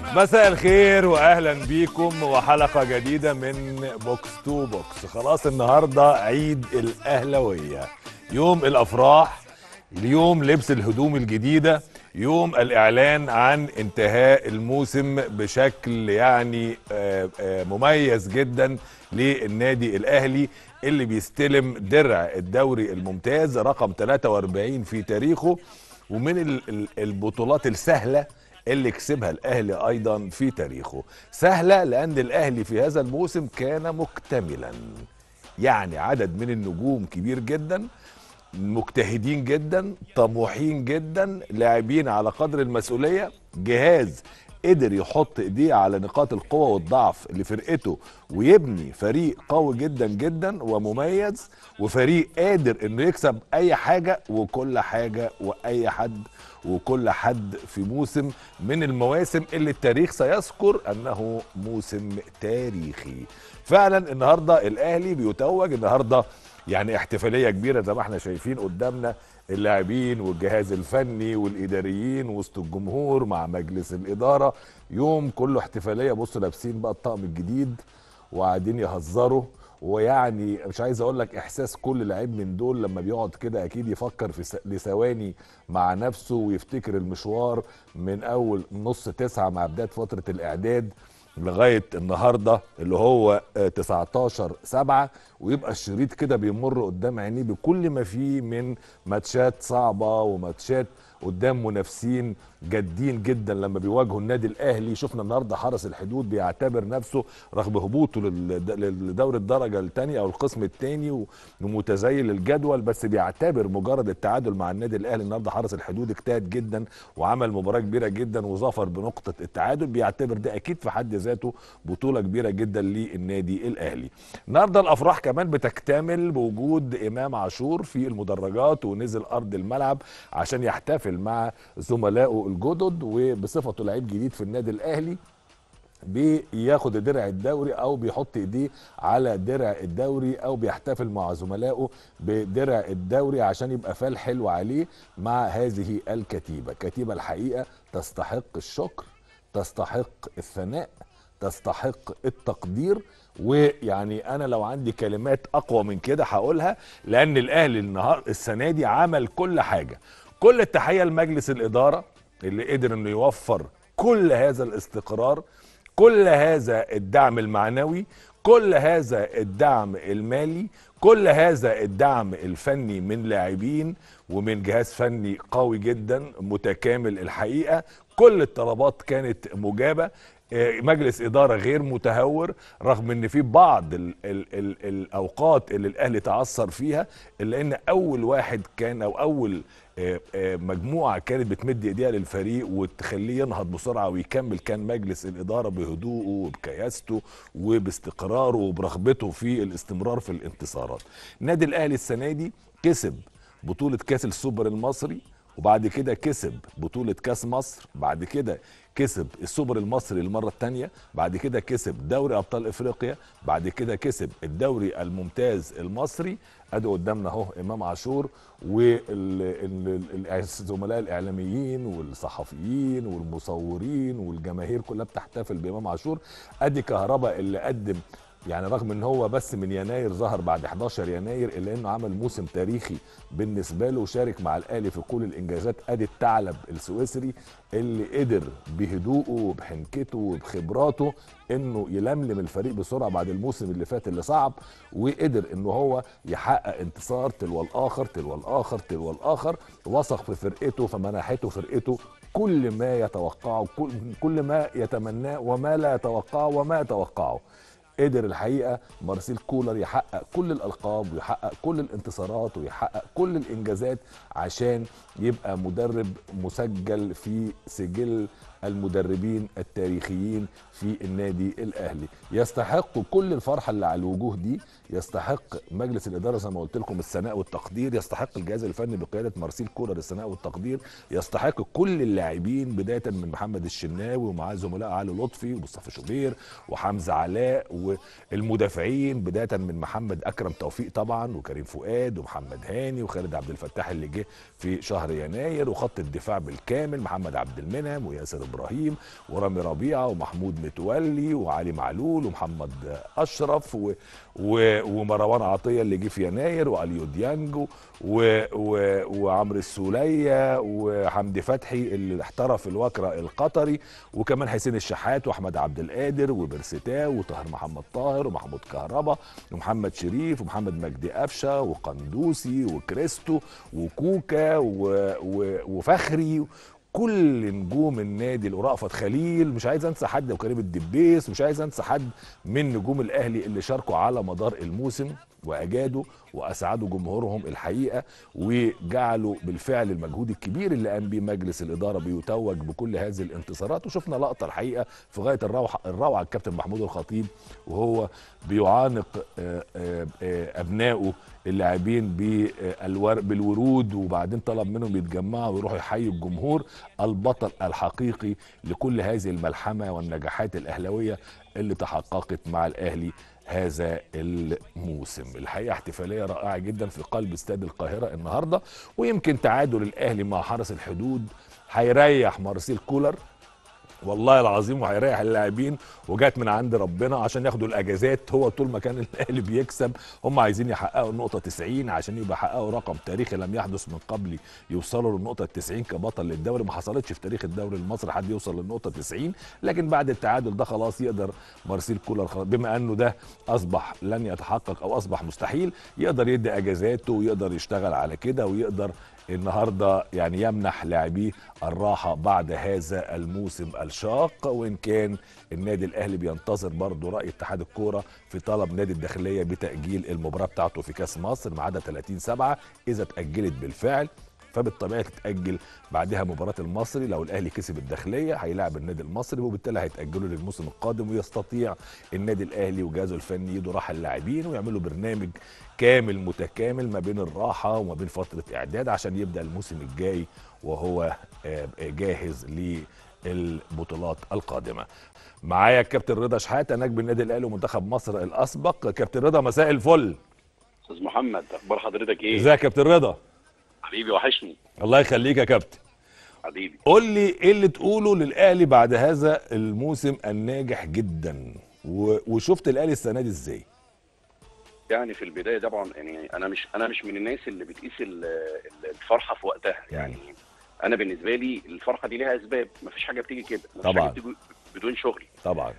مساء الخير واهلا بيكم وحلقه جديده من بوكس تو بوكس خلاص النهارده عيد الاهلاويه يوم الافراح اليوم لبس الهدوم الجديده يوم الاعلان عن انتهاء الموسم بشكل يعني آه، آه، مميز جدا للنادي الاهلي اللي بيستلم درع الدوري الممتاز رقم 43 في تاريخه ومن ال- ال- البطولات السهله اللي كسبها الاهلي ايضا في تاريخه سهله لان الاهلي في هذا الموسم كان مكتملا يعني عدد من النجوم كبير جدا مجتهدين جدا طموحين جدا لاعبين على قدر المسؤوليه جهاز قدر يحط ايديه على نقاط القوه والضعف لفرقته ويبني فريق قوي جدا جدا ومميز وفريق قادر انه يكسب اي حاجه وكل حاجه واي حد وكل حد في موسم من المواسم اللي التاريخ سيذكر انه موسم تاريخي فعلا النهارده الاهلي بيتوج النهارده يعني احتفاليه كبيره زي ما احنا شايفين قدامنا اللاعبين والجهاز الفني والاداريين وسط الجمهور مع مجلس الاداره يوم كله احتفاليه بصوا لابسين بقى الطقم الجديد وقاعدين يهزروا ويعني مش عايز اقول لك احساس كل لعيب من دول لما بيقعد كده اكيد يفكر في س- لثواني مع نفسه ويفتكر المشوار من اول نص تسعة مع بدايه فتره الاعداد لغايه النهارده اللي هو آه، 19 7 ويبقى الشريط كده بيمر قدام عينيه بكل ما فيه من ماتشات صعبه وماتشات قدام منافسين جادين جدا لما بيواجهوا النادي الاهلي شفنا النهارده حرس الحدود بيعتبر نفسه رغم هبوطه للد- لدوري الدرجه الثانيه او القسم الثاني ومتزيل الجدول بس بيعتبر مجرد التعادل مع النادي الاهلي النهارده حرس الحدود اجتهد جدا وعمل مباراه كبيره جدا وظفر بنقطه التعادل بيعتبر ده اكيد في حد ذاته بطوله كبيره جدا للنادي الاهلي النهارده الافراح كمان بتكتمل بوجود امام عاشور في المدرجات ونزل ارض الملعب عشان يحتفل مع زملائه الجدد وبصفته لعيب جديد في النادي الاهلي بياخد درع الدوري او بيحط ايديه على درع الدوري او بيحتفل مع زملائه بدرع الدوري عشان يبقى فال حلو عليه مع هذه الكتيبه كتيبه الحقيقه تستحق الشكر تستحق الثناء تستحق التقدير ويعني انا لو عندي كلمات اقوى من كده هقولها لان الاهلي النهار السنه دي عمل كل حاجه كل التحيه لمجلس الاداره اللي قدر انه يوفر كل هذا الاستقرار كل هذا الدعم المعنوي كل هذا الدعم المالي كل هذا الدعم الفني من لاعبين ومن جهاز فني قوي جدا متكامل الحقيقه كل الطلبات كانت مجابه آه، مجلس اداره غير متهور رغم ان في بعض ال ال ال الاوقات اللي الاهلي تعثر فيها الا ان اول واحد كان او اول آه، آه، مجموعه كانت بتمد ايديها للفريق وتخليه ينهض بسرعه ويكمل كان مجلس الاداره بهدوءه وبكياسته وباستقراره وبرغبته في الاستمرار في الانتصارات. النادي الاهلي السنه دي كسب بطوله كاس السوبر المصري وبعد كده كسب بطولة كاس مصر بعد كده كسب السوبر المصري المرة الثانية بعد كده كسب دوري أبطال إفريقيا بعد كده كسب الدوري الممتاز المصري أدي قدامنا أهو إمام عاشور والزملاء الإعلاميين والصحفيين والمصورين والجماهير كلها بتحتفل بإمام عاشور أدي كهربا اللي قدم يعني رغم ان هو بس من يناير ظهر بعد 11 يناير الا انه عمل موسم تاريخي بالنسبه له وشارك مع الاهلي في كل الانجازات ادي الثعلب السويسري اللي قدر بهدوءه وبحنكته وبخبراته انه يلملم الفريق بسرعه بعد الموسم اللي فات اللي صعب وقدر ان هو يحقق انتصار تلو الاخر تلو الاخر تلو الاخر وثق في فرقته فمنحته فرقته كل ما يتوقعه كل, كل ما يتمناه وما لا يتوقعه وما يتوقعه قدر الحقيقه مارسيل كولر يحقق كل الالقاب ويحقق كل الانتصارات ويحقق كل الانجازات عشان يبقى مدرب مسجل في سجل المدربين التاريخيين في النادي الاهلي يستحق كل الفرحه اللي على الوجوه دي يستحق مجلس الاداره زي ما قلت لكم الثناء والتقدير يستحق الجهاز الفني بقياده مارسيل كولر الثناء والتقدير يستحق كل اللاعبين بدايه من محمد الشناوي ومعاه زملاء علي لطفي ومصطفى شوبير وحمزه علاء والمدافعين بدايه من محمد اكرم توفيق طبعا وكريم فؤاد ومحمد هاني وخالد عبد الفتاح اللي جه في شهر يناير وخط الدفاع بالكامل محمد عبد المنعم وياسر ابراهيم ورامي ربيعه ومحمود متولي وعلي معلول ومحمد اشرف و و ومروان عطيه اللي جه في يناير واليو ديانجو و و وعمرو السوليه وحمدي فتحي اللي احترف الوكره القطري وكمان حسين الشحات واحمد عبد القادر وبرستاو وطاهر محمد طاهر ومحمود كهربا ومحمد شريف ومحمد مجدي قفشه وقندوسي وكريستو وكوكا و و وفخري كل نجوم النادي ورأفت خليل مش عايز انسى حد وكريم الدبيس مش عايز انسى حد من نجوم الاهلي اللي شاركوا على مدار الموسم واجادوا واسعدوا جمهورهم الحقيقه وجعلوا بالفعل المجهود الكبير اللي قام بيه مجلس الاداره بيتوج بكل هذه الانتصارات وشفنا لقطه الحقيقه في غايه الروعه الروعه الكابتن محمود الخطيب وهو بيعانق آه، آه، آه، ابنائه اللاعبين بالور- بالورود وبعدين طلب منهم يتجمعوا ويروحوا يحيوا الجمهور البطل الحقيقي لكل هذه الملحمه والنجاحات الاهلاويه اللي تحققت مع الاهلي هذا الموسم الحقيقه احتفاليه رائعه جدا في قلب استاد القاهره النهارده ويمكن تعادل الاهلي مع حرس الحدود هيريح مارسيل كولر والله العظيم وهيريح اللاعبين وجات من عند ربنا عشان ياخدوا الاجازات هو طول ما كان الاهلي بيكسب هم عايزين يحققوا النقطه 90 عشان يبقى حققوا رقم تاريخي لم يحدث من قبل يوصلوا للنقطه 90 كبطل للدوري ما حصلتش في تاريخ الدوري المصري حد يوصل للنقطه 90 لكن بعد التعادل ده خلاص يقدر مارسيل كولر خلاص بما انه ده اصبح لن يتحقق او اصبح مستحيل يقدر يدي اجازاته ويقدر يشتغل على كده ويقدر النهارده يعني يمنح لاعبيه الراحه بعد هذا الموسم الشاق وان كان النادي الاهلي بينتظر برضه راي اتحاد الكوره في طلب نادي الداخليه بتاجيل المباراه بتاعته في كاس مصر ميعادها 30 7 اذا اتاجلت بالفعل فبالطبيعي تتاجل بعدها مباراه المصري لو الاهلي كسب الداخليه هيلاعب النادي المصري وبالتالي هيتاجلوا للموسم القادم ويستطيع النادي الاهلي وجهازه الفني يدوا راحه اللاعبين ويعملوا برنامج كامل متكامل ما بين الراحه وما بين فتره اعداد عشان يبدا الموسم الجاي وهو آه، جاهز للبطولات القادمه. معايا الكابتن رضا شحاته نجم النادي الاهلي ومنتخب مصر الاسبق كابتن رضا مساء الفل استاذ محمد اخبار حضرتك ايه ازيك يا كابتن رضا حبيبي وحشني الله يخليك يا كابتن حبيبي قول لي ايه اللي تقوله للاهلي بعد هذا الموسم الناجح جدا و... وشفت الاهلي السنه دي ازاي يعني في البدايه طبعا يعني انا مش انا مش من الناس اللي بتقيس ال- ال- الفرحه في وقتها يعني انا بالنسبه لي الفرحه دي ليها اسباب مفيش حاجه بتيجي كده مفيش طبعاً. حاجه بتيجي بدون شغل طبعا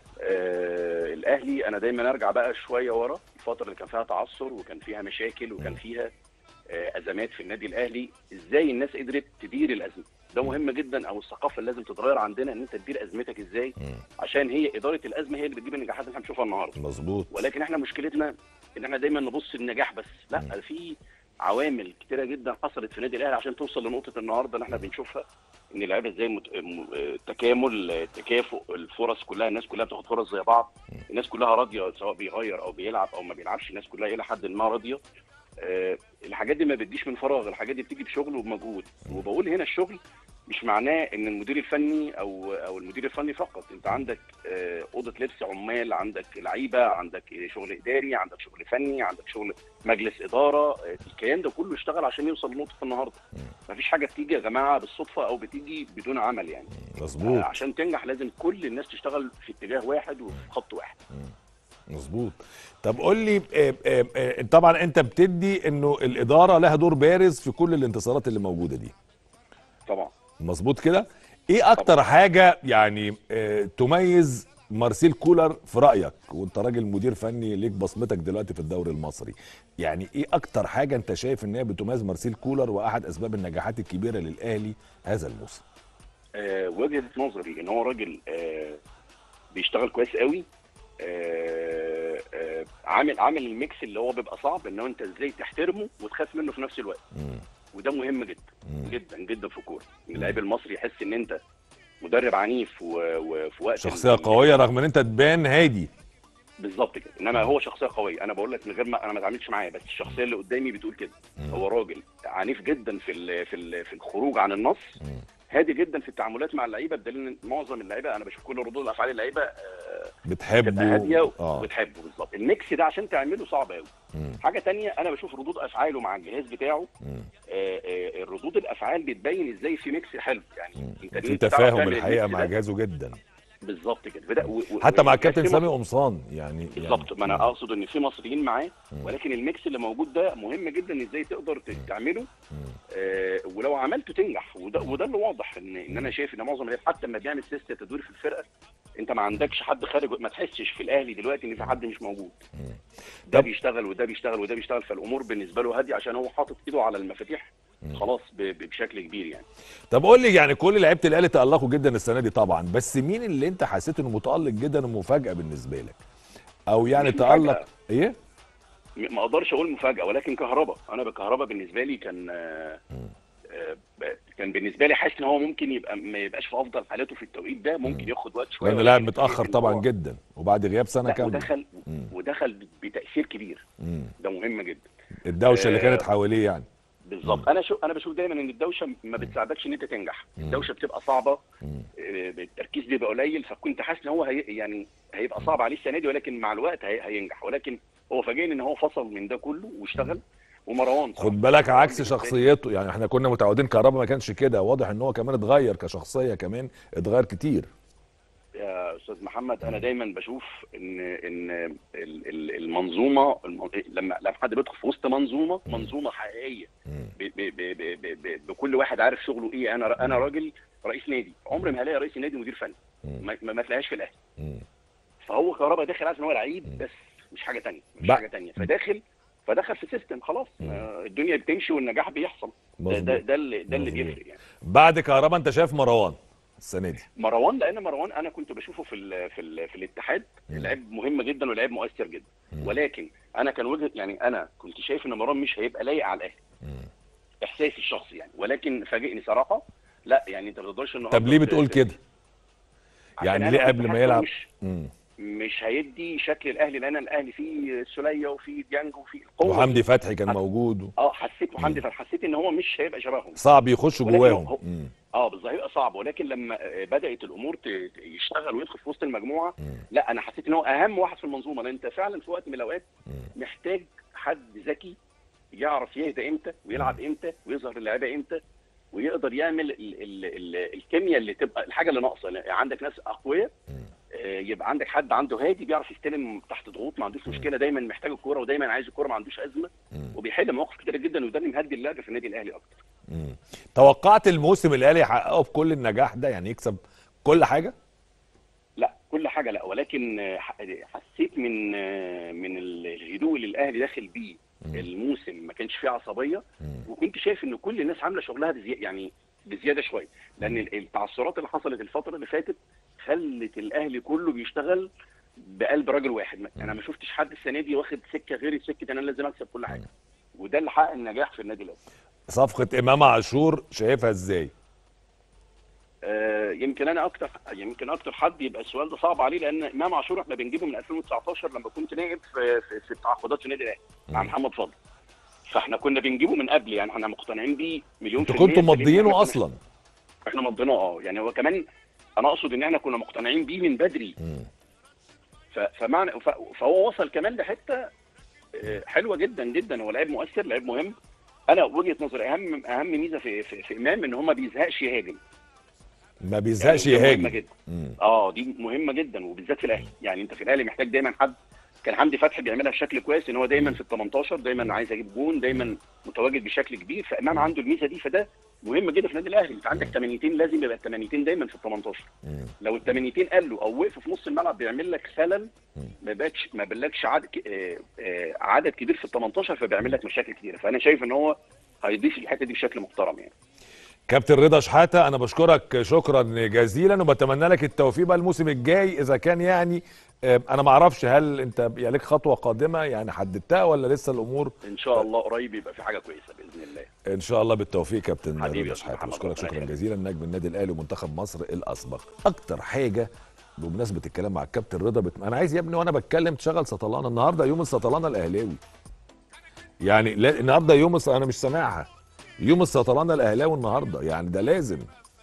آه الاهلي انا دايما ارجع بقى شويه ورا الفتره اللي كان فيها تعثر وكان فيها مشاكل وكان مم. فيها آه ازمات في النادي الاهلي ازاي الناس قدرت تدير الازمه ده مهم جدا او الثقافه اللي لازم تتغير عندنا ان انت تدير ازمتك ازاي مم. عشان هي اداره الازمه هي اللي بتجيب النجاحات اللي احنا بنشوفها النهارده مظبوط ولكن احنا مشكلتنا ان احنا دايما نبص للنجاح بس لا مم. في عوامل كتيره جدا حصلت في النادي الاهلي عشان توصل لنقطه النهارده اللي احنا بنشوفها ان اللعيبه ازاي مت... م- التكامل التكافؤ الفرص كلها الناس كلها بتاخد فرص زي بعض الناس كلها راضيه سواء بيغير او بيلعب او ما بيلعبش الناس كلها الى حد ما راضيه آه، الحاجات دي ما بتجيش من فراغ الحاجات دي بتيجي بشغل وبمجهود وبقول هنا الشغل مش معناه ان المدير الفني او او المدير الفني فقط انت عندك آه، اوضه لبس عمال عندك لعيبه عندك شغل اداري عندك شغل فني عندك شغل مجلس اداره آه، الكيان ده كله اشتغل عشان يوصل لنقطه النهارده مفيش حاجه بتيجي يا جماعه بالصدفه او بتيجي بدون عمل يعني مظبوط آه، عشان تنجح لازم كل الناس تشتغل في اتجاه واحد وفي خط واحد مظبوط طب قول لي آه، آه، آه، طبعا انت بتدي انه الاداره لها دور بارز في كل الانتصارات اللي موجوده دي طبعا مظبوط كده ايه اكتر حاجه يعني آه، تميز مارسيل كولر في رايك وانت راجل مدير فني ليك بصمتك دلوقتي في الدوري المصري يعني ايه اكتر حاجه انت شايف ان هي بتميز مارسيل كولر واحد اسباب النجاحات الكبيره للاهلي هذا الموسم آه، وجهه نظري ان هو راجل آه، بيشتغل كويس قوي آه، آه، عامل عامل الميكس اللي هو بيبقى صعب ان هو انت ازاي تحترمه وتخاف منه في نفس الوقت مم. وده مهم جدا مم. جدا جدا في الكوره ان اللعيب المصري يحس ان انت مدرب عنيف و- وفي وقت شخصيه ال- قويه رغم ان انت تبان هادي بالظبط كده انما هو شخصيه قويه انا بقول لك من غير ما انا ما اتعاملتش معاه بس الشخصيه اللي قدامي بتقول كده مم. هو راجل عنيف جدا في ال في ال في الخروج عن النص مم. هادي جدا في التعاملات مع اللعيبه بدليل ان معظم اللعيبه انا بشوف كل ردود الافعال اللعيبه آه، تبقى بتحبه هاديه اه وبتحبه بالظبط الميكس ده عشان تعمله صعب قوي مم. حاجه تانية انا بشوف ردود افعاله مع الجهاز بتاعه مم. آه، آه، الردود الافعال بتبين ازاي في ميكس حلو يعني مم. انت في أنت تعرف تفاهم تعمل الحقيقه الميكس مع ده. جهازه جدا بالظبط كده فده و- و- حتى مع الكابتن ويقسمه- سامي قمصان يعني بالظبط ما انا يعني- اقصد ان في مصريين معاه مم. ولكن الميكس اللي موجود ده مهم جدا ازاي تقدر ت- تعمله مم. آه ولو عملته تنجح وده وده اللي واضح ان ان انا شايف ان معظم اللعيبه حتى لما بيعمل سيستم تدوير في الفرقه انت ما عندكش حد خارج ما تحسش في الاهلي دلوقتي ان في حد مش موجود مم. ده طب- بيشتغل وده بيشتغل وده بيشتغل فالامور بالنسبه له هاديه عشان هو حاطط ايده على المفاتيح مم. خلاص ب- ب- بشكل كبير يعني طب قول لي يعني كل لعيبه الاهلي تالقوا جدا السنه دي طبعا بس مين اللي انت حسيت انه متالق جدا ومفاجاه بالنسبه لك او يعني مش مفاجأة. تالق ايه م- ما اقدرش اقول مفاجاه ولكن كهربا انا بكهربا بالنسبه لي كان آه، آه، ب- كان بالنسبه لي حاسس ان هو ممكن يبقى ما يبقاش في افضل حالاته في التوقيت ده ممكن ياخد وقت شويه لانه ولكن لاعب شايف متاخر إن طبعا هو- جدا وبعد غياب سنه لا كامله ودخل مم. ودخل بتاثير كبير مم. ده مهم جدا الدوشه اللي آه، كانت حواليه يعني بالظبط انا شو انا بشوف دايما ان الدوشه ما بتساعدكش ان انت تنجح الدوشه بتبقى صعبه مم. آه، التركيز بيبقى قليل فكنت حاسس ان هو هي يعني هيبقى صعب عليه السنه دي ولكن مع الوقت هي هينجح ولكن هو فاجئني ان هو فصل من ده كله واشتغل ومروان صراحة. خد بالك عكس بالنسبة لي- شخصيته يعني احنا كنا متعودين كهربا ما كانش كده واضح ان هو كمان اتغير كشخصيه كمان اتغير كتير يا استاذ محمد انا دايما بشوف ان ان ال- ال- المنظومه الم- لما لما حد بيدخل في وسط منظومه منظومه حقيقيه مم. ب- ب- ب- ب- ب- ب- بكل واحد عارف شغله ايه انا انا راجل رئيس نادي عمري ما هلاقي رئيس نادي مدير فني مم. ما, ما ما تلاقيش في الاهلي مم. فهو كهربا داخل عارف ان هو لعيب بس مش حاجه تانية مش بقى- حاجه تانية فداخل فدخل في سيستم خلاص آه، الدنيا بتمشي والنجاح بيحصل ده ده, مظبوط ده اللي ده اللي مظبوط. بيفرق يعني بعد كهربا انت شايف مروان السنه دي مروان لان مروان انا كنت بشوفه في ال في ال في الاتحاد مم. لعيب مهم جدا ولعيب مؤثر جدا مم. ولكن انا كان وجهه يعني انا كنت شايف ان مروان مش هيبقى لايق على الاهلي مم. احساسي الشخصي يعني ولكن فاجئني صراحه لا يعني انت ما تقدرش النهارده طب ليه ت- بتقول ت- كده عشان يعني أنا ليه كنت قبل ما حاسس إنه يلعب مش مم. مش هيدي شكل الاهلي لان الاهلي فيه سوليه وفيه ديانج وفيه القوه وحمدي فتحي كان موجود اه حسيت محمد فحسيت ان هو مش هيبقى شبههم صعب يخشوا ولكن جواهم هو- مم. اه بالظبط هيبقى صعب ولكن لما آه، بدات الامور ت- ت- يشتغل ويدخل في وسط المجموعه مم. لا انا حسيت ان هو اهم واحد في المنظومه لان انت فعلا في وقت من الاوقات مم. محتاج حد ذكي يعرف يهدى امتى ويلعب امتى ويظهر اللعيبه امتى ويقدر يعمل ال ال ال الكيمياء اللي تبقى الحاجه اللي ناقصه يعني عندك ناس اقوياء مم. آه، يبقى عندك حد عنده هادي بيعرف يستلم تحت ضغوط ما عندوش مشكله دايما محتاج الكوره ودايما عايز الكوره ما عندوش ازمه مم. وبيحل مواقف كتيره جدا وده اللي مهدي اللعب في النادي الاهلي اكتر مم. توقعت الموسم الاهلي يحققه بكل النجاح ده يعني يكسب كل حاجه لا كل حاجه لا ولكن آه، ح- حسيت من آه، من الهدوء اللي الاهلي داخل بيه مم. الموسم ما كانش فيه عصبيه مم. وكنت شايف ان كل الناس عامله شغلها بزياده يعني بزياده شويه لان ال- التعثرات اللي حصلت الفتره اللي فاتت خلت الاهلي كله بيشتغل بقلب راجل واحد ما- انا ما شفتش حد السنه دي واخد سكه غير سكه انا لازم اكسب كل حاجه وده اللي حقق النجاح في النادي الاهلي صفقه امام عاشور شايفها ازاي آه، يمكن انا اكتر يمكن اكتر حد يبقى السؤال ده صعب عليه لان امام عاشور احنا بنجيبه من 2019 لما كنت نائب في في, في التعاقدات في النادي الاهلي مع مم. محمد فضل فاحنا كنا بنجيبه من قبل يعني احنا مقتنعين بيه مليون انتوا في المية كنتوا بدليل إن إحنا مضيينه كنا- اصلا احنا مضيناه اه يعني هو كمان انا اقصد ان احنا كنا مقتنعين بيه من بدري مم. ف- فمعنى ف- فهو وصل كمان لحته آه، حلوه جدا جدا هو لعيب مؤثر لعيب مهم انا وجهه نظري اهم اهم ميزه في في, في امام ان هو ما بيزهقش يهاجم ما بيزهقش يعني دي مهمة يهاجم جدا. مم. اه دي مهمه جدا وبالذات في الاهلي يعني انت في الاهلي محتاج دايما حد كان حمدي فتحي بيعملها بشكل كويس ان هو دايما في ال 18 دايما عايز اجيب جون دايما متواجد بشكل كبير فامام عنده الميزه دي فده مهم جدا في النادي الاهلي انت عندك 80 لازم يبقى ال 80 دايما في ال 18 مم. لو ال 80 قالوا او وقفوا في نص الملعب بيعمل لك خلل مم. ما بقاش ما بلكش عدد ك- آه، آه، عدد كبير في ال 18 فبيعمل لك مشاكل كتيره فانا شايف ان هو هيضيف الحته دي بشكل محترم يعني كابتن رضا شحاته انا بشكرك شكرا جزيلا وبتمنى لك التوفيق بقى الموسم الجاي اذا كان يعني آه، انا ما اعرفش هل انت بقى لك خطوه قادمه يعني حددتها ولا لسه الامور ان شاء الله قريب يبقى في حاجه كويسه باذن الله ان شاء الله بالتوفيق كابتن حبيبي رضا يا أستاذ شحاته محمد، بشكرك ربنا شكرا يخليك. جزيلا نجم النادي الاهلي ومنتخب مصر الاسبق اكتر حاجه بمناسبه الكلام مع الكابتن رضا بت... انا عايز يا ابني وانا بتكلم تشغل سطلانه النهارده يوم السطلانه الاهلاوي يعني لا النهارده يوم الس... انا مش سامعها يوم السطلانه الاهلاوي النهارده يعني ده لازم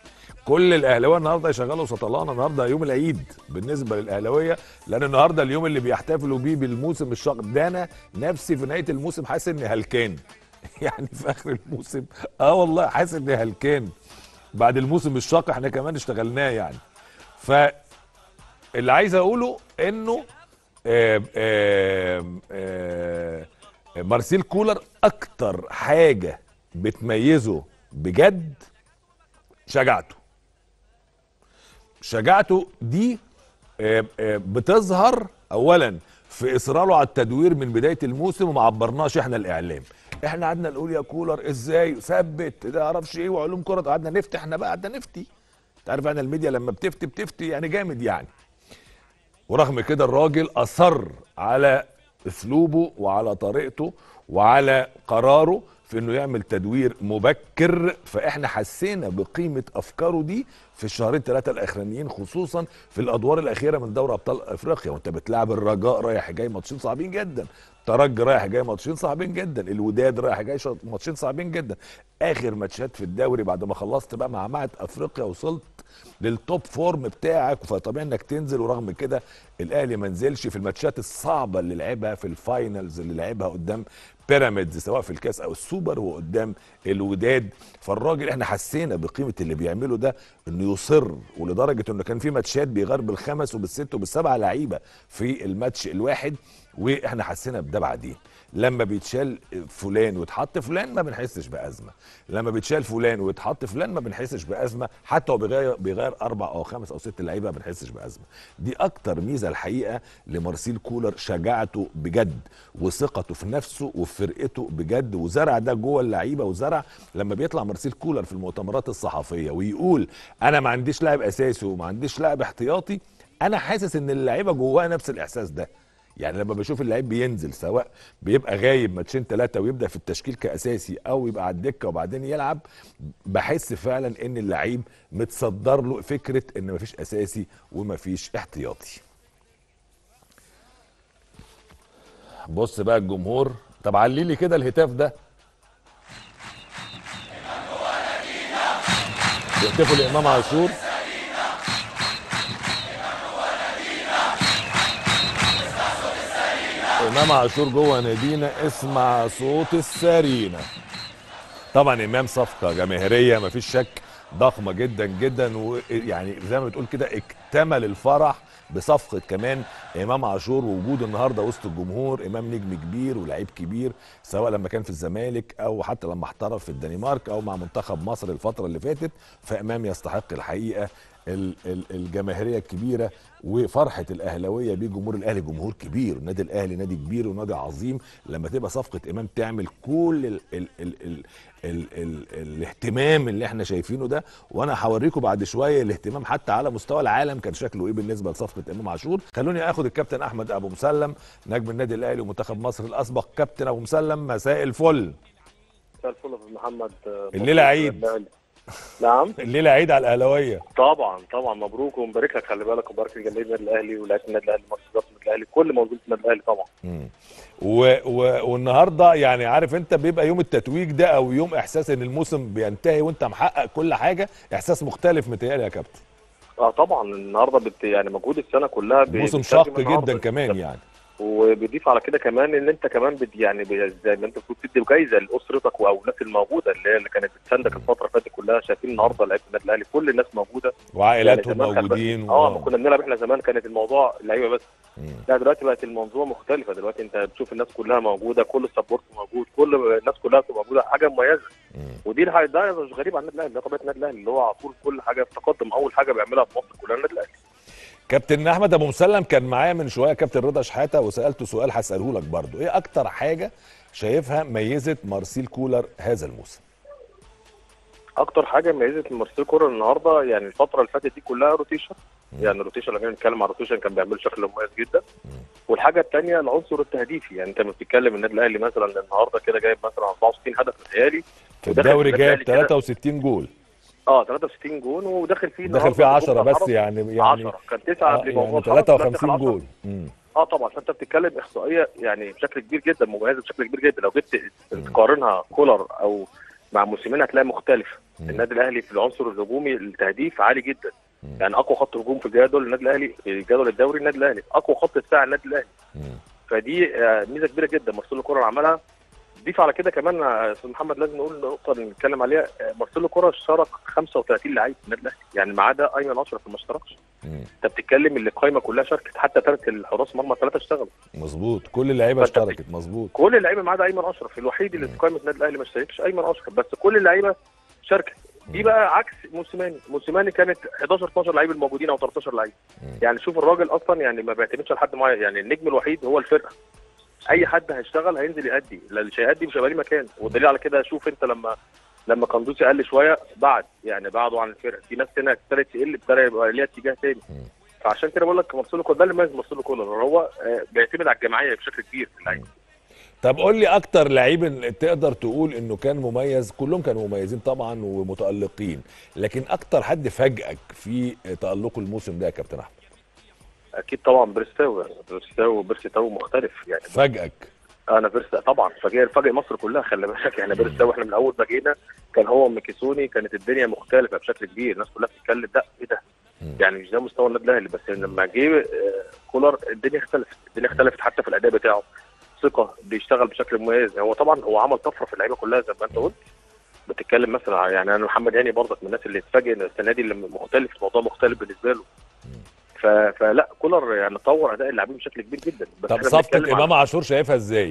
كل الاهلاويه النهارده يشغلوا سطلانه النهارده يوم العيد بالنسبه للاهلاويه لان النهارده اليوم اللي بيحتفلوا بيه بالموسم الشاق ده انا نفسي في نهايه الموسم حاسس اني هلكان يعني في اخر الموسم اه والله حاسس اني هلكان بعد الموسم الشاق احنا كمان اشتغلناه يعني ف اللي عايز اقوله انه آه آه آه مارسيل كولر اكتر حاجه بتميزه بجد شجاعته شجاعته دي آه، آه، بتظهر اولا في اصراره على التدوير من بدايه الموسم وما عبرناش احنا الاعلام احنا قعدنا نقول يا كولر ازاي ثبت ده اعرفش ايه وعلوم كره قعدنا نفتي احنا بقى قعدنا نفتي انت عارف احنا الميديا لما بتفتي بتفتي يعني جامد يعني ورغم كده الراجل اصر على اسلوبه وعلى طريقته وعلى قراره في انه يعمل تدوير مبكر فاحنا حسينا بقيمه افكاره دي في الشهرين ثلاثه الاخرانيين خصوصا في الادوار الاخيره من دوري ابطال افريقيا وانت بتلعب الرجاء رايح جاي ماتشين صعبين جدا ترجي رايح جاي ماتشين صعبين جدا الوداد رايح جاي شا- ماتشين صعبين جدا اخر ماتشات في الدوري بعد ما خلصت بقى مع معهد افريقيا وصلت للتوب فورم بتاعك فطبيعي انك تنزل ورغم كده الاهلي ما نزلش في الماتشات الصعبه اللي لعبها في الفاينلز اللي لعبها قدام بيراميدز سواء في الكاس او السوبر وقدام الوداد فالراجل احنا حسينا بقيمه اللي بيعمله ده انه يصر ولدرجه انه كان في ماتشات بيغير بالخمس وبالست وبالسبعه لعيبه في الماتش الواحد واحنا حسينا بده بعدين لما بيتشال فلان ويتحط فلان ما بنحسش بازمه لما بيتشال فلان ويتحط فلان ما بنحسش بازمه حتى هو بيغير بيغير اربع او خمس او ست لعيبه ما بنحسش بازمه دي اكتر ميزه الحقيقه لمارسيل كولر شجاعته بجد وثقته في نفسه وفي فرقته بجد وزرع ده جوه اللعيبه وزرع لما بيطلع مارسيل كولر في المؤتمرات الصحفيه ويقول انا ما عنديش لاعب اساسي وما عنديش لاعب احتياطي انا حاسس ان اللعيبه جواها نفس الاحساس ده يعني لما بشوف اللعيب بينزل سواء بيبقى غايب ماتشين ثلاثه ويبدا في التشكيل كاساسي او يبقى على الدكه وبعدين يلعب بحس فعلا ان اللعيب متصدر له فكره ان مفيش اساسي ومفيش احتياطي بص بقى الجمهور طب علي لي كده الهتاف ده بيهتفوا لامام عاشور امام عاشور جوه نادينا اسمع صوت السرينه طبعا امام صفقه جماهيريه مفيش شك ضخمه جدا جدا ويعني زي ما بتقول كده اكتمل الفرح بصفقه كمان امام عاشور ووجوده النهارده وسط الجمهور امام نجم كبير ولاعيب كبير سواء لما كان في الزمالك او حتى لما احترف في الدنمارك او مع منتخب مصر الفتره اللي فاتت فامام يستحق الحقيقه ال- ال- الجماهيريه الكبيره وفرحه الاهلاويه بيه جمهور الاهلي جمهور كبير النادي الاهلي نادي كبير ونادي عظيم لما تبقى صفقه امام تعمل كل ال ال ال ال ال ال الاهتمام اللي احنا شايفينه ده وانا هوريكم بعد شويه الاهتمام حتى على مستوى العالم كان شكله ايه بالنسبه لصفقه امام عاشور خلوني اخد الكابتن احمد ابو مسلم نجم النادي الاهلي ومنتخب مصر الاسبق كابتن ابو مسلم مساء الفل مساء الفل يا أستاذ محمد آه، الليلة مبروك عيد. للأهلي. نعم الليله عيد على الاهلاويه طبعا طبعا مبروك ومبارك لك خلي بالك ومبارك لجماهير النادي الاهلي ولاعيبه النادي الاهلي مصر النادي الاهلي كل موجود في النادي الاهلي طبعا مم. و... و... والنهارده يعني عارف انت بيبقى يوم التتويج ده او يوم احساس ان الموسم بينتهي وانت محقق كل حاجه احساس مختلف متهيألي يا كابتن اه طبعا النهارده بت يعني مجهود السنه كلها ب- موسم بتترجم شاق النهاردة. جدا كمان يعني وبيضيف على كده كمان ان انت كمان بت يعني ب- زي ما انت بتقول بتدي جايزه لاسرتك او الناس الموجوده اللي هي اللي كانت بتساندك الفتره اللي فاتت كلها شايفين النهارده لعيبه النادي الاهلي كل الناس موجوده وعائلاتهم زمان كان بس- موجودين اه ما كنا بنلعب احنا زمان كانت الموضوع اللعيبه بس مم. لا دلوقتي بقت المنظومه مختلفه دلوقتي انت بتشوف الناس كلها موجوده كل السبورت موجود كل الناس كلها بتبقى موجوده حاجه مميزه مم. ودي الحاجه ده مش غريب عن النادي الاهلي ده طبيعه النادي الاهلي اللي هو على طول كل حاجه في تقدم اول حاجه بيعملها في مصر كلها النادي الاهلي كابتن احمد ابو مسلم كان معايا من شويه كابتن رضا شحاته وسالته سؤال هساله لك برضو ايه اكتر حاجه شايفها ميزت مارسيل كولر هذا الموسم اكتر حاجه ميزت مارسيل كولر النهارده يعني الفتره اللي فاتت دي كلها روتيشن يعني الروتيشن لما بنتكلم عن روتيشن كان بيعمل شكل مميز جدا والحاجه الثانيه العنصر التهديفي يعني انت لما بتتكلم النادي الاهلي مثلا النهارده كده جايب مثلا 64 هدف متهيألي في ودخل الدوري في جايب الأهلي كده. 63 جول اه 63 جون وداخل فيه دخل فيه 10 بس يعني يعني 10 كان 9 آه قبل ما يعني هو خلاص، دلوقتي دخل 53 10. جول مم. اه طبعا فانت بتتكلم احصائيه يعني بشكل كبير جدا مميزه بشكل كبير جدا لو جيت تقارنها كولر او مع موسيماني هتلاقي مختلف مم. النادي الاهلي في العنصر الهجومي التهديف عالي جدا مم. يعني اقوى خط هجوم في الجدول النادي الاهلي في الجدول الدوري النادي الاهلي اقوى خط دفاع النادي الاهلي مم. فدي آه، ميزه كبيره جدا مارسيلو كولر عملها ضيف على كده كمان يا استاذ محمد لازم نقول نقطه نتكلم عليها آه، مارسيلو كولر اشترك 35 لعيب في النادي الاهلي يعني ما عدا ايمن اشرف ما اشتركش مم. انت بتتكلم اللي القايمه كلها شاركت حتى ثلاث الحراس مرمى ثلاثه اشتغلوا مظبوط كل اللعيبه فأنت اشتركت مظبوط كل اللعيبه ما عدا ايمن اشرف الوحيد اللي مم. في قائمه النادي الاهلي ما اشتركش ايمن اشرف بس كل اللعيبه شاركت دي مم. بقى عكس موسيماني موسيماني كانت 11 12 لعيب الموجودين او 13 لعيب مم. يعني شوف الراجل اصلا يعني ما بيعتمدش على حد معين يعني النجم الوحيد هو الفرقه اي حد هيشتغل هينزل يأدي لا مش هيأدي مش هيبقى ليه مكان والدليل على كده شوف انت لما لما قندوسي قل شويه بعد يعني بعده عن الفرقه في ناس هنا ابتدت تقل ابتدى يبقى ليها اتجاه تاني مم. فعشان كده بقول لك مارسيلو كولر ده اللي ميز مارسيلو كولر هو آه، بيعتمد على الجماعيه بشكل كبير في اللعيبه طب قول لي اكتر لعيب إن- تقدر تقول انه كان مميز كلهم كانوا مميزين طبعا ومتالقين لكن اكتر حد فاجئك في تالقه الموسم ده يا كابتن احمد اكيد طبعا بيرستاو يعني بيرستاو بيرستاو مختلف يعني فاجئك انا بيرست طبعا فاجئ فاجئ مصر كلها خلي بالك يعني بيرستاو احنا من اول ما جينا كان هو ميكيسوني كانت الدنيا مختلفه بشكل كبير الناس كلها بتتكلم ده ايه ده مم. يعني مش ده مستوى النادي الاهلي بس لما جه آه، كولر الدنيا اختلفت الدنيا اختلفت حتى في الاداء بتاعه ثقه بيشتغل بشكل مميز هو طبعا هو عمل طفره في اللعيبه كلها زي ما انت قلت بتتكلم مثلا على- يعني انا محمد هاني برضك من الناس اللي اتفاجئ ان السنه دي لما مختلف الموضوع مختلف بالنسبه له ف... فلا كولر يعني طور اداء اللاعبين بشكل كبير جدا بس طب إحنا صفقه بنتكلم امام على- عاشور شايفها ازاي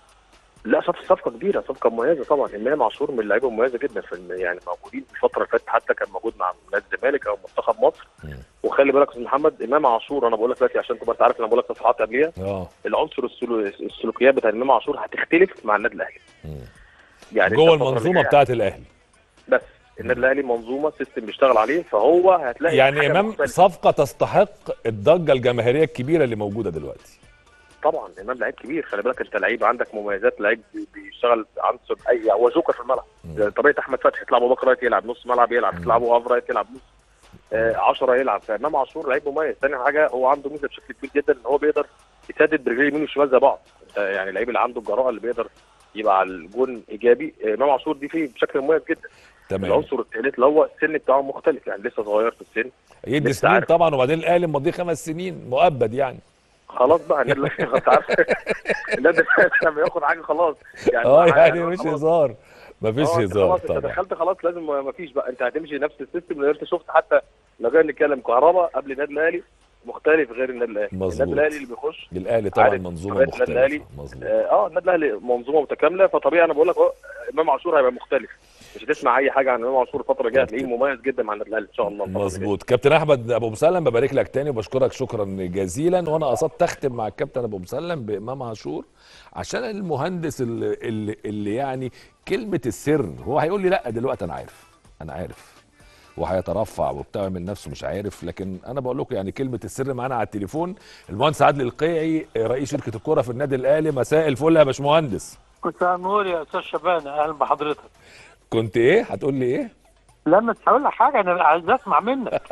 لا صف صفقه كبيره صفقه مميزه طبعا امام عاشور من اللعيبه المميزه جدا في الم- يعني موجودين في الفتره اللي فاتت حتى كان موجود مع نادي الزمالك او منتخب مصر مم. وخلي بالك يا استاذ محمد امام عاشور انا بقول لك دلوقتي عشان تبقى انت عارف انا بقول لك تصريحات قبليها اه العنصر السلو... السلوكيات بتاع امام عاشور هتختلف مع النادي الاهلي مم. يعني جوه أنت الفترة المنظومه اللي جاية- بتاعه الاهلي بس النادي الاهلي منظومه سيستم بيشتغل عليه فهو هتلاقي يعني حاجة امام مختلفة. صفقه تستحق الضجه الجماهيريه الكبيره اللي موجوده دلوقتي طبعا امام لعيب كبير خلي بالك انت لعيب عندك مميزات لعيب بي- بيشتغل عنصر اي هو جوكر في الملعب مم. زي طريقه احمد فتحي تلعبه باك رايت يلعب نص ملعب يلعب مم. تلعبه هاف رايت يلعب نص 10 يلعب فامام عاشور لعيب مميز ثاني حاجه هو عنده ميزه بشكل كبير جدا ان هو بيقدر يسدد برجليه اليمين والشمال زي بعض انت يعني اللعيب اللي عنده الجراءه اللي بيقدر يبقى على الجون ايجابي امام عاشور دي فيه بشكل مميز جدا تمام العنصر الثالث اللي هو السن بتاعه مختلف يعني لسه صغير في السن يدي لسه سنين عارف. طبعا وبعدين الاهلي مضيه خمس سنين مؤبد يعني خلاص بقى النادي الاهلي انت عارف النادي الاهلي لما ياخد حاجه خلاص يعني اه مع- يعني مش خلاص. هزار مفيش اه انت هزار خلاص انت طبعا دخلت خلاص لازم ما فيش بقى انت هتمشي نفس السيستم اللي انت شفت حتى لو جينا نتكلم كهرباء قبل النادي الاهلي مختلف غير النادي الاهلي مظبوط. النادي الاهلي اللي بيخش الاهلي طبعا عارف منظومه طبيعة النادي الأهلي. مختلفه مظبوط اه آه، النادي الاهلي منظومه متكامله فطبيعي انا بقول لك اهو امام عاشور هيبقى مختلف مش هتسمع اي حاجه عن امام عاشور الفتره الجايه هتلاقيه مميز جدا مع النادي الاهلي ان شاء الله الفترة الجاية. مظبوط كابتن احمد ابو مسلم ببارك لك تاني وبشكرك شكرا جزيلا وانا قصدت اختم مع الكابتن ابو مسلم بامام عاشور عشان المهندس اللي, اللي, اللي يعني كلمه السر هو هيقول لي لا دلوقتي انا عارف انا عارف وهيترفع وبتاع من نفسه مش عارف لكن انا بقول لكم يعني كلمه السر معانا على التليفون المهندس عادل القيعي رئيس شركه الكوره في النادي الاهلي مساء الفل يا باشمهندس مساء النور يا استاذ شبانه اهلا بحضرتك كنت ايه هتقول لي ايه لا مش هقول لك حاجه انا عايز اسمع منك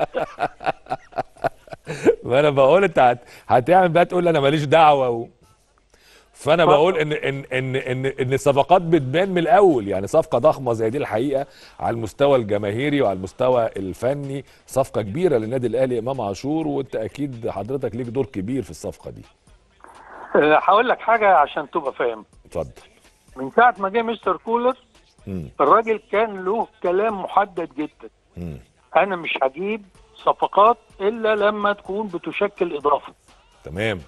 ما انا بقول انت هت... هتعمل بقى تقول لي انا ماليش دعوه و... فانا اتفضل. بقول ان ان ان ان ان الصفقات بتبان من الاول يعني صفقه ضخمه زي دي الحقيقه على المستوى الجماهيري وعلى المستوى الفني صفقه كبيره للنادي الاهلي امام عاشور وانت اكيد حضرتك ليك دور كبير في الصفقه دي أه، هقول لك حاجه عشان تبقى فاهم اتفضل من ساعه ما جه مستر كولر مم. الراجل كان له كلام محدد جدا مم. انا مش هجيب صفقات الا لما تكون بتشكل اضافه تمام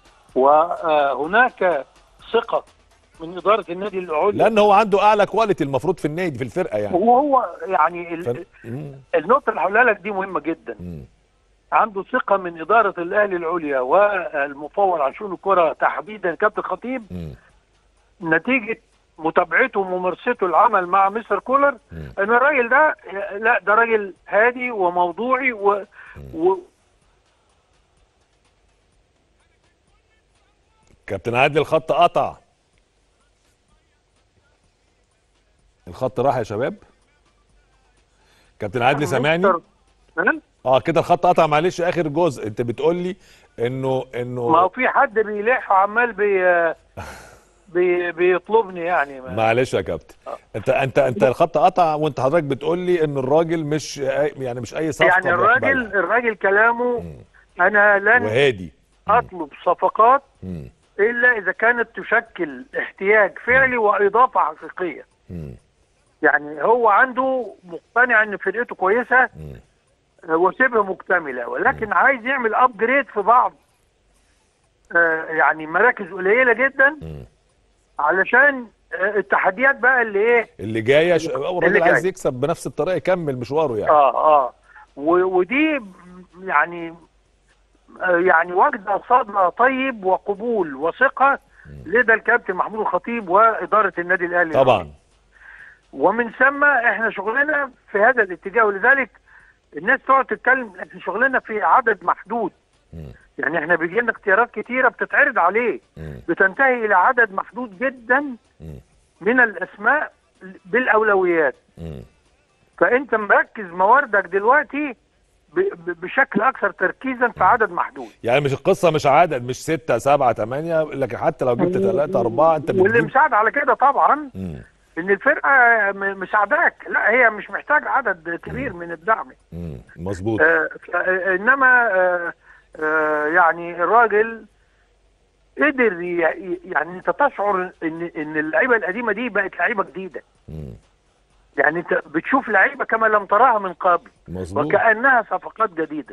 وهناك ثقه من اداره النادي العليا لان هو عنده اعلى كواليتي المفروض في النادي في الفرقه يعني وهو يعني ال- ف... مم. النقطه اللي هقولها لك دي مهمه جدا مم. عنده ثقه من اداره الاهلي العليا والمفوض عن شؤون الكره تحديدا كابتن خطيب مم. نتيجه متابعته وممارسته العمل مع مستر كولر مم. ان الراجل ده لا ده راجل هادي وموضوعي و, و كابتن عادل الخط قطع الخط راح يا شباب كابتن عادل سامعني مستر- ها؟ اه كده الخط قطع معلش اخر جزء انت بتقول لي انه ما هو انه في حد بيلح وعمال بي بي بيطلبني يعني ما معلش يا كابتن انت انت انت الخط قطع وانت حضرتك بتقول لي ان الراجل مش يعني مش اي صفقه يعني الراجل بيقبلها. الراجل كلامه انا لن وهادي اطلب صفقات مم. الا اذا كانت تشكل احتياج فعلي واضافه حقيقيه مم. يعني هو عنده مقتنع ان فرقته كويسه مم. آه، وشبه مكتمله ولكن عايز يعمل ابجريد في بعض آه، يعني مراكز قليله جدا مم. علشان آه، التحديات بقى اللي ايه اللي جايه ش... هو الراجل اللي عايز جاي. يكسب بنفس الطريقه يكمل مشواره يعني اه اه و- ودي يعني آه، يعني واجده صدى طيب وقبول وثقه لدى الكابتن محمود الخطيب واداره النادي الاهلي طبعا ومن ثم احنا شغلنا في هذا الاتجاه ولذلك الناس تقعد تتكلم احنا شغلنا في عدد محدود مم. يعني احنا بيجي لنا اختيارات كتيره بتتعرض عليه مم. بتنتهي الى عدد محدود جدا مم. من الاسماء بالاولويات مم. فانت مركز مواردك دلوقتي ب- ب- بشكل اكثر تركيزا في عدد محدود يعني مش القصه مش عدد مش ستة سبعة تمانية لكن حتى لو جبت ثلاثة أربعة أنت واللي بتجيب مساعد على كده طبعا مم. ان الفرقه م- مساعداك لا هي مش محتاجه عدد كبير من الدعم مم. مظبوط آه، ف- آه، انما آه، آه، يعني الراجل قدر ي- يعني انت تشعر ان ان اللعيبه القديمه دي بقت لعيبه جديده مم. يعني انت بتشوف لعيبه كما لم تراها من قبل مظبوط وكانها صفقات جديده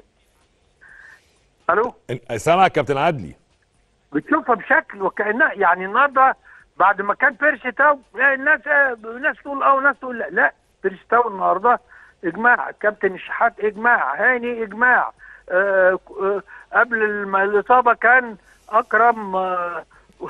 الو إن- سامع كابتن عدلي بتشوفها بشكل وكانها يعني النهارده بعد ما كان بيرسي تاو لا الناس ناس تقول اه وناس تقول لا لا بيرسي تاو النهارده اجماع كابتن الشحات اجماع هاني اجماع آه آه قبل الم- الاصابه كان اكرم آه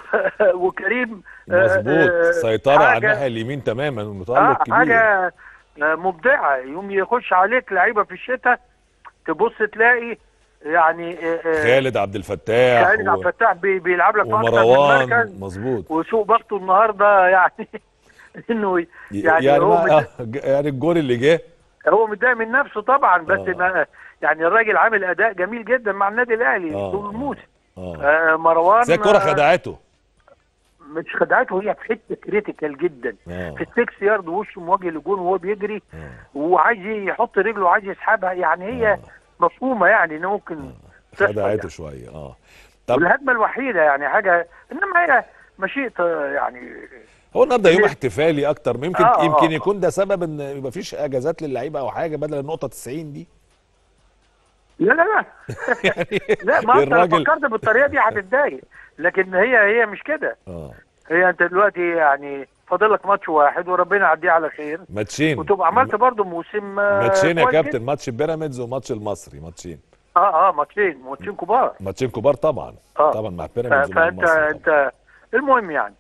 وكريم آه، مظبوط آه، سيطرة على حاجة- الناحية اليمين تماما اه ومتألق كبير حاجه آه، مبدعه يوم يخش عليك لعيبه في الشتاء تبص تلاقي يعني آه، آه، خالد عبد الفتاح خالد و- عبد الفتاح بي- بيلعب لك في أكتر من ومروان مركز. مظبوط وسوء بخته النهارده يعني انه ي- يعني, يعني هو ما مت- آه، ج- يعني الجول اللي جه هو متضايق من نفسه طبعا بس آه. ما يعني الراجل عامل اداء جميل جدا مع النادي الاهلي آه، طول آه. الموسم اه آه مروان زي الكرة آه، خدعته مش خدعته هي في حته كريتيكال جدا اه في السكس يارد وشه مواجه لجون وهو بيجري آه. وعايز يحط رجله وعايز يسحبها يعني هي مفهومه يعني انه ممكن تحصل خدعته يعني. شوية اه طب والهجمه الوحيده يعني حاجه انما هي مشيئه يعني هو النهارده يوم هي- احتفالي اكتر من- يمكن آه، آه، يمكن آه. يكون ده سبب ان يبقى فيش اجازات للعيبه او حاجه بدل النقطه 90 دي لا لا لا يعني لا ما انت لو الراجل فكرت بالطريقه دي هتتضايق لكن هي هي مش كده اه هي انت دلوقتي يعني فاضل لك ماتش واحد وربنا يعديه على خير ماتشين وتبقى عملت برضه موسم آه، ماتشين يا كويس كابتن جدا. ماتش بيراميدز وماتش المصري ماتشين اه اه ماتشين ماتشين كبار ماتشين كبار طبعا آه. طبعا مع ف- بيراميدز ومع فانت المصري طبعاً. انت المهم يعني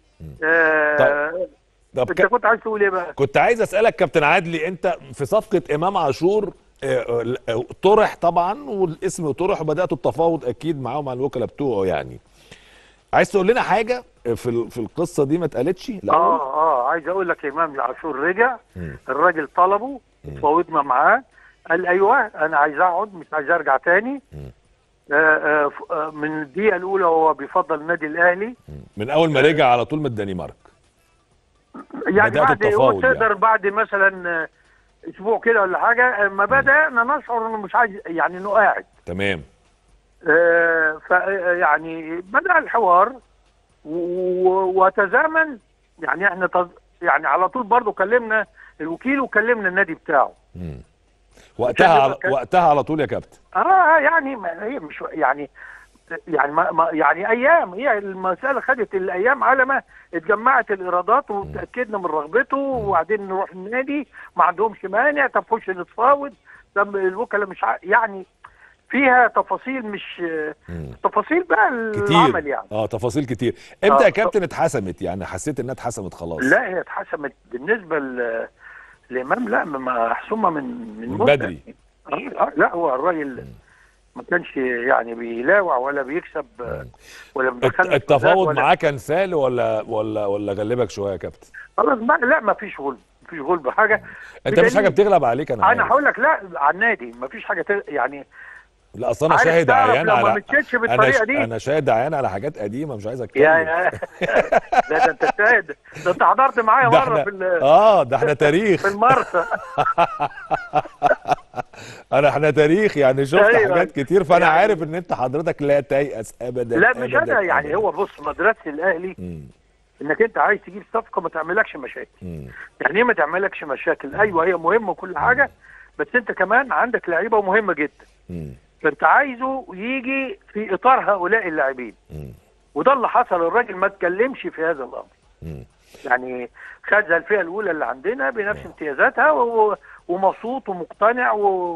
آه طب انت ك- كنت عايز تقول ايه بقى؟ كنت عايز اسالك كابتن عدلي انت في صفقه امام عاشور آه، آه، طرح طبعا والاسم طرح وبدات التفاوض اكيد معاه ومع الوكلاء بتوعه يعني عايز تقول لنا حاجه في ال- في القصه دي ما اتقالتش الأول؟ اه اه عايز اقول لك امام عاشور رجع مم. الراجل طلبه فاوضنا معاه قال ايوه انا عايز اقعد مش عايز ارجع تاني مم. آه آه ف- آه من الدقيقه الاولى هو بيفضل النادي الاهلي من اول ما رجع على طول من الدنمارك يعني بدأت بعد التفاوض هو تقدر يعني. بعد مثلا آه، اسبوع كده ولا حاجه ما بدانا نشعر انه مش عايز يعني انه قاعد تمام آه، ف يعني بدا الحوار و- و- وتزامن يعني احنا تز... يعني على طول برضو كلمنا الوكيل وكلمنا النادي بتاعه مم. وقتها على كان- وقتها على طول يا كابتن اه يعني ما هي مش يعني يعني ما ما يعني ايام هي المساله خدت الايام على ما اتجمعت الايرادات وتاكدنا من رغبته وبعدين نروح النادي ما عندهمش مانع طب خش نتفاوض طب الوكلاء مش ع... يعني فيها تفاصيل مش مم. تفاصيل بقى العمل كتير يعني اه تفاصيل كتير امتى آه. يا كابتن اتحسمت يعني حسيت انها اتحسمت خلاص لا هي اتحسمت بالنسبه ل- لامام لا ما محسومه من من, من مدة. بدري. آه آه، لا هو الراجل ما كانش يعني بيلاوع ولا بيكسب آه، ولا الت- مدخلنا في التفاوض ولا- معاه كان سهل ولا ولا ولا غلبك شويه يا كابتن خلاص ما لا ما فيش غلب ما فيش غلب بحاجه انت مش بدليل- حاجه بتغلب عليك انا انا عارف. هقول لك لا على النادي ما فيش حاجه تل... يعني لا اصل انا عارف شاهد تعرف عيان لو ما على مشيتش انا بالطريقه دي انا شاهد عيان على حاجات قديمه مش عايز اتكلم يا يا ده, ده انت شاهد ده انت حضرت معايا ده مره احنا في ال- اه ده احنا في تاريخ المرسى انا احنا تاريخ يعني شفت أيوة. حاجات كتير فانا يعني- عارف ان انت حضرتك لا تيأس ابدا لا مش أبداً انا يعني أبداً. هو بص مدرسه الاهلي مم. انك انت عايز تجيب صفقه ما تعملكش مشاكل مم. يعني ايه ما تعملكش مشاكل ايوه هي مهمه وكل حاجه بس انت كمان عندك لعيبه مهمه جدا مم. فانت عايزه يجي في اطار هؤلاء اللاعبين مم. وده اللي حصل الراجل ما اتكلمش في هذا الامر مم. يعني خد زي الفئه الاولى اللي عندنا بنفس امتيازاتها و- ومبسوط ومقتنع و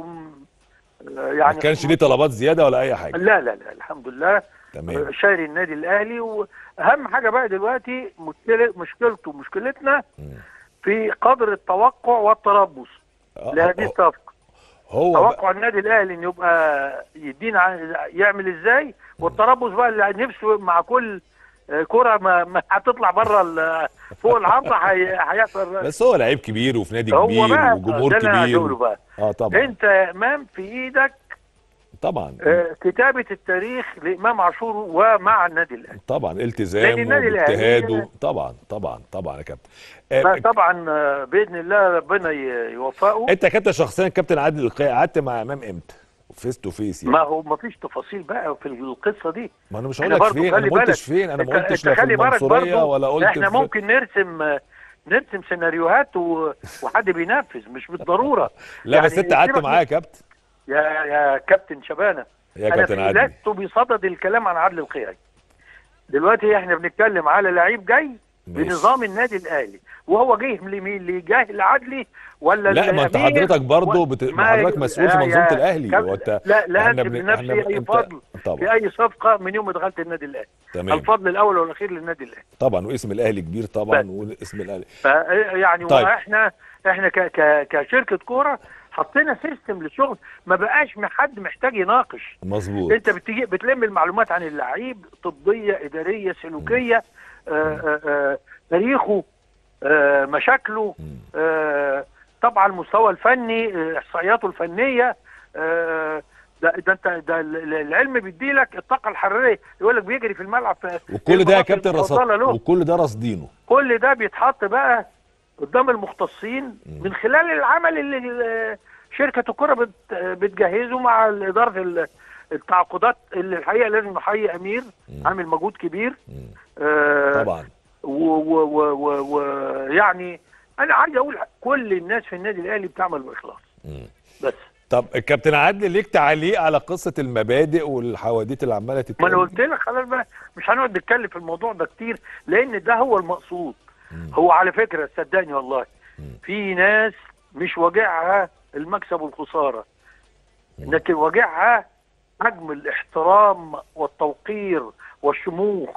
يعني ما كانش ليه طلبات زياده ولا اي حاجه لا لا لا الحمد لله تمام شاري النادي الاهلي واهم حاجه بقى دلوقتي مشكله مشكلته مشكلتنا مم. في قدر التوقع والتربص آه، لهذه هو- الصفقه هو بقى توقع النادي الاهلي انه يبقى يدينا عن- يعمل ازاي والتربص بقى اللي نفسه مع كل آه، كره ما, ما هتطلع بره ال- فوق العارضه هي- هيحصل بس هو لعيب كبير وفي نادي هو كبير بقى وجمهور ده اللي أنا كبير هقوله بقى اه طبعا انت يا امام في ايدك طبعا آه، كتابه التاريخ لامام عاشور ومع النادي الاهلي طبعا لأن التزامه النادي الأهلي- واجتهاده طبعا طبعا طبعا يا كابتن آه، فطبعا آه، باذن الله ربنا ي- يوفقه انت يا كابتن شخصيا كابتن عادل القيعي قعدت مع امام امتى فيس تو فيس يعني ما هو ما فيش تفاصيل بقى في القصه دي ما انا مش احنا هقول لك برضو فين انا خلي ما قلتش بالك. فين انا ما انت- قلتش انت لا في خلي بالك المنصوريه برضو ولا قلت احنا في... ممكن نرسم آه، نرسم سيناريوهات و... وحد بينفذ مش بالضروره لا بس يعني انت قعدت سيبك معايا يا كابتن يا يا كابتن شبانه يا انا كابتن في- عادل لست بصدد الكلام عن عدل القيعي دلوقتي احنا بنتكلم على لعيب جاي ماشي. بنظام النادي الاهلي وهو جه لمين اللي جه لعدلي ولا لا ما انت الأمير حضرتك برضه و- بت... ما- ما حضرتك مسؤول في يا- منظومه يا الاهلي كاب- هو انت لا لا احنا انت بن- بنفسي احنا- اي انت- فضل في طبعا اي صفقه من يوم ما دخلت النادي الاهلي تمام الفضل الاول والاخير للنادي الاهلي طبعا واسم الاهلي كبير طبعا بس. واسم الاهلي ف يعني طيب. واحنا احنا ك ك كشركه كوره حطينا سيستم للشغل ما بقاش م- حد محتاج يناقش مظبوط انت بتجي بتلم المعلومات عن اللعيب طبيه اداريه سلوكيه آه آه آه تاريخه آه مشاكله مم. آه طبعا المستوى الفني آه، احصائياته الفنيه آه ده ده انت ده ال- ال- العلم بيدي لك الطاقه الحراريه يقول لك بيجري في الملعب في وكل ده يا المناطق كابتن رصد المفضلة له. وكل ده رصدينه كل ده بيتحط بقى قدام المختصين مم. من خلال العمل اللي ال- شركه الكره بت- بتجهزه مع اداره ال- التعاقدات اللي الحقيقه لازم نحيي امير مم. عامل مجهود كبير مم. آه طبعا ويعني انا عايز اقول كل الناس في النادي الاهلي بتعمل باخلاص مم. بس طب كابتن عادل ليك تعليق على قصه المبادئ والحواديت اللي عماله ما تتكلم انا قلت لك خلاص بقى مش هنقعد نتكلم في الموضوع ده كتير لان ده هو المقصود مم. هو على فكره صدقني والله مم. في ناس مش واجعها المكسب والخساره مم. لكن واجعها حجم الاحترام والتوقير والشموخ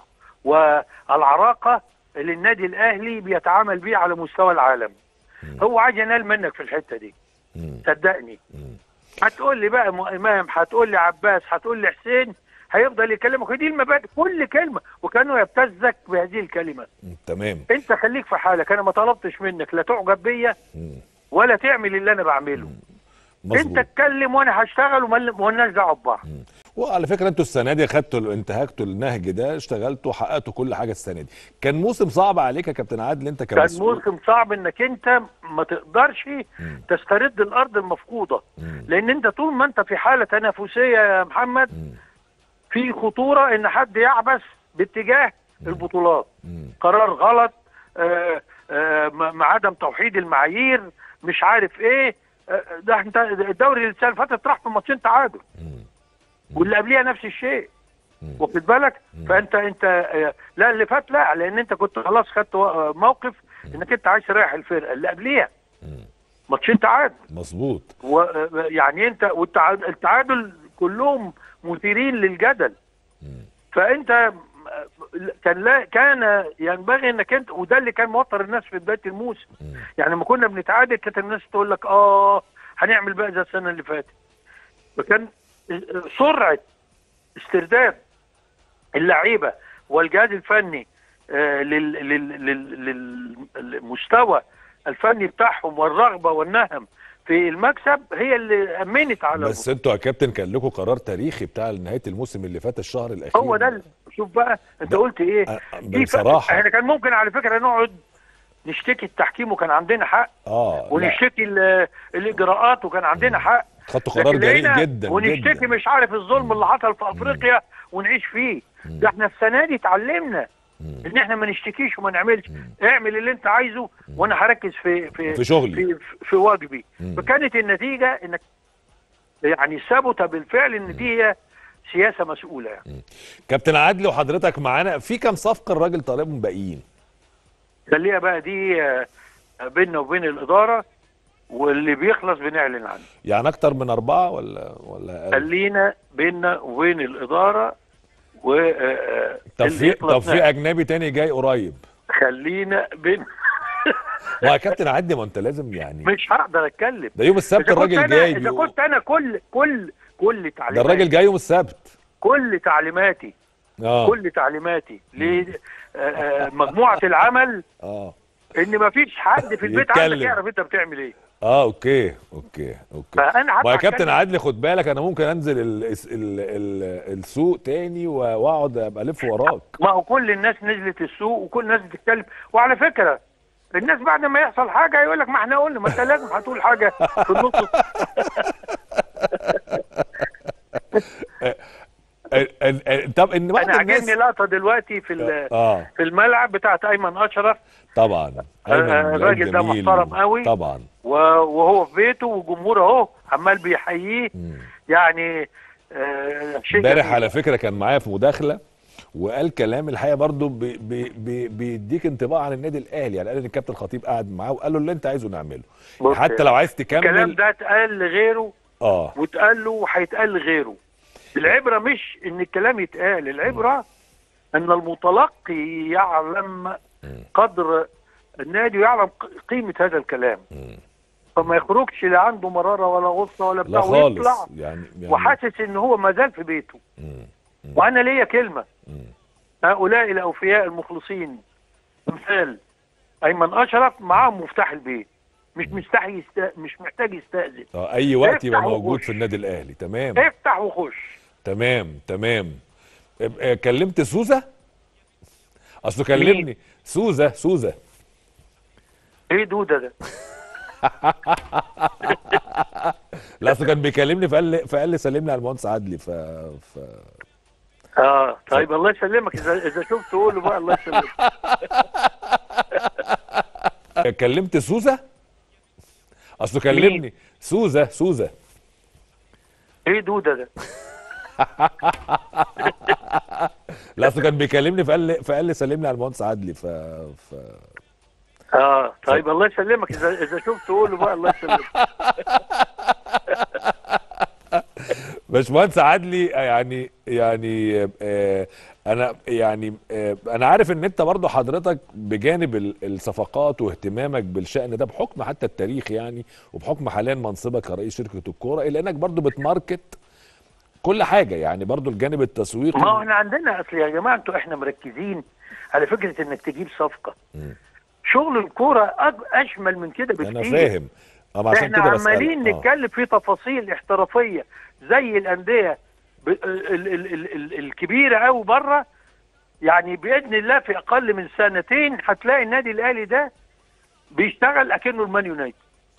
والعراقه اللي النادي الاهلي بيتعامل بيه على مستوى العالم مم. هو عايز ينال منك في الحته دي مم. صدقني مم. هتقول لي بقى م- امام هتقول لي عباس هتقول لي حسين هيفضل يكلمك دي المبادئ كل كلمه وكانه يبتزك بهذه الكلمه مم. تمام انت خليك في حالك انا ما طلبتش منك لا تعجب بيا مم. ولا تعمل اللي انا بعمله انت مظبوط اتكلم وانا هشتغل ومال- ومالناش دعوه ببعض وعلى فكره انتوا السنه دي خدتوا انتهكتوا النهج ده اشتغلتوا حققتوا كل حاجه السنه دي كان موسم صعب عليك يا كابتن عادل انت كان كمسؤول موسم صعب انك انت ما تقدرش مم. تسترد الارض المفقوده مم. لان انت طول ما انت في حاله تنافسيه يا محمد مم. في خطوره ان حد يعبث باتجاه البطولات مم. قرار غلط آه، آه، م- مع عدم توحيد المعايير مش عارف ايه آه، ده انت الدوري السنه اللي فاتت راح في ماتشين تعادل مم. واللي قبليها نفس الشيء مم. واخد بالك مم. فانت انت آه، لا اللي فات لا لان انت كنت خلاص خدت و- موقف انك انت عايز تريح الفرقه اللي قبليها مم. ماتشين تعادل مظبوط ويعني انت والتعادل كلهم مثيرين للجدل مم. فانت كان لا كان ينبغي انك انت وده اللي كان موتر الناس في بدايه الموسم مم. يعني لما كنا بنتعادل كانت الناس تقول لك اه هنعمل بقى زي السنه اللي فاتت فكان سرعه استرداد اللعيبه والجهاز الفني آه، لل- لل- لل- لل- للمستوى الفني بتاعهم والرغبه والنهم في في المكسب هي اللي امنت على بس انتوا يا كابتن كان لكم قرار تاريخي بتاع نهايه الموسم اللي فات الشهر الاخير هو ده ال- شوف بقى انت ده- قلت ايه أ- دي ف- بصراحة. احنا كان ممكن على فكره نقعد نشتكي التحكيم وكان عندنا حق اه لا ونشتكي ال- الاجراءات وكان عندنا حق خدتوا قرار لكن جريء لقينا جدا ونشتكي جدا مش عارف الظلم اللي حصل في افريقيا ونعيش فيه ده احنا السنه دي اتعلمنا ان احنا ما نشتكيش وما نعملش اعمل اللي انت عايزه وانا هركز في في في شغلي. في, في واجبي مم. فكانت النتيجه انك يعني ثبت بالفعل ان دي هي سياسه مسؤوله يعني كابتن عادل وحضرتك معانا في كام صفقه الراجل طالبهم باقيين خليها بقى دي آه، بيننا وبين الاداره واللي بيخلص بنعلن عنه يعني اكتر من اربعه ولا ولا أقل؟ خلينا بيننا وبين الاداره و آه، آه، طب اللي في يخلص طب في نعلن. اجنبي تاني جاي قريب خلينا بين ما يا كابتن عدي ما انت لازم يعني مش هقدر اتكلم ده يوم السبت إذا كنت الراجل أنا جاي اذا بيقول- كنت انا كل كل كل ده تعليماتي الراجل جاي يوم السبت كل تعليماتي اه كل تعليماتي لمجموعه العمل اه ان ما فيش حد في البيت يتكلم. عندك يعرف انت بتعمل ايه اه اوكي اوكي اوكي فانا ما يا هطلع كابتن أتكلم. عادل خد بالك انا ممكن انزل ال ال ال السوق تاني و- واقعد ابقى الف وراك ما هو كل الناس نزلت السوق وكل الناس بتتكلم وعلى فكره الناس بعد ما يحصل حاجه يقول لك ما احنا قلنا ما انت لازم هتقول حاجه في النص ال- ال- ال- طب ان بعض انا الناس عاجبني لقطه دلوقتي في ال- اه في الملعب بتاعت ايمن اشرف طبعا آه، أيمن لعيب الراجل ده جميل. محترم قوي. طبعا و- وهو في بيته والجمهور اهو عمال بيحييه مم. يعني آه، شيء امبارح جميل. على فكره كان معايا في مداخله وقال كلام الحقيقه برضو بي بي بي بيديك انطباع عن النادي الاهلي يعني قال ان الكابتن الخطيب قاعد معاه وقال له اللي انت عايزه نعمله بص حتى لو عايز الكلام تكمل ده اتقال لغيره اه واتقال له وهيتقال لغيره العبره مش ان الكلام يتقال العبره ان المتلقي يعلم قدر النادي ويعلم ق- قيمه هذا الكلام فما يخرجش لا عنده مراره ولا غصه ولا لا بتاع خالص ويطلع يعني, يعني وحاسس ان هو ما زال في بيته مم. وانا ليا كلمه مم. هؤلاء الاوفياء المخلصين مثال ايمن اشرف معاهم مفتاح البيت مش مستحي يست... مش محتاج يستاذن اه اي وقت يبقى افتح موجود وخش. في النادي الاهلي تمام افتح وخش تمام تمام اب- كلمت سوزا اصله كلمني سوزا سوزا ايه دوده ده لا اصله كان بيكلمني فقال لي فقال لي سلمني على المهندس عدلي ف, ف... اه طيب الله يسلمك اذا اذا شفت قول له بقى الله يسلمك كلمت سوزا اصله كلمني سوزا سوزا ايه دوده ده لا اصله كان بيكلمني فقال لي فقال لي سلمني على المهندس عدلي ف, ف... اه طيب الله يسلمك اذا اذا شفت قول له بقى الله يسلمك باشمهندس عدلي يعني يعني آه انا يعني آه انا عارف ان انت برضو حضرتك بجانب ال- الصفقات واهتمامك بالشأن ده بحكم حتى التاريخ يعني وبحكم حاليا منصبك كرئيس شركة الكورة الا انك برضو بتماركت كل حاجة يعني برضو الجانب التسويقي ما هو احنا عندنا اصل يا جماعه انتوا احنا مركزين على فكره انك تجيب صفقه مم. شغل الكوره أج- اشمل من كده بكتير انا فاهم اما عشان احنا كده بسألك. عمالين آه. نتكلم في تفاصيل احترافيه زي الانديه ب- ال- ال- ال- ال- الكبيره قوي بره يعني باذن الله في اقل من سنتين هتلاقي النادي الاهلي ده بيشتغل اكنه المان يونايتد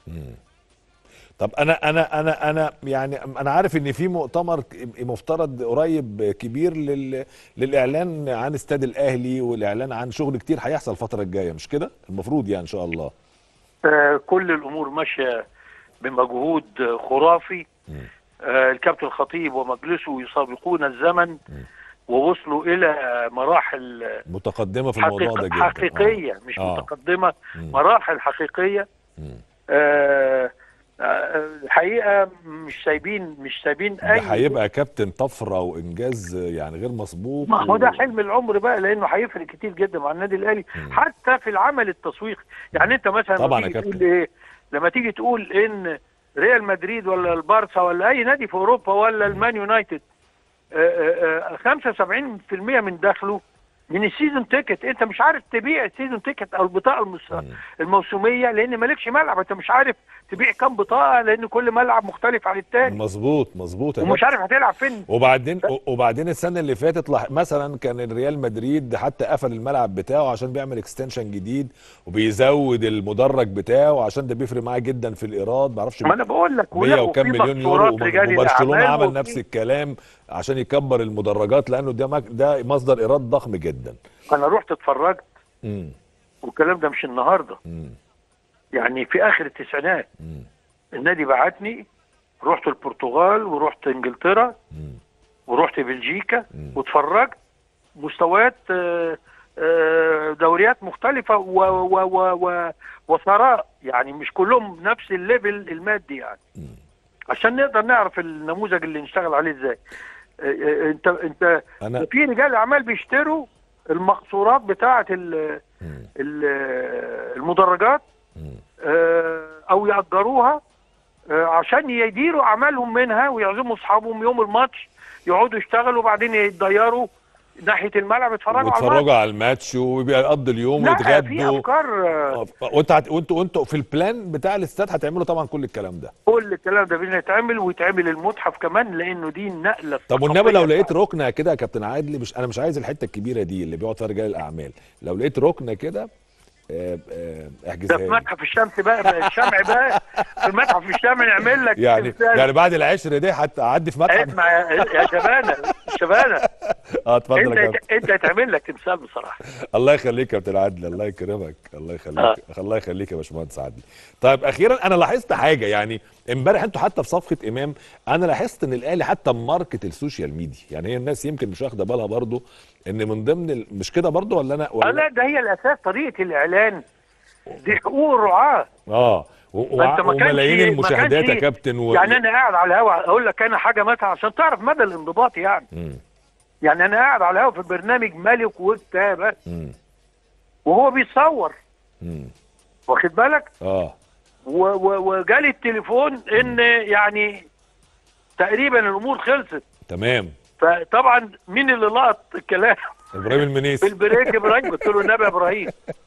طب انا انا انا انا يعني انا عارف ان في مؤتمر ك- مفترض قريب كبير لل للاعلان عن استاد الاهلي والاعلان عن شغل كتير هيحصل الفتره الجايه مش كده المفروض يعني ان شاء الله آه، كل الامور ماشيه بمجهود آه، خرافي آه، الكابتن الخطيب ومجلسه يسابقون الزمن ووصلوا الى مراحل آه، متقدمه في الموضوع ده حقيق- جدا حقيقيه مش آه. متقدمه مم. مراحل حقيقيه مم. آه، آه، الحقيقه مش سايبين مش سايبين ده اي هيبقى كابتن طفره وانجاز يعني غير مسبوق ما هو و- ده حلم العمر بقى لانه هيفرق كتير جدا مع النادي الاهلي حتى في العمل التسويقي يعني انت مثلا لما طبعا يا تيجي كابتن. تقول ايه لما تيجي تقول ان ريال مدريد ولا البارسا ولا اي نادي في اوروبا ولا المان يونايتد آه، آه، آه، 75% من دخله من السيزون تيكت انت مش عارف تبيع السيزون تيكت او البطاقه المس... مم. الموسميه لان مالكش ملعب انت مش عارف تبيع كام بطاقه لان كل ملعب مختلف عن التاني مظبوط مظبوط يا ومش كابتن. عارف هتلعب فين وبعدين وبعدين السنه اللي فاتت لح- مثلا كان الريال مدريد حتى قفل الملعب بتاعه عشان بيعمل اكستنشن جديد وبيزود المدرج بتاعه عشان ده بيفرق معاه جدا في الايراد معرفش ما انا بقول لك 100 ولقوا وكام في مليون يورو مقصورات وب- رجال وبرشلونه الأعمال عمل وفي- نفس الكلام عشان يكبر المدرجات لانه ده مك- ده مصدر ايراد ضخم جدا انا رحت اتفرجت امم والكلام ده مش النهارده امم يعني في اخر التسعينات امم النادي بعتني رحت البرتغال ورحت انجلترا امم ورحت بلجيكا مم. واتفرجت مستويات آه، آه، دوريات مختلفة و و و و وثراء يعني مش كلهم نفس الليفل المادي يعني مم. عشان نقدر نعرف النموذج اللي نشتغل عليه ازاي آه، آه، انت انت انا في رجال اعمال بيشتروا المقصورات بتاعه ال- مم. ال- المدرجات مم. آه، او يأجروها آه، عشان يديروا اعمالهم منها ويعزموا اصحابهم يوم الماتش يقعدوا يشتغلوا وبعدين يتضيروا ناحيه الملعب يتفرجوا على الماتش ويتفرجوا على الماتش ويقضوا اليوم لا في ويتغدوا افكار آه، آه، وانت هت- وانتوا وانتوا في البلان بتاع الاستاد هتعملوا طبعا كل الكلام ده كل الكلام ده بيتعمل ويتعمل المتحف كمان لانه دي النقله طب والنبي لو الثقافية لقيت ركنه كده يا كابتن عادل مش انا مش عايز الحته الكبيره دي اللي بيقعد فيها رجال الاعمال لو لقيت ركنه كده آه، آه، ده احجزها في لي. متحف الشمس بقى, بقى الشمع بقى في المتحف الشمع نعمل لك يعني تمثال. يعني بعد العشر دي حتى اعدي في متحف اسمع يا يا شبانه شبانه اه اتفضل يا انت كابتن انت هتعمل لك تمثال بصراحه الله يخليك يا كابتن عادل الله يكرمك الله يخليك آه. الله يخليك يا باشمهندس عادل طيب اخيرا انا لاحظت حاجه يعني امبارح انتوا حتى في صفقه امام انا لاحظت ان الاهلي حتى ماركت السوشيال ميديا يعني هي الناس يمكن مش واخده بالها برضو ان من ضمن ال... مش كده برضو ولا انا آه ولا لا ده هي الاساس طريقه الاعلان دي حقوق الرعاه اه و... فأنت ما كانش- وملايين ما المشاهدات يا كانش- كابتن و... يعني انا قاعد على الهوا اقول لك انا حاجه مثلا عشان تعرف مدى الانضباط يعني مم. يعني انا قاعد على الهوا في برنامج ملك وكتابه مم. وهو بيتصور مم. واخد بالك اه و- و- وجالي التليفون ان يعني تقريبا الامور خلصت تمام فطبعا مين اللي لقط الكلام ابراهيم في المنيسي البريك ابراهيم قلت له النبي يا ابراهيم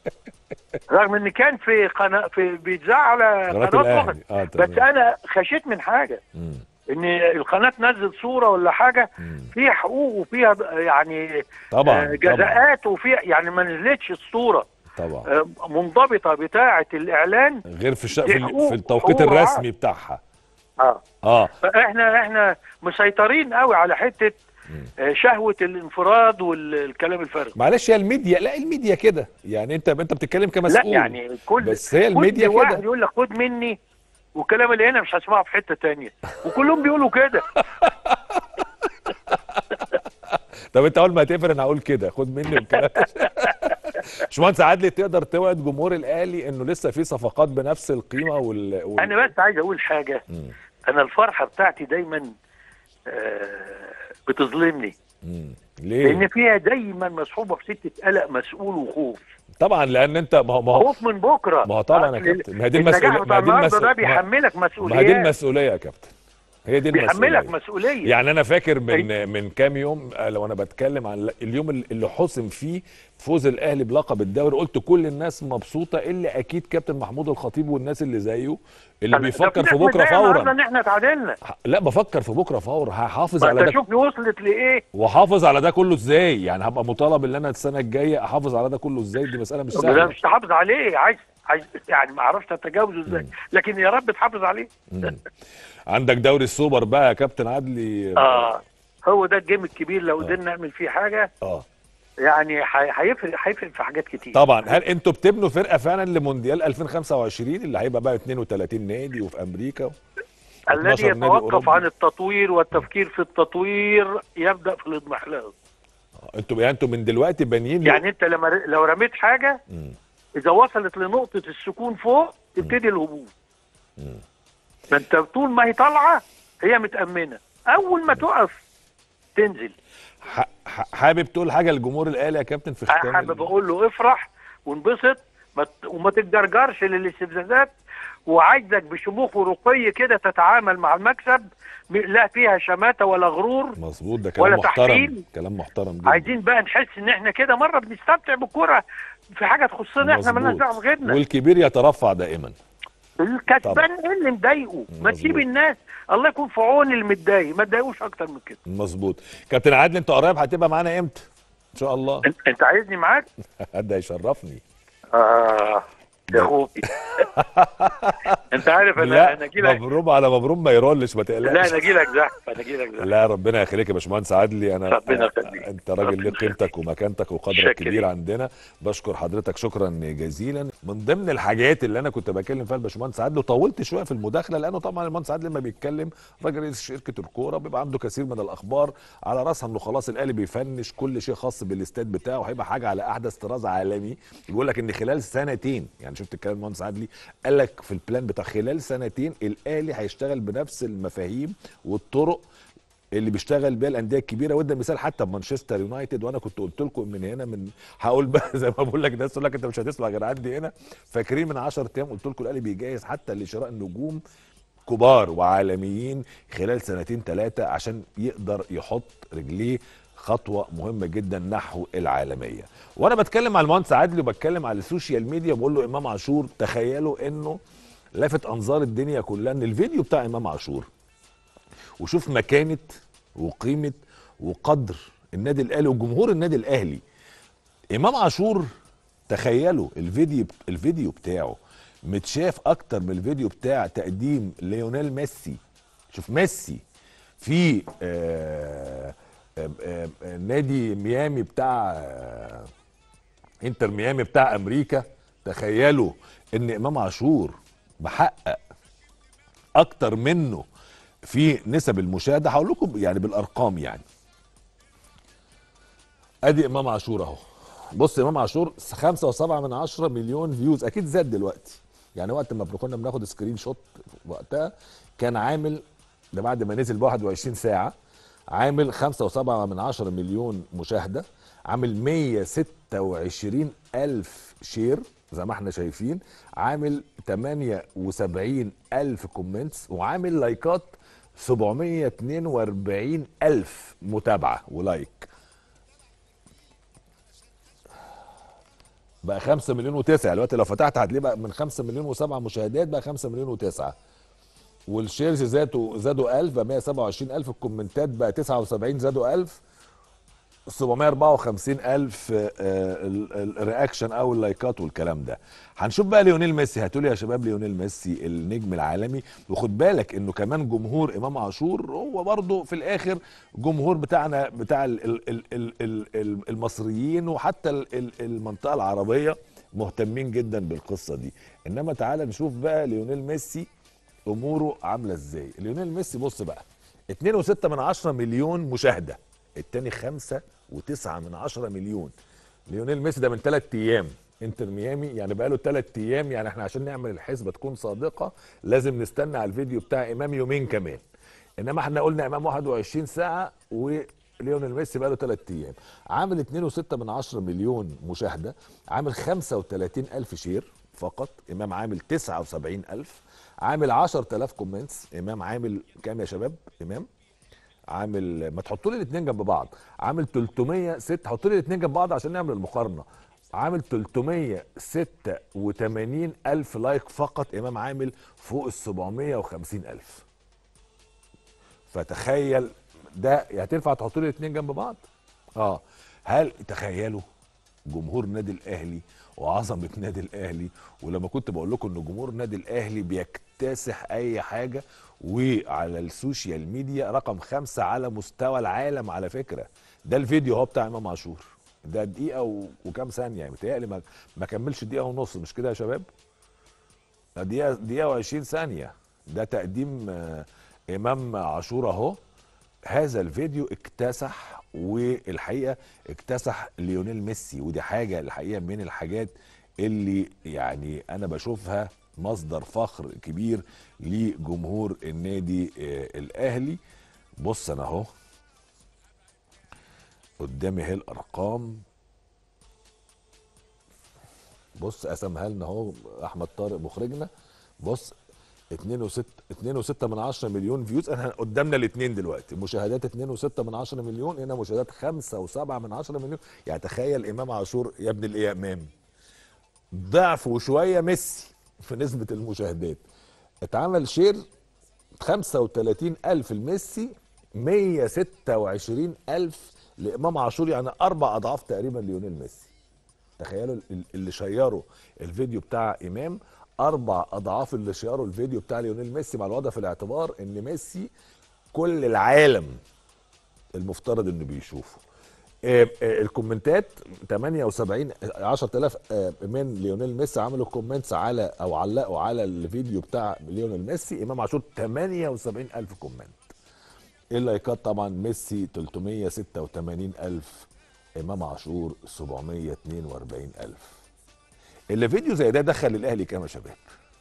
رغم ان كان في قناه في بيتذاع على قناه قناه الاهلي واحد اه بس تمام انا خشيت من حاجه مم. ان القناه تنزل صوره ولا حاجه مم. فيها حقوق وفيها يعني طبعا آه، طبعا جزاءات وفيها يعني ما نزلتش الصوره طبعا آه، منضبطه بتاعه الاعلان غير في الش... دي في, ال... حقوق- في التوقيت حقوق رعاة. الرسمي بتاعها اه اه فاحنا احنا مسيطرين قوي على حته مم. آه، شهوه الانفراد والكلام الفارغ معلش يا الميديا لا الميديا كده يعني انت انت بتتكلم لا كمسؤول يعني كل بس هي كل الميديا واحد كده يقول لك خد مني والكلام اللي هنا مش هسمعه في حته تانية وكلهم بيقولوا كده طب انت اول ما هتقفل انا هقول كده خد مني الكلام باشمهندس عادل تقدر توعد جمهور الاهلي انه لسه في صفقات بنفس القيمه وال, وال... انا بس عايز اقول حاجه مم. انا الفرحه بتاعتي دايما آه، بتظلمني مم. لان ليه فيها دايما مصحوبه بسته قلق مسؤول وخوف طبعا لان انت ما هو ما هو خوف من بكره ما هو طبعا يا أصل كابتن ما هي دي النجاح المسؤوليه بتاع ما هي دي النهارده ده المسؤوليه بيحملك ما هي دي مسؤوليات المسؤوليه يا كابتن هي دي المسؤوليه بيحملك مسؤوليه يعني انا فاكر من من كام يوم آه، لو انا بتكلم عن اليوم اللي حسم فيه فوز الاهلي بلقب الدوري قلت كل الناس مبسوطه الا اكيد كابتن محمود الخطيب والناس اللي زيه اللي ده بيفكر ناس في بكره متضايقة النهارده فورا ان احنا اتعادلنا ح- لا بفكر في بكره فورا هحافظ ما على انت ده شوف وصلت لايه وحافظ على ده كله ازاي يعني هبقى مطالب ان انا السنه الجايه احافظ على ده كله ازاي دي مساله مش ده سهله مش تحافظ عليه عايز عايز يعني ما اعرفش تتجاوزه ازاي لكن يا رب تحافظ عليه مم. عندك دوري السوبر بقى يا كابتن عدلي اه هو ده الجيم الكبير لو قدرنا نعمل فيه حاجه اه يعني هي- هيفرق هيفرق في حاجات كتير طبعا هل انتوا بتبنوا فرقه فعلا لمونديال 2025 اللي هيبقى بقى 32 نادي وفي امريكا الذي 12 نادي يتوقف أوروبي. عن التطوير والتفكير في التطوير يبدا في الاضمحلال انتوا يعني انتوا من دلوقتي بانيين له- يعني انت لما ر- لو رميت حاجه مم. اذا وصلت لنقطه السكون فوق تبتدي الهبوط مم. ما انت طول ما هي طالعه هي متامنه اول ما تقف تنزل ح- ح- حابب تقول حاجه لجمهور الاهلي يا كابتن في ختام حابب ال- اقول له افرح وانبسط ما ت- وما تتجرجرش للاستفزازات وعايزك بشموخ ورقي كده تتعامل مع المكسب م- لا فيها شماته ولا غرور مظبوط ده كلام ولا محترم تحفيل. كلام محترم جدا عايزين بقى نحس ان احنا كده مره بنستمتع بالكوره في حاجه تخصنا احنا مالناش مظبوط. دعوه بغيرنا والكبير يترفع دائما الكسبان ايه اللي مضايقه ما مظبوط. تسيب الناس الله يكون في عون المتضايق ما تضايقوش اكتر من كده مظبوط كابتن عادل انت قريب هتبقى معانا امتى ان شاء الله انت, انت عايزني معاك ده يشرفني اه يا اخوي انت عارف انا لا انا اجي لك مبروم على مبروم ما يرولش ما لا تقلقش انا اجي لك زحف انا اجي لك زحف لا ربنا يخليك يا باشمهندس عادلي انا ربنا يخليك. انت راجل ربنا ليك قيمتك ومكانتك وقدرك شاكرين. كبير عندنا بشكر حضرتك شكرا جزيلا من ضمن الحاجات اللي انا كنت بكلم فيها الباشمهندس عادل وطولت شويه في المداخله لانه طبعا المهندس عادل لما بيتكلم راجل رئيس شركه الكوره بيبقى عنده كثير من الاخبار على راسها انه خلاص الاهلي بيفنش كل شيء خاص بالاستاد بتاعه هيبقى حاجه على احدث طراز عالمي بيقول لك ان خلال سنتين يعني شفت الكلام المهندس عادلي قال لك في البلان بتاع خلال سنتين الاهلي هيشتغل بنفس المفاهيم والطرق اللي بيشتغل بيها الانديه الكبيره وده مثال حتى بمانشستر يونايتد وانا كنت قلت لكم من هنا من هقول بقى زي ما بقول لك الناس تقول لك انت مش هتسمع غير عندي هنا فاكرين من 10 ايام قلت لكم الاهلي بيجهز حتى لشراء نجوم كبار وعالميين خلال سنتين ثلاثه عشان يقدر يحط رجليه خطوه مهمه جدا نحو العالميه وانا بتكلم على المهندس عادل وبتكلم على السوشيال ميديا بقول له امام عاشور تخيلوا انه لفت انظار الدنيا كلها ان الفيديو بتاع امام عاشور وشوف مكانه وقيمه وقدر النادي الاهلي وجمهور النادي الاهلي امام عاشور تخيلوا الفيديو الفيديو بتاعه متشاف اكتر من الفيديو بتاع تقديم ليونيل ميسي شوف ميسي في آه آه آه آه نادي ميامي بتاع آه انتر ميامي بتاع امريكا تخيلوا ان امام عاشور محقق اكتر منه في نسب المشاهده هقول لكم يعني بالارقام يعني ادي امام عاشور اهو بص امام عاشور خمسة وسبعة من عشرة مليون فيوز اكيد زاد دلوقتي يعني وقت ما كنا بناخد سكرين شوت وقتها كان عامل ده بعد ما نزل ب 21 ساعه عامل خمسة وسبعة من عشرة مليون مشاهده عامل 126 الف شير زي ما احنا شايفين عامل 78 الف كومنتس وعامل لايكات 742 الف متابعه ولايك بقى 5 مليون و9 دلوقتي لو فتحت هتلاقيه بقى من 5 مليون و7 مشاهدات بقى 5 مليون و9 والشيرز زادوا زادوا 1000 بقى 127000 الكومنتات بقى 79 زادوا 1000 754 الف الرياكشن او اللايكات والكلام ده هنشوف بقى ليونيل ميسي هاتوا لي يا شباب ليونيل ميسي النجم العالمي وخد بالك انه كمان جمهور امام عاشور هو برضه في الاخر جمهور بتاعنا بتاع ال ال ال ال ال ال المصريين وحتى ال ال المنطقه العربيه مهتمين جدا بالقصه دي انما تعالى نشوف بقى ليونيل ميسي اموره عامله ازاي ليونيل ميسي بص بقى 2.6 من 10 مليون مشاهده التاني خمسة وتسعة من عشرة مليون ليونيل ميسي ده من ثلاث ايام انتر ميامي يعني بقاله ثلاث ايام يعني احنا عشان نعمل الحسبه تكون صادقه لازم نستنى على الفيديو بتاع امام يومين كمان انما احنا قلنا امام 21 ساعه وليونيل ميسي بقاله ثلاث ايام عامل 2.6 من 10 مليون مشاهده عامل 35 الف شير فقط امام عامل 79 الف عامل 10000 كومنتس امام عامل كام يا شباب امام عامل ما تحطوا لي الاثنين جنب بعض عامل 306 حطوا لي الاثنين جنب بعض عشان نعمل المقارنه عامل 386 الف لايك فقط امام عامل فوق ال 750 الف فتخيل ده هتنفع تحطوا لي الاثنين جنب بعض اه هل تخيلوا جمهور النادي الاهلي وعظمه النادي الاهلي ولما كنت بقول لكم ان جمهور النادي الاهلي بيكتسح اي حاجه وعلى السوشيال ميديا رقم خمسة على مستوى العالم على فكرة ده الفيديو هو بتاع إمام عاشور ده دقيقة و... وكام ثانية يعني متهيألي ما... ما كملش دقيقة ونص مش كده يا شباب؟ ده دقيقة دقيقة و20 ثانية ده تقديم آه إمام عاشور أهو هذا الفيديو اكتسح والحقيقة اكتسح ليونيل ميسي ودي حاجة الحقيقة من الحاجات اللي يعني أنا بشوفها مصدر فخر كبير لجمهور النادي الاهلي بص انا اهو قدامي اهي الارقام بص قسمها لنا اهو احمد طارق مخرجنا بص 2 و6 2 و6 من 10 مليون فيوز احنا قدامنا الاثنين دلوقتي مشاهدات 2 و6 من 10 مليون هنا مشاهدات 5 و7 من 10 مليون يعني تخيل امام عاشور يا ابن الايه يا امام ضعف وشويه ميسي في نسبه المشاهدات اتعمل شير 35 ألف لميسي 126 ألف لإمام عاشور يعني أربع أضعاف تقريبا ليونيل ميسي تخيلوا ال- اللي شيروا الفيديو بتاع إمام أربع أضعاف اللي شيروا الفيديو بتاع ليونيل ميسي مع الوضع في الاعتبار إن ميسي كل العالم المفترض إنه بيشوفه آه، آه، الكومنتات 78 10000 آه، من ليونيل ميسي عملوا كومنتس على او علقوا على الفيديو بتاع ليونيل ميسي امام عاشور 78000 كومنت اللايكات طبعا ميسي 386000 امام عاشور 742000 اللي فيديو زي ده دخل الاهلي كام يا شباب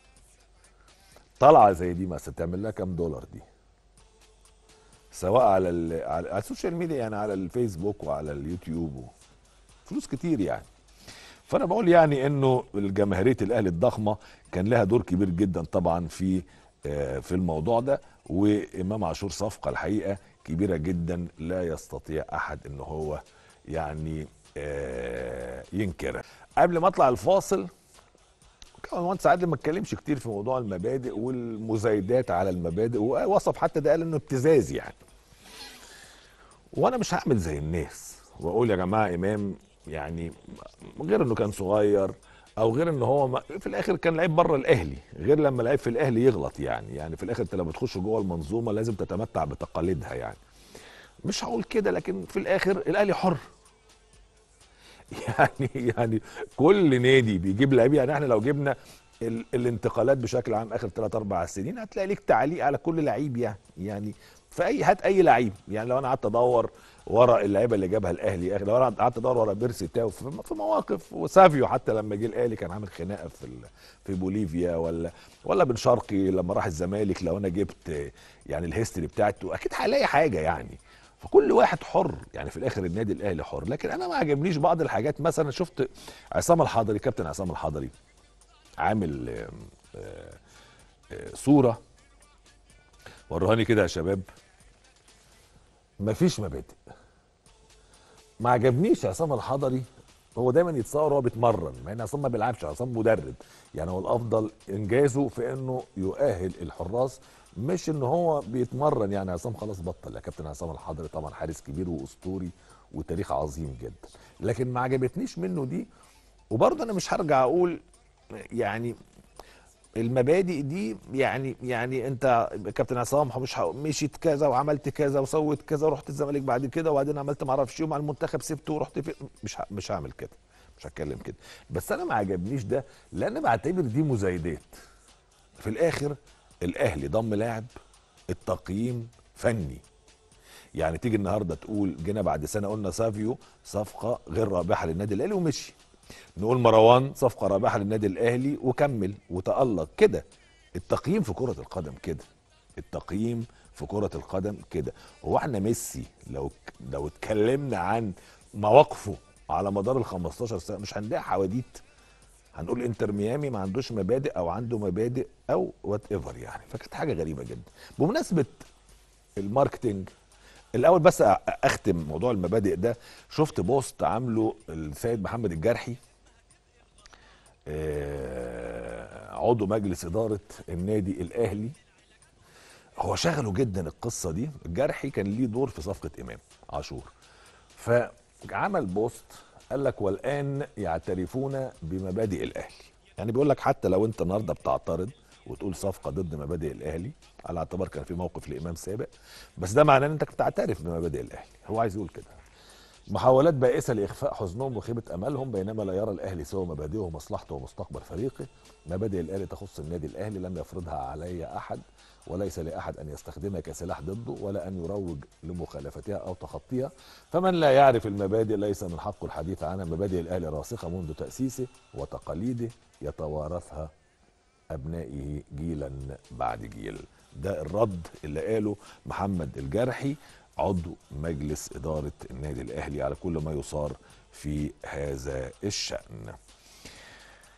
طلعه زي دي مثلا تعمل لها كام دولار دي سواء على ال- على على السوشيال ميديا يعني على الفيسبوك وعلى اليوتيوب و- فلوس كتير يعني فانا بقول يعني انه الجماهيريه الاهلي الضخمه كان لها دور كبير جدا طبعا في آه، في الموضوع ده وامام عاشور صفقه الحقيقه كبيره جدا لا يستطيع احد ان هو يعني آه، ينكرها قبل ما اطلع الفاصل كمان مهندس عادل ما اتكلمش كتير في موضوع المبادئ والمزايدات على المبادئ ووصف حتى ده قال انه ابتزاز يعني وانا مش هعمل زي الناس واقول يا جماعه امام يعني غير انه كان صغير او غير ان هو ما في الاخر كان لعيب بره الاهلي غير لما لعيب في الاهلي يغلط يعني يعني في الاخر انت لما تخش جوه المنظومه لازم تتمتع بتقاليدها يعني مش هقول كده لكن في الاخر الاهلي حر يعني يعني كل نادي بيجيب لعيب يعني احنا لو جبنا ال الانتقالات بشكل عام اخر 3 4 سنين هتلاقي ليك تعليق على كل لعيب يعني يعني في اي هات اي لعيب يعني لو انا قعدت ادور ورا اللعيبه اللي جابها الاهلي لو انا قعدت ادور ورا بيرسي تاو في في مواقف وسافيو حتى لما جه الاهلي كان عامل خناقه في ال- في بوليفيا ولا ولا بن شرقي لما راح الزمالك لو انا جبت يعني الهيستوري بتاعته اكيد هلاقي حاجه يعني فكل واحد حر يعني في الاخر النادي الاهلي حر لكن انا ما عجبنيش بعض الحاجات مثلا شفت عصام الحضري كابتن عصام الحضري عامل آم، آه، آه، صوره ورهاني كده يا شباب مفيش مبادئ ما عجبنيش عصام الحضري هو دايما يتصور وهو بيتمرن مع ان عصام ما بيلعبش عصام مدرب يعني هو الافضل انجازه في انه يؤهل الحراس مش ان هو بيتمرن يعني عصام خلاص بطل يا كابتن عصام الحضري طبعا حارس كبير واسطوري وتاريخ عظيم جدا لكن ما عجبتنيش منه دي وبرضه انا مش هرجع اقول يعني المبادئ دي يعني يعني انت كابتن عصام مش ه- مشيت كذا وعملت كذا وسويت كذا ورحت الزمالك بعد كده وبعدين عملت ما اعرفش ايه ومع المنتخب سبته ورحت في مش ه- مش هعمل كده مش هتكلم كده بس انا ما عجبنيش ده لان بعتبر دي مزايدات في الاخر الاهلي ضم لاعب التقييم فني يعني تيجي النهارده تقول جينا بعد سنه قلنا سافيو صفقه غير رابحه للنادي الاهلي ومشي نقول مروان صفقه رابحه للنادي الاهلي وكمل وتالق كده التقييم في كره القدم كده التقييم في كره القدم كده هو احنا ميسي لو لو اتكلمنا عن مواقفه على مدار ال 15 سنه مش هنلاقي حواديت هنقول انتر ميامي ما عندوش مبادئ او عنده مبادئ او وات ايفر يعني فكانت حاجه غريبه جدا بمناسبه الماركتينج الاول بس أ- اختم موضوع المبادئ ده شفت بوست عامله السيد محمد الجرحي آه، عضو مجلس اداره النادي الاهلي هو شغله جدا القصه دي الجرحي كان ليه دور في صفقه امام عاشور فعمل بوست قال لك والان يعترفون بمبادئ الاهلي يعني بيقول لك حتى لو انت النهارده بتعترض وتقول صفقه ضد مبادئ الاهلي على اعتبار كان في موقف لامام سابق بس ده معناه ان انت بتعترف بمبادئ الاهلي هو عايز يقول كده محاولات بائسه لاخفاء حزنهم وخيبه املهم بينما لا يرى الاهلي سوى مبادئه ومصلحته ومستقبل فريقه مبادئ الاهلي تخص النادي الاهلي لم يفرضها علي احد وليس لاحد ان يستخدمها كسلاح ضده ولا ان يروج لمخالفتها او تخطيها فمن لا يعرف المبادئ ليس من حقه الحديث عنها مبادئ الاهلي راسخه منذ تاسيسه وتقاليده يتوارثها ابنائه جيلا بعد جيل ده الرد اللي قاله محمد الجرحي عضو مجلس اداره النادي الاهلي على كل ما يصار في هذا الشان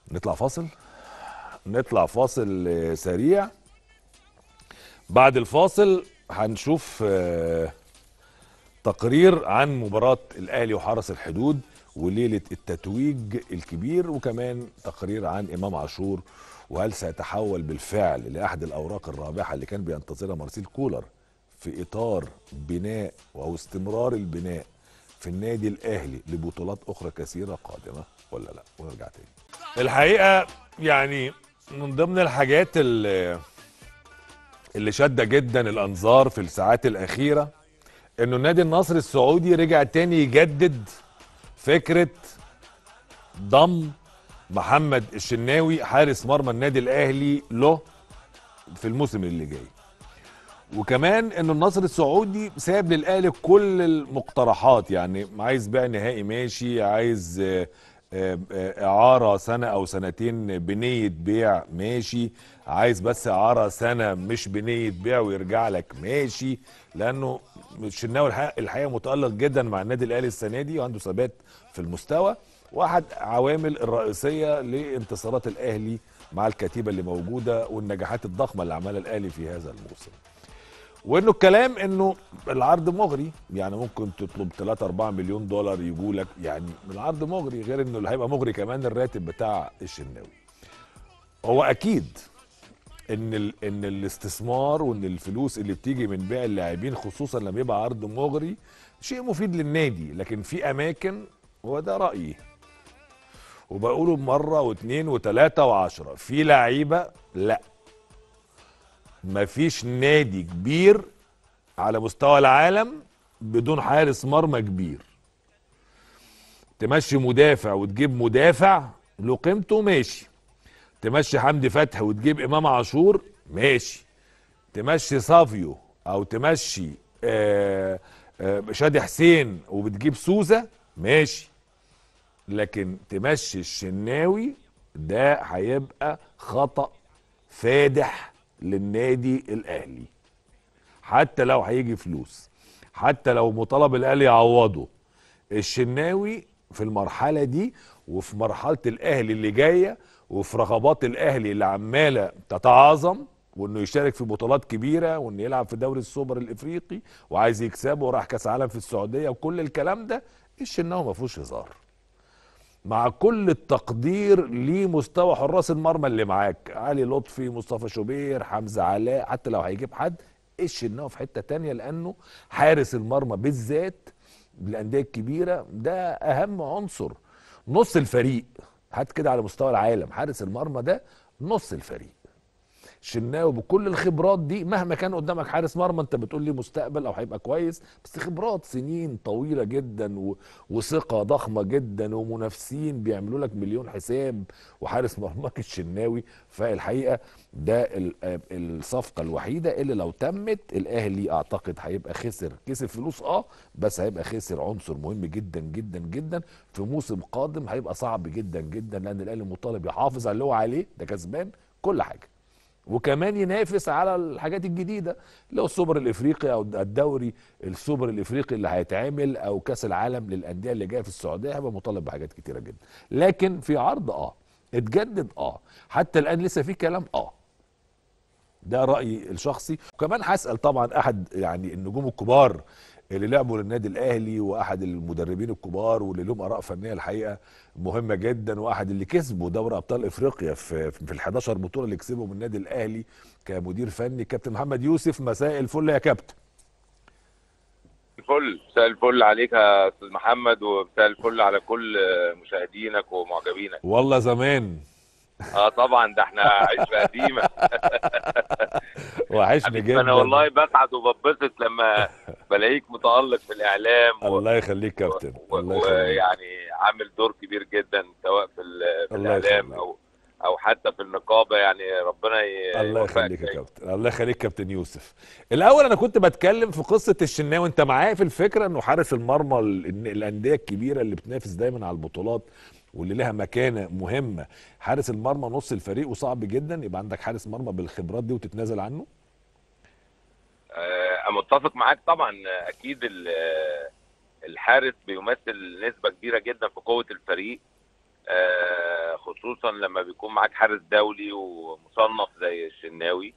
نطلع فاصل نطلع فاصل آه، سريع بعد الفاصل هنشوف آه، تقرير عن مباراة الأهلي وحرس الحدود وليلة التتويج الكبير وكمان تقرير عن إمام عاشور وهل سيتحول بالفعل لأحد الأوراق الرابحة اللي كان بينتظرها مارسيل كولر في إطار بناء أو استمرار البناء في النادي الأهلي لبطولات أخرى كثيرة قادمة ولا لا ونرجع تاني الحقيقة يعني من ضمن الحاجات اللي اللي شادة جدا الأنظار في الساعات الأخيرة انه النادي النصر السعودي رجع تاني يجدد فكره ضم محمد الشناوي حارس مرمى النادي الاهلي له في الموسم اللي جاي وكمان انه النصر السعودي ساب للاهلي كل المقترحات يعني عايز بيع نهائي ماشي عايز آه، آه، آه، اعاره سنه او سنتين بنيه بيع ماشي عايز بس اعاره سنه مش بنيه بيع ويرجع لك ماشي لانه الشناوي الحقيقه الحقيقة متالق جدا مع النادي الاهلي السنه دي وعنده ثبات في المستوى واحد عوامل الرئيسيه لانتصارات الاهلي مع الكتيبه اللي موجوده والنجاحات الضخمه اللي عملها الاهلي في هذا الموسم وانه الكلام انه العرض مغري يعني ممكن تطلب 3 4 مليون دولار يجوا لك يعني العرض مغري غير انه اللي هيبقى مغري كمان الراتب بتاع الشناوي هو اكيد ان ال ان الاستثمار وان الفلوس اللي بتيجي من بيع اللاعبين خصوصا لما يبقى عرض مغري شيء مفيد للنادي لكن في اماكن وده رايي وبقوله مره واثنين وثلاثه وعشره في لعيبه لا مفيش نادي كبير على مستوى العالم بدون حارس مرمى كبير تمشي مدافع وتجيب مدافع له قيمته ماشي تمشي حمدي فتحي وتجيب امام عاشور ماشي تمشي صافيو او تمشي آه آه شادي حسين وبتجيب سوزة ماشي لكن تمشي الشناوي ده هيبقى خطأ فادح للنادي الاهلي حتى لو هيجي فلوس حتى لو مطالب الاهلي يعوضه الشناوي في المرحله دي وفي مرحله الاهلي اللي جايه وفي رغبات الاهلي اللي عماله تتعاظم وانه يشارك في بطولات كبيره وانه يلعب في دوري السوبر الافريقي وعايز يكسبه وراح كاس عالم في السعوديه وكل الكلام ده الشناوي ما فيهوش هزار مع كل التقدير لمستوى حراس المرمى اللي معاك علي لطفي مصطفى شوبير حمزه علاء حتى لو هيجيب حد الشناوي في حته تانية لانه حارس المرمى بالذات بالانديه الكبيره ده اهم عنصر نص الفريق هات كده على مستوى العالم حارس المرمى ده نص الفريق شناوي بكل الخبرات دي مهما كان قدامك حارس مرمى انت بتقول لي مستقبل او هيبقى كويس بس خبرات سنين طويله جدا و... وثقه ضخمه جدا ومنافسين بيعملوا لك مليون حساب وحارس مرماك الشناوي فالحقيقه ده ال... الصفقه الوحيده اللي لو تمت الاهلي اعتقد هيبقى خسر كسب فلوس اه بس هيبقى خسر عنصر مهم جدا جدا جدا في موسم قادم هيبقى صعب جدا جدا لان الاهلي مطالب يحافظ على اللي هو عليه ده كسبان كل حاجه وكمان ينافس على الحاجات الجديده اللي هو السوبر الافريقي او الدوري السوبر الافريقي اللي هيتعمل او كاس العالم للانديه اللي جايه في السعوديه هيبقى مطالب بحاجات كتيره جدا لكن في عرض اه اتجدد اه حتى الان لسه في كلام اه ده رايي الشخصي وكمان هسال طبعا احد يعني النجوم الكبار اللي لعبوا للنادي الاهلي واحد المدربين الكبار واللي لهم اراء فنيه الحقيقه مهمه جدا واحد اللي كسبوا دوري ابطال افريقيا في في ال 11 بطوله اللي كسبهم النادي الاهلي كمدير فني كابتن محمد يوسف مساء الفل يا كابتن الفل مساء الفل عليك يا استاذ محمد ومساء الفل على كل مشاهدينك ومعجبينك والله زمان اه طبعا ده احنا عشره قديمه وحشني جدا انا والله بسعد وببسط لما بلاقيك متالق في الاعلام الله يخليك كابتن الله يخليك ويعني عامل دور كبير جدا سواء في, ال- في الله الاعلام يخليك. او او حتى في النقابه يعني ربنا ي- الله يوفقك يخليك يا دايما. كابتن الله يخليك كابتن يوسف الاول انا كنت بتكلم في قصه الشناوي انت معايا في الفكره انه حارس المرمى ال- إن الانديه الكبيره اللي بتنافس دايما على البطولات واللي لها مكانه مهمه حارس المرمى نص الفريق وصعب جدا يبقى عندك حارس مرمى بالخبرات دي وتتنازل عنه آه، متفق معاك طبعا آه، اكيد ال- آه، الحارس بيمثل نسبه كبيره جدا في قوه الفريق آه، خصوصا لما بيكون معاك حارس دولي ومصنف زي الشناوي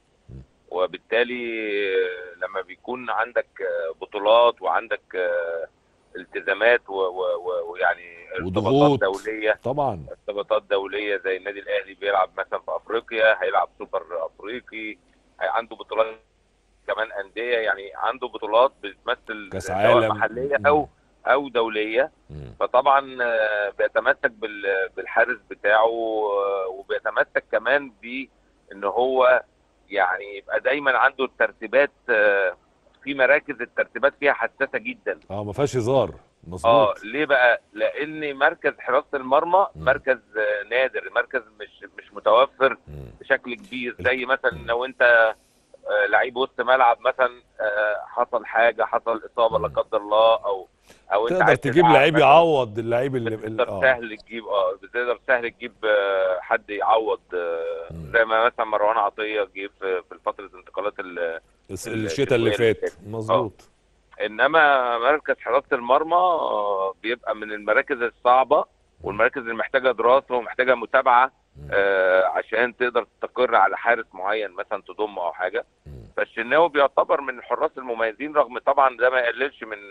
وبالتالي آه، لما بيكون عندك آه، بطولات وعندك آه، التزامات و- و- و- ويعني وضغوط. ارتباطات دوليه طبعا ارتباطات دوليه زي النادي الاهلي بيلعب مثلا في افريقيا هيلعب سوبر افريقي هي- عنده بطولات كمان انديه يعني عنده بطولات بتمثل كأس سواء عالم. محليه مم. او او دوليه مم. فطبعا آه، بيتمسك بال- بالحارس بتاعه آه، وبيتمسك كمان بان هو يعني يبقى دايما عنده الترتيبات آه، في مراكز الترتيبات فيها حساسه جدا اه ما فيهاش هزار اه مظبوط ليه بقى لان مركز حراسه المرمى مم. مركز آه، نادر مركز مش مش متوفر مم. بشكل كبير زي مثلا لو انت آه، لعيب وسط ملعب مثلا آه، حصل حاجه حصل اصابه لا مم. قدر الله او او انت تقدر عايز تجيب تلعب لعيب مثلاً يعوض اللعيب اللي ال- بتقدر اه سهل تجيب اه بتقدر سهل تجيب آه، حد يعوض آه، مم. زي ما مثلا مروان عطيه جه في في فتره انتقالات ال- الس- ال- الشتاء اللي الشتوية اللي فات فاتت. مظبوط انما مركز حراسه المرمى آه، بيبقى من المراكز الصعبه والمراكز اللي محتاجه دراسه ومحتاجه متابعه مم. آه، عشان تقدر تستقر على حارس معين مثلا تضمه او حاجه مم. فالشناوي بيعتبر من الحراس المميزين رغم طبعا ده ما يقللش من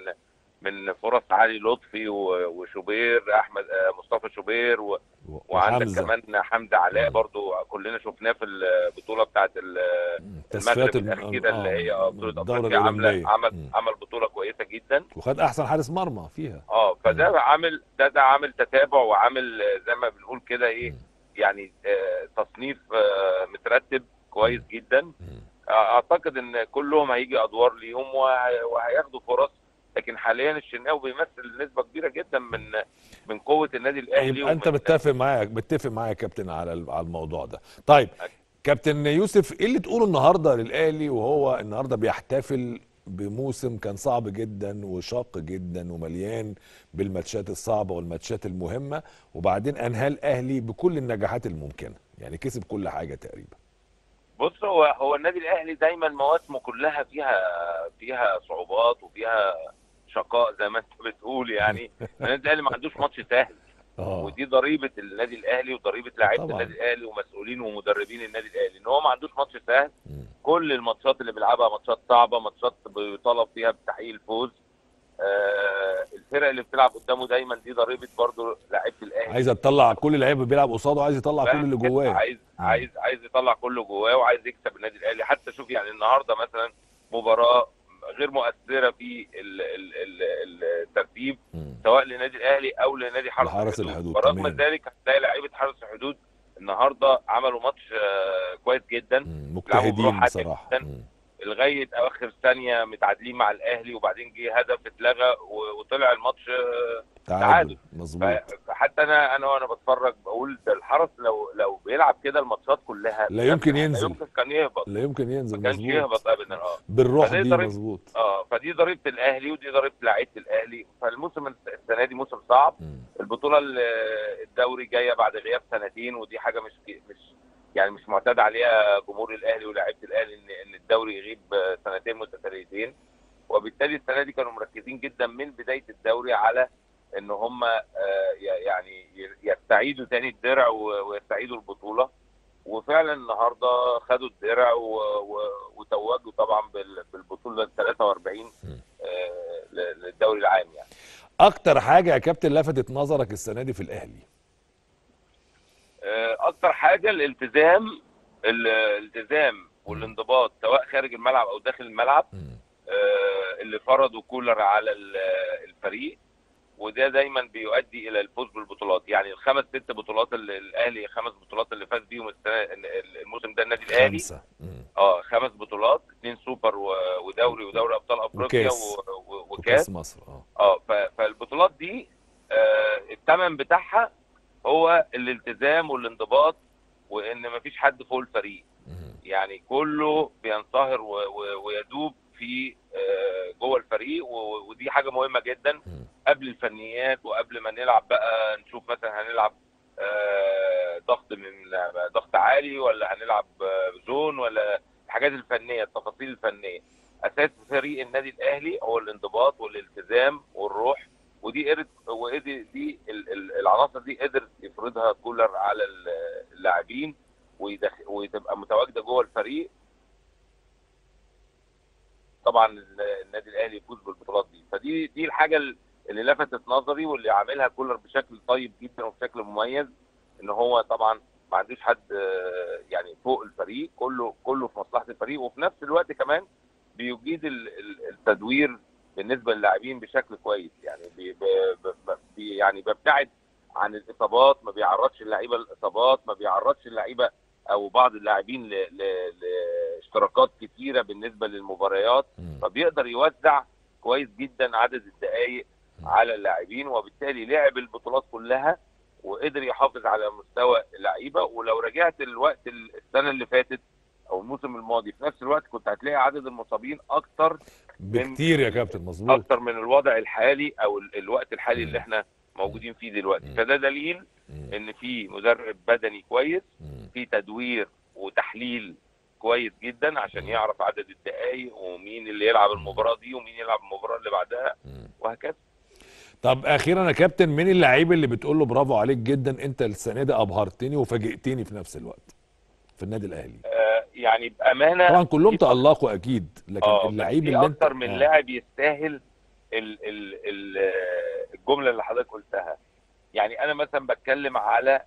من فرص علي لطفي و- وشوبير احمد آه، مصطفى شوبير و- و- وعندك وحمزة. كمان حمزه علاء مم. برضو كلنا شفناه في البطوله بتاعت ال- مم. المغرب تصفيات الم- الاخيره اللي هي آه، آه، بطوله الدورة افريقيا عامله الأولمبية. عمل مم. عمل بطوله كويسه جدا وخد احسن حارس مرمى فيها اه فده عامل ده ده عامل تتابع وعامل آه، زي ما بنقول كده ايه مم. يعني آه، تصنيف آه، مترتب كويس جدا مم. اعتقد ان كلهم هيجي ادوار ليهم وه- وهياخدوا فرص لكن حاليا الشناوي بيمثل نسبه كبيره جدا من من قوه النادي الاهلي يبقى انت ومن- متفق معاك متفق معايا يا كابتن على ال- على الموضوع ده طيب كابتن يوسف ايه اللي تقوله النهارده للاهلي وهو النهارده بيحتفل بموسم كان صعب جدا وشاق جدا ومليان بالماتشات الصعبه والماتشات المهمه وبعدين انهى الاهلي بكل النجاحات الممكنه يعني كسب كل حاجه تقريبا بص هو هو النادي الاهلي دايما مواسمه كلها فيها فيها صعوبات وفيها شقاء زي ما انت بتقول يعني النادي الاهلي ما عندوش ماتش سهل اه ودي ضريبه النادي الاهلي وضريبه لعيبه طبعاً. النادي الاهلي ومسؤولين ومدربين النادي الاهلي ان هو ما عندوش ماتش سهل مم. كل الماتشات اللي بيلعبها ماتشات صعبه ماتشات بيطالب فيها بتحقيق الفوز آه الفرق اللي بتلعب قدامه دايما دي ضريبه برضو لعيبه الاهلي عايز تطلع كل اللعيبه بيلعب قصاده عايز يطلع كل اللي جواه عايز مم. عايز عايز يطلع كله جواه وعايز يكسب النادي الاهلي حتى شوف يعني النهارده مثلا مباراه غير مؤثره في ال- ال- ال- الترتيب مم. سواء للنادي الاهلي او لنادي حرس لحرس الحدود الحدود، ورغم تمام. ذلك هتلاقي لعيبه حرس الحدود النهارده عملوا ماتش آه، كويس جدا مم. بروح مجتهدين عالية بصراحه جداً. مم. لغايه اواخر ثانيه متعادلين مع الاهلي وبعدين جه هدف اتلغى و- وطلع الماتش آه، تعادل تعادل. مظبوط ف- فحتى انا انا وانا بتفرج بقول ده الحرس لو لو بيلعب كده الماتشات كلها لا يمكن لا ينزل. يمكن كان يهبط لا يمكن ينزل ما كانش مظبوط يهبط ابدا اه بالروح فده دي ضريبة- مظبوط اه فدي ضريبه الاهلي ودي ضريبه لعيبه الاهلي فالموسم السنه دي موسم صعب مم. البطوله ال- الدوري جايه بعد غياب سنتين ودي حاجه مش مش يعني مش معتاد عليها جمهور الاهلي ولاعيبه الاهلي ان ان الدوري يغيب آه، سنتين متتاليتين وبالتالي السنه دي كانوا مركزين جدا من بدايه الدوري على ان هم آه، ي- يعني ي- يستعيدوا تاني الدرع و- ويستعيدوا البطوله وفعلا النهارده خدوا الدرع و- و- وتوجوا طبعا بال- بالبطوله ال 43 آه، ل- للدوري العام يعني اكتر حاجه يا كابتن لفتت نظرك السنه دي في الاهلي آه، اكتر حاجه الالتزام الالتزام والانضباط سواء خارج الملعب او داخل الملعب مم. آه، اللي فرضوا كولر على ال- الفريق وده دايما بيؤدي الى الفوز بالبطولات يعني الخمس ست بطولات اللي الاهلي خمس بطولات اللي فاز بيهم السنه الموسم ده النادي الاهلي خمسه مم. اه خمس بطولات اثنين سوبر و- ودوري ودوري ابطال افريقيا وكاس. و- و- وكاس وكاس مصر اه اه ف- فالبطولات دي آه الثمن بتاعها هو الالتزام والانضباط وان مفيش حد فوق الفريق مم. يعني كله بينصهر و- و- ويدوب في آه، جوه الفريق و- ودي حاجه مهمه جدا مم. قبل الفنيات وقبل ما نلعب بقى نشوف مثلا هنلعب آه، ضغط من ضغط عالي ولا هنلعب آه، زون ولا الحاجات الفنيه التفاصيل الفنيه اساس فريق النادي الاهلي هو الانضباط والالتزام والروح ودي قدرت ودي دي ال- ال- العناصر دي قدر يفرضها كولر على ال- اللاعبين ويدخ- وتبقى متواجده جوه الفريق طبعا ال- النادي الاهلي يفوز بالبطولات دي فدي دي الحاجه ال- اللي لفتت نظري واللي عاملها كولر بشكل طيب جدا وبشكل مميز ان هو طبعا ما عندوش حد آه، يعني فوق الفريق كله كله في مصلحه الفريق وفي نفس الوقت كمان بيجيد ال- ال- التدوير بالنسبه للاعبين بشكل كويس يعني بي ب- ب- بي يعني بيبتعد عن الاصابات ما بيعرضش اللعيبه للاصابات ما بيعرضش اللعيبه او بعض اللاعبين ل- ل- لاشتراكات كتيره بالنسبه للمباريات مم. فبيقدر يوزع كويس جدا عدد الدقائق م. على اللاعبين وبالتالي لعب البطولات كلها وقدر يحافظ على مستوى اللعيبه ولو رجعت الوقت ال- السنه اللي فاتت او الموسم الماضي في نفس الوقت كنت هتلاقي عدد المصابين اكتر بكتير يا كابتن مظبوط اكتر من الوضع الحالي او ال- الوقت الحالي م. اللي احنا موجودين فيه دلوقتي م. فده دليل مم. ان في مدرب بدني كويس مم. في تدوير وتحليل كويس جدا عشان م. يعرف عدد الدقائق ومين اللي يلعب المباراه دي ومين يلعب المباراه اللي بعدها مم. وهكذا طب اخيرا يا كابتن مين اللعيب اللي بتقول له برافو عليك جدا انت السنه دي ابهرتني وفاجئتني في نفس الوقت في النادي الاهلي آه يعني بامانه طبعا كلهم في تالقوا اكيد لكن اه اللعيب بس اللي في انت اكتر من آه. لاعب يستاهل ال ال ال آه، الجمله اللي حضرتك قلتها يعني انا مثلا بتكلم على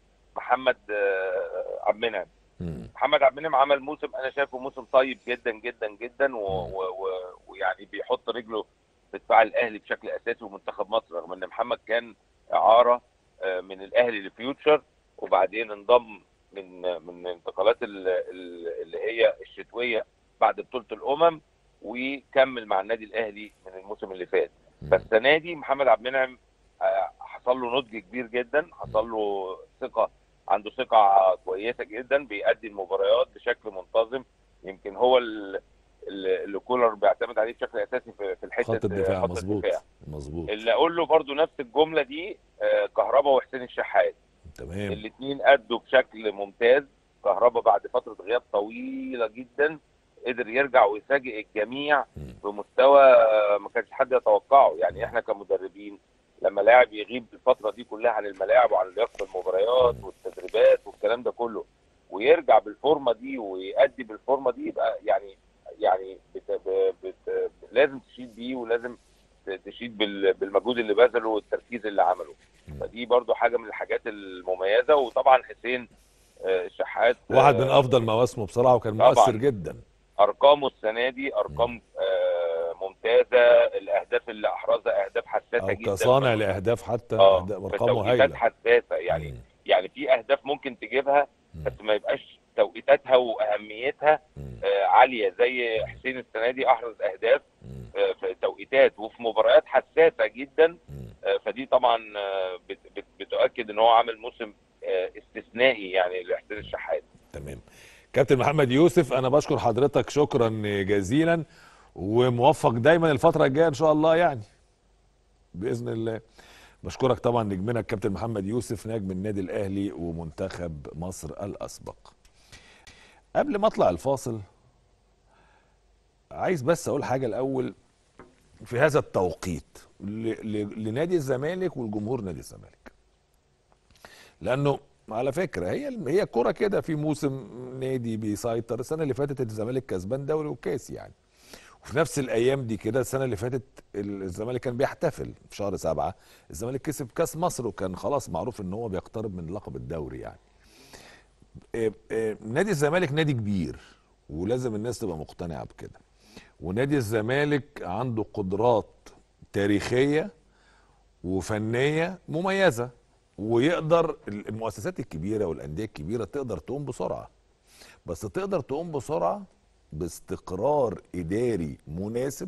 محمد آه، عبد المنعم مم. محمد عبد المنعم عمل موسم انا شايفه موسم طيب جدا جدا جدا و- مم. و- و- ويعني بيحط رجله في دفاع الاهلي بشكل اساسي ومنتخب مصر رغم ان محمد كان اعاره آه، من الاهلي لفيوتشر وبعدين انضم من من انتقالات ال- ال- اللي هي الشتويه بعد بطوله الامم وكمل مع النادي الاهلي من الموسم اللي فات مم. فالسنه دي محمد عبد المنعم آه، حصل له نضج كبير جدا حصل له ثقه عنده ثقه كويسه جدا بيأدي المباريات بشكل منتظم يمكن هو ال- ال- اللي كولر بيعتمد عليه بشكل اساسي في في الحته خط الدفاع خط مظبوط الدفاع. مظبوط اللي اقول له برضو نفس الجمله دي آه، كهربا وحسين الشحات تمام الاثنين ادوا بشكل ممتاز كهربا بعد فتره غياب طويله جدا قدر يرجع ويفاجئ الجميع مم. بمستوى آه، ما كانش حد يتوقعه يعني احنا كمدربين لما لاعب يغيب الفتره دي كلها عن الملاعب وعن لياقه المباريات والتدريبات والكلام ده كله ويرجع بالفورمه دي ويأدي بالفورمه دي يبقى يعني يعني بت ب- بت لازم تشيد بيه ولازم ت- تشيد بال- بالمجهود اللي بذله والتركيز اللي عمله مم. فدي برضو حاجه من الحاجات المميزه وطبعا حسين آه، الشحات واحد من آه، افضل مواسمه بصراحه وكان طبعاً. مؤثر جدا ارقامه السنه دي ارقام آه، ممتازه الاهداف اللي احرزها اهداف حساسه او جدا كصانع لاهداف حتى اه أهداف- في ارقامه توقيتات هايله حساسه يعني مم. يعني في اهداف ممكن تجيبها مم. بس ما يبقاش توقيتاتها واهميتها مم. آه، عاليه زي حسين السنه دي احرز اهداف مم. آه، في توقيتات وفي مباريات حساسه جدا مم. آه، فدي طبعا آه، بت- بت- بتؤكد ان هو عامل موسم آه، استثنائي يعني لحسين الشحات تمام كابتن محمد يوسف انا بشكر حضرتك شكرا جزيلا وموفق دايما الفتره الجايه ان شاء الله يعني باذن الله بشكرك طبعا نجمنا الكابتن محمد يوسف نجم النادي الاهلي ومنتخب مصر الاسبق قبل ما اطلع الفاصل عايز بس اقول حاجه الاول في هذا التوقيت ل- ل- لنادي الزمالك والجمهور نادي الزمالك لانه على فكره هي هي الكوره كده في موسم نادي بيسيطر السنه اللي فاتت الزمالك كسبان دوري وكاس يعني وفي نفس الايام دي كده السنه اللي فاتت الزمالك كان بيحتفل في شهر سبعة الزمالك كسب كاس مصر وكان خلاص معروف ان هو بيقترب من لقب الدوري يعني إيه إيه نادي الزمالك نادي كبير ولازم الناس تبقى مقتنعه بكده ونادي الزمالك عنده قدرات تاريخيه وفنيه مميزه ويقدر المؤسسات الكبيره والانديه الكبيره تقدر تقوم بسرعه بس تقدر تقوم بسرعه باستقرار اداري مناسب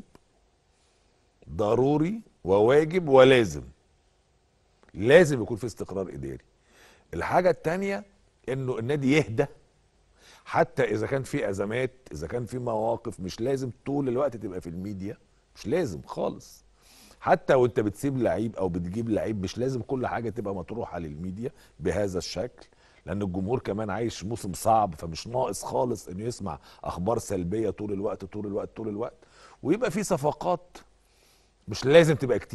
ضروري وواجب ولازم لازم يكون في استقرار اداري الحاجه التانية انه النادي يهدى حتى اذا كان في ازمات اذا كان في مواقف مش لازم طول الوقت تبقى في الميديا مش لازم خالص حتى وانت بتسيب لعيب او بتجيب لعيب مش لازم كل حاجه تبقى مطروحه للميديا بهذا الشكل لان الجمهور كمان عايش موسم صعب فمش ناقص خالص انه يسمع اخبار سلبيه طول الوقت طول الوقت طول الوقت ويبقى في صفقات مش لازم تبقى كتير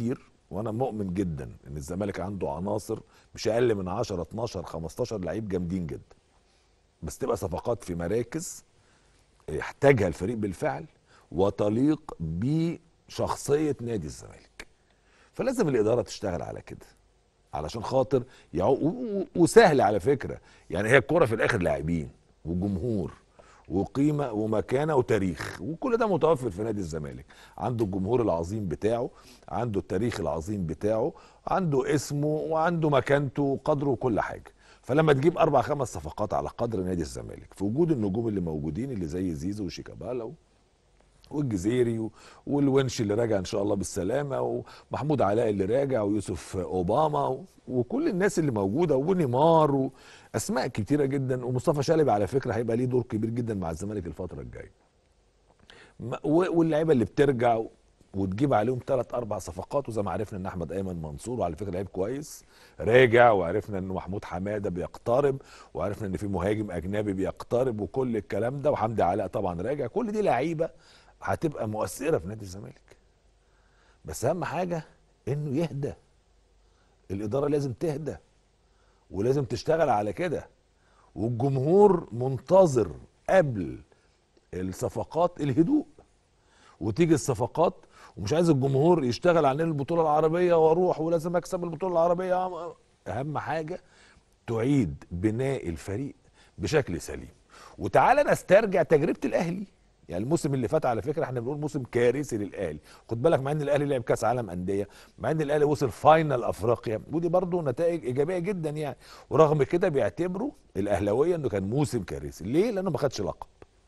وانا مؤمن جدا ان الزمالك عنده عناصر مش اقل من 10 12 15 لعيب جامدين جدا بس تبقى صفقات في مراكز يحتاجها الفريق بالفعل وتليق بشخصيه نادي الزمالك فلازم الاداره تشتغل على كده علشان خاطر يعو... و- و- وسهل على فكره يعني هي الكوره في الاخر لاعبين وجمهور وقيمه ومكانه وتاريخ وكل ده متوفر في نادي الزمالك عنده الجمهور العظيم بتاعه عنده التاريخ العظيم بتاعه عنده اسمه وعنده مكانته وقدره وكل حاجه فلما تجيب اربع خمس صفقات على قدر نادي الزمالك في وجود النجوم اللي موجودين اللي زي زيزو وشيكابالا و- والجزيري و- والونش اللي راجع ان شاء الله بالسلامه ومحمود علاء اللي راجع ويوسف اوباما و- وكل الناس اللي موجوده ونيمار واسماء كتيره جدا ومصطفى شلبي على فكره هيبقى ليه دور كبير جدا مع الزمالك الفتره الجايه ما- و- واللعيبه اللي بترجع و- وتجيب عليهم ثلاث اربع صفقات وزي ما عرفنا ان احمد ايمن منصور وعلى فكره لعيب كويس راجع وعرفنا ان محمود حماده بيقترب وعرفنا ان في مهاجم اجنبي بيقترب وكل الكلام ده وحمدي علاء طبعا راجع كل دي لعيبه هتبقى مؤثره في نادي الزمالك بس اهم حاجه انه يهدى الاداره لازم تهدى ولازم تشتغل على كده والجمهور منتظر قبل الصفقات الهدوء وتيجي الصفقات ومش عايز الجمهور يشتغل على البطوله العربيه واروح ولازم اكسب البطوله العربيه اهم حاجه تعيد بناء الفريق بشكل سليم وتعالى نسترجع تجربه الاهلي يعني الموسم اللي فات على فكره احنا بنقول موسم كارثي للاهلي خد بالك مع ان الاهلي لعب كاس عالم انديه مع ان الاهلي وصل فاينل افريقيا ودي برضه نتائج ايجابيه جدا يعني ورغم كده بيعتبروا الاهلاويه انه كان موسم كارثي ليه لانه ما خدش لقب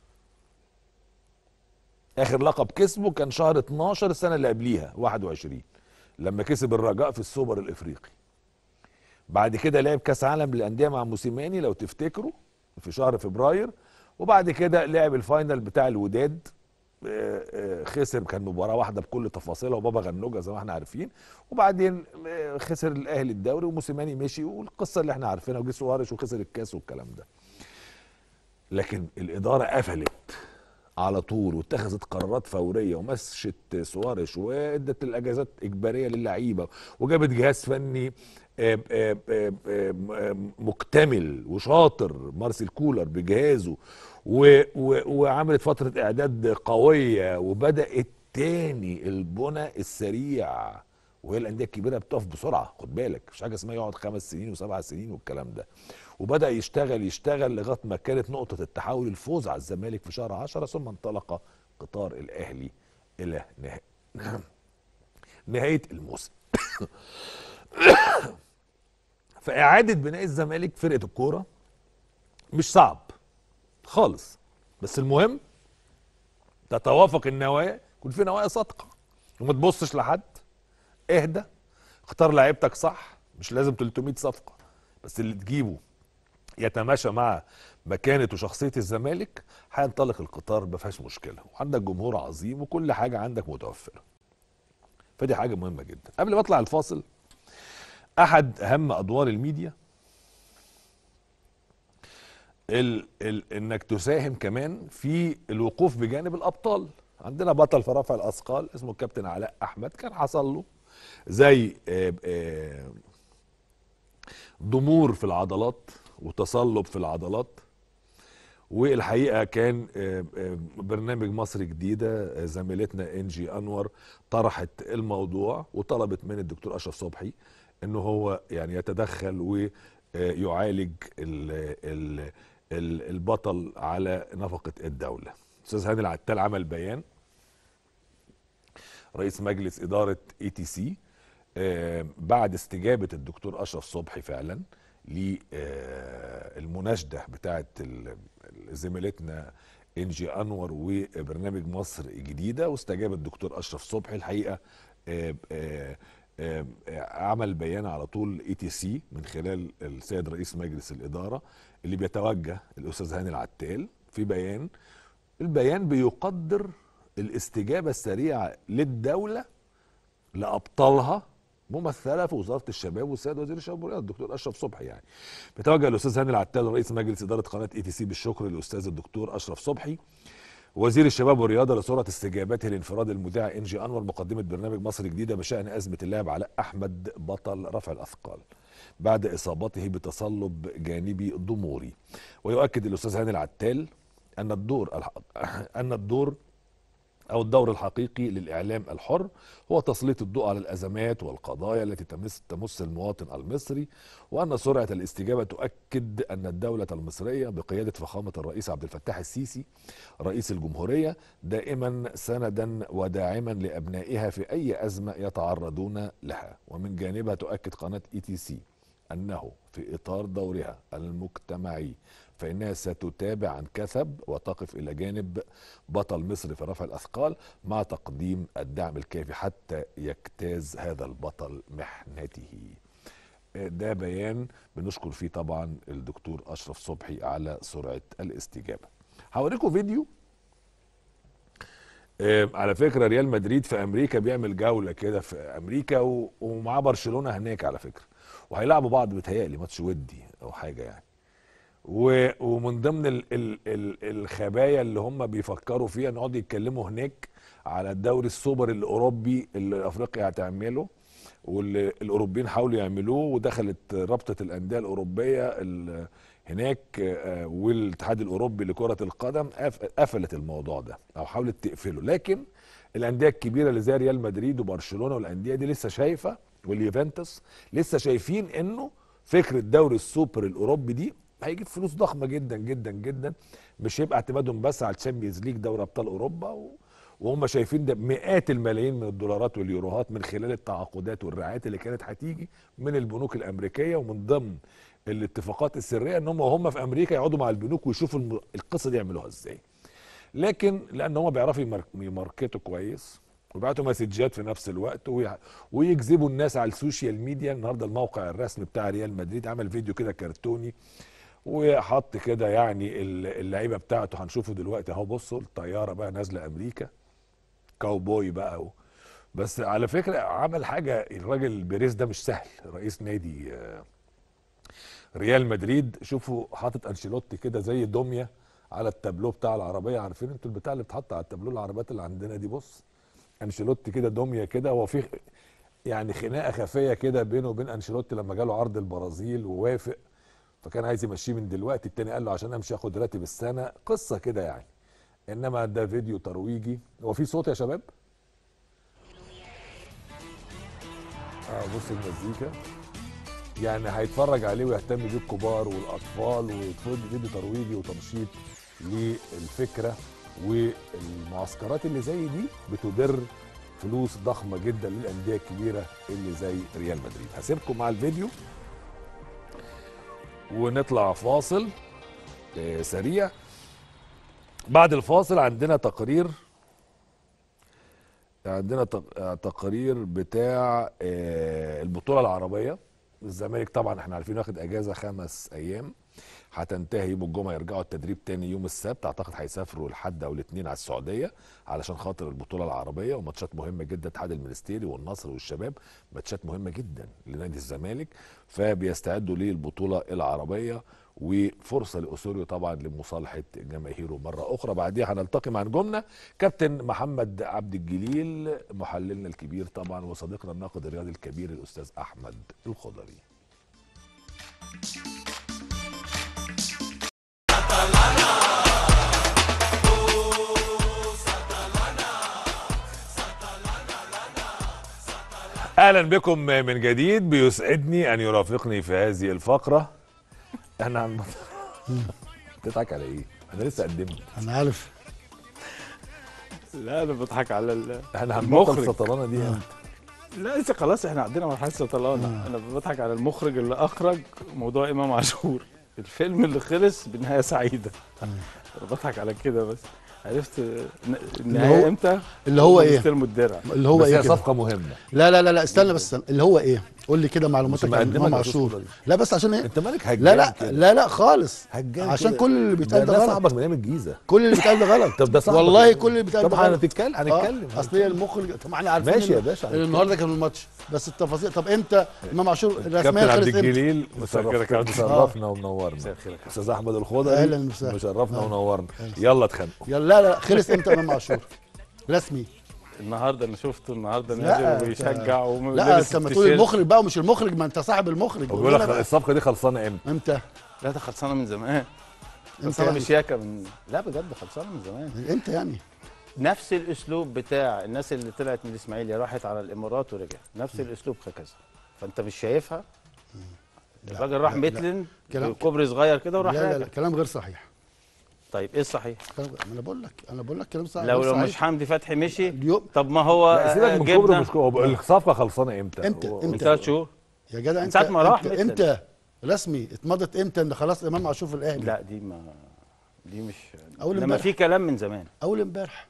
اخر لقب كسبه كان شهر 12 السنه اللي قبليها 21 لما كسب الرجاء في السوبر الافريقي بعد كده لعب كاس عالم للانديه مع موسيماني لو تفتكروا في شهر فبراير وبعد كده لعب الفاينل بتاع الوداد آه، آه، خسر كان مباراه واحده بكل تفاصيلها وبابا غنوجه زي ما احنا عارفين وبعدين آه، خسر الاهلي الدوري وموسيماني مشي والقصه اللي احنا عارفينها وجه سوارش وخسر الكاس والكلام ده لكن الاداره قفلت على طول واتخذت قرارات فوريه ومشت سوارش وادت الاجازات اجباريه للعيبه وجابت جهاز فني آه، آه، آه، آه، مكتمل وشاطر مارسيل كولر بجهازه و- و- وعملت فتره اعداد قويه وبدات تاني البنى السريع وهي الانديه الكبيره بتقف بسرعه خد بالك مش حاجه اسمها يقعد خمس سنين وسبع سنين والكلام ده وبدا يشتغل يشتغل لغايه ما كانت نقطه التحول الفوز على الزمالك في شهر 10 ثم انطلق قطار الاهلي الى نها- نهايه الموسم فاعاده بناء الزمالك فرقه الكوره مش صعب خالص بس المهم تتوافق النوايا يكون في نوايا صادقه وما تبصش لحد اهدى اختار لعيبتك صح مش لازم 300 صفقه بس اللي تجيبه يتماشى مع مكانه وشخصيه الزمالك هينطلق القطار ما فيهاش مشكله وعندك جمهور عظيم وكل حاجه عندك متوفره فدي حاجه مهمه جدا قبل ما اطلع الفاصل احد اهم ادوار الميديا ال ال انك تساهم كمان في الوقوف بجانب الابطال عندنا بطل في رفع الاثقال اسمه الكابتن علاء احمد كان حصل له زي آه، آه، ضمور في العضلات وتصلب في العضلات والحقيقه كان آه، آه، برنامج مصر جديده آه، زميلتنا انجي انور طرحت الموضوع وطلبت من الدكتور اشرف صبحي انه هو يعني يتدخل ويعالج ال ال ال البطل على نفقه الدوله استاذ هاني العتال عمل بيان رئيس مجلس اداره اي تي سي بعد استجابه الدكتور اشرف صبحي فعلا للمناشده بتاعه ال- زميلتنا انجي انور وبرنامج مصر جديده واستجاب الدكتور اشرف صبحي الحقيقه آه، آه، آه، عمل بيان على طول اي تي سي من خلال السيد رئيس مجلس الاداره اللي بيتوجه الاستاذ هاني العتال في بيان البيان بيقدر الاستجابه السريعه للدوله لابطالها ممثله في وزاره الشباب والسيد وزير الشباب والرياضه الدكتور اشرف صبحي يعني بيتوجه الاستاذ هاني العتال رئيس مجلس اداره قناه اي تي سي بالشكر للاستاذ الدكتور اشرف صبحي وزير الشباب والرياضه لسرعه استجابته لانفراد المذيع انجي انور مقدمه برنامج مصر جديده بشان ازمه اللاعب علاء احمد بطل رفع الاثقال بعد اصابته بتصلب جانبي ضموري ويؤكد الاستاذ هاني العتال ان الدور الح... ان الدور أو الدور الحقيقي للإعلام الحر هو تسليط الضوء على الأزمات والقضايا التي تمس, تمس المواطن المصري وأن سرعة الاستجابة تؤكد أن الدولة المصرية بقيادة فخامة الرئيس عبد الفتاح السيسي رئيس الجمهورية دائما سندا وداعما لأبنائها في أي أزمة يتعرضون لها ومن جانبها تؤكد قناة اي تي سي أنه في إطار دورها المجتمعي فإنها ستتابع عن كثب وتقف إلى جانب بطل مصر في رفع الأثقال مع تقديم الدعم الكافي حتى يجتاز هذا البطل محنته ده بيان بنشكر فيه طبعا الدكتور أشرف صبحي على سرعة الاستجابة هوريكم فيديو آه، على فكرة ريال مدريد في أمريكا بيعمل جولة كده في أمريكا و- ومعاه برشلونة هناك على فكرة وهيلعبوا بعض بيتهيألي ماتش ودي أو حاجة يعني و- ومن ضمن ال ال ال الخبايا اللي هم بيفكروا فيها ان يقعدوا يتكلموا هناك على الدوري السوبر الاوروبي اللي افريقيا هتعمله واللي الاوروبيين حاولوا يعملوه ودخلت رابطه الانديه الاوروبيه ال- هناك آه، والاتحاد الاوروبي لكره القدم قف- قفلت الموضوع ده او حاولت تقفله لكن الانديه الكبيره اللي زي ريال مدريد وبرشلونه والانديه دي لسه شايفه واليوفنتوس لسه شايفين انه فكره دوري السوبر الاوروبي دي هيجيب فلوس ضخمه جدا جدا جدا مش هيبقى اعتمادهم بس على الشامبيونز ليج دوري ابطال اوروبا و... وهم شايفين ده مئات الملايين من الدولارات واليوروهات من خلال التعاقدات والرعايات اللي كانت هتيجي من البنوك الامريكيه ومن ضمن الاتفاقات السريه ان هم وهم في امريكا يقعدوا مع البنوك ويشوفوا الم- القصه دي يعملوها ازاي لكن لان هم بيعرفوا يمار- يماركتوا كويس ويبعتوا مسجات في نفس الوقت وي- ويجذبوا الناس على السوشيال ميديا النهارده الموقع الرسمي بتاع ريال مدريد عمل فيديو كده كرتوني وحط كده يعني ال- اللعيبه بتاعته هنشوفه دلوقتي اهو بصوا الطياره بقى نازله امريكا كاوبوي بقى و... بس على فكره عمل حاجه الراجل بيريز ده مش سهل رئيس نادي آه، ريال مدريد شوفوا حاطط انشيلوتي كده زي دميه على التابلو بتاع العربيه عارفين انتوا البتاع اللي بتحط على التابلو العربيات اللي عندنا دي بص انشيلوتي كده دميه كده هو في يعني خناقه خفيه كده بينه وبين انشيلوتي لما جاله عرض البرازيل ووافق فكان عايز يمشيه من دلوقتي التاني قال له عشان امشي اخد راتب السنه قصه كده يعني انما ده فيديو ترويجي هو في صوت يا شباب اه بص المزيكا يعني هيتفرج عليه ويهتم بيه الكبار والاطفال ويتفرج فيديو ترويجي وتنشيط للفكره والمعسكرات اللي زي دي بتدر فلوس ضخمه جدا للانديه الكبيره اللي زي ريال مدريد هسيبكم مع الفيديو ونطلع فاصل آه، سريع بعد الفاصل عندنا تقرير عندنا تق- آه، تقرير بتاع آه، البطوله العربيه الزمالك طبعا احنا عارفين واخد اجازه خمس ايام هتنتهي يوم الجمعه يرجعوا التدريب تاني يوم السبت اعتقد هيسافروا الحد او الاثنين على السعوديه علشان خاطر البطوله العربيه وماتشات مهمه جدا الاتحاد المنستيري والنصر والشباب ماتشات مهمه جدا لنادي الزمالك فبيستعدوا للبطوله العربيه وفرصه لاوسوريو طبعا لمصالحه جماهيره مره اخرى بعديها هنلتقي مع نجومنا كابتن محمد عبد الجليل محللنا الكبير طبعا وصديقنا الناقد الرياضي الكبير الاستاذ احمد الخضري اهلا بكم من جديد بيسعدني ان يرافقني في هذه الفقره احنا هنبط... تضحك على ايه؟ انا لسه قدمت انا عارف لا انا بضحك على ال... احنا هنبطل المخرج. سطلانه دي امتى؟ لا لسه خلاص احنا عندنا مرحله سطلانه انا بضحك على المخرج اللي اخرج موضوع امام عاشور الفيلم اللي خلص بنهايه سعيده انا بضحك على كده بس عرفت ن- النهايه هو- امتى اللي هو ايه بيستلموا الدرع اللي هو بس ايه هي كده صفقه مهمه لا لا لا لا استنى بس استنى. اللي هو ايه قول لي كده مش معلوماتك عن مقدمك امام يا عاشور أستاذ لا بس عشان ايه انت مالك هجان لا لا كده؟ لا لا خالص هجان عشان كده. كل اللي بيتقال ده ده ده غلط صاحبك من ايام الجيزه كل اللي بيتقال ده غلط طب ده صاحبك والله من- كل اللي بيتقال ده طب غلط هنتكلم هنتكلم آه. اصل هي المخرج طب احنا عارفين ماشي يا إن- باشا، إن هنتكلم. النهارده كان الماتش بس التفاصيل طب امتى امام عاشور كابتن رسميا عبد خلص امتى الجليل مساء الخير يا كابتن. مشرفنا ومنورنا استاذ احمد الخضري أهلاً وسهلاً. مشرفنا آه. ونورنا يلا اتخانقوا يلا لا لا خلص امتى امام عاشور رسمي النهارده انا شفته النهارده لا، نازل أنت- وبيشجع لا ولابس انت ما تقول التيشيرت. المخرج بقى ومش المخرج ما انت صاحب المخرج هو قول بيقول لنا لك بقى. الصفقه دي خلصانه امتى امتى لا ده خلصانه من زمان امتى خلصانه يعني مش ياكا من لا بجد خلصانه من زمان امتى يعني نفس الاسلوب بتاع الناس اللي طلعت من الاسماعيليه راحت على الامارات ورجعت نفس الاسلوب هكذا فانت مش شايفها لا، الراجل راح لا، لا. ميتلين كلام- كوبري صغير كده وراح لا لا لا راجع كلام غير صحيح طيب ايه الصحيح كلام غير- انا بقول لك انا بقول لك كلام صحيح لو غير لو صحيح. مش حمدي فتحي مشي اليوم طب ما هو لا سيبك آه، من كوبري جبنا ومش كوبري هو الصفقه خلصانه امتى امتى؟ هو- امتى؟ من ثلاث شهور يا جدع من انت ساعة ما راح انت, ميتلين. انت رسمي اتمضت امتى ان خلاص امام عاشور في الاهلي لا دي ما دي مش أول لما امبارح. في كلام من زمان اول امبارح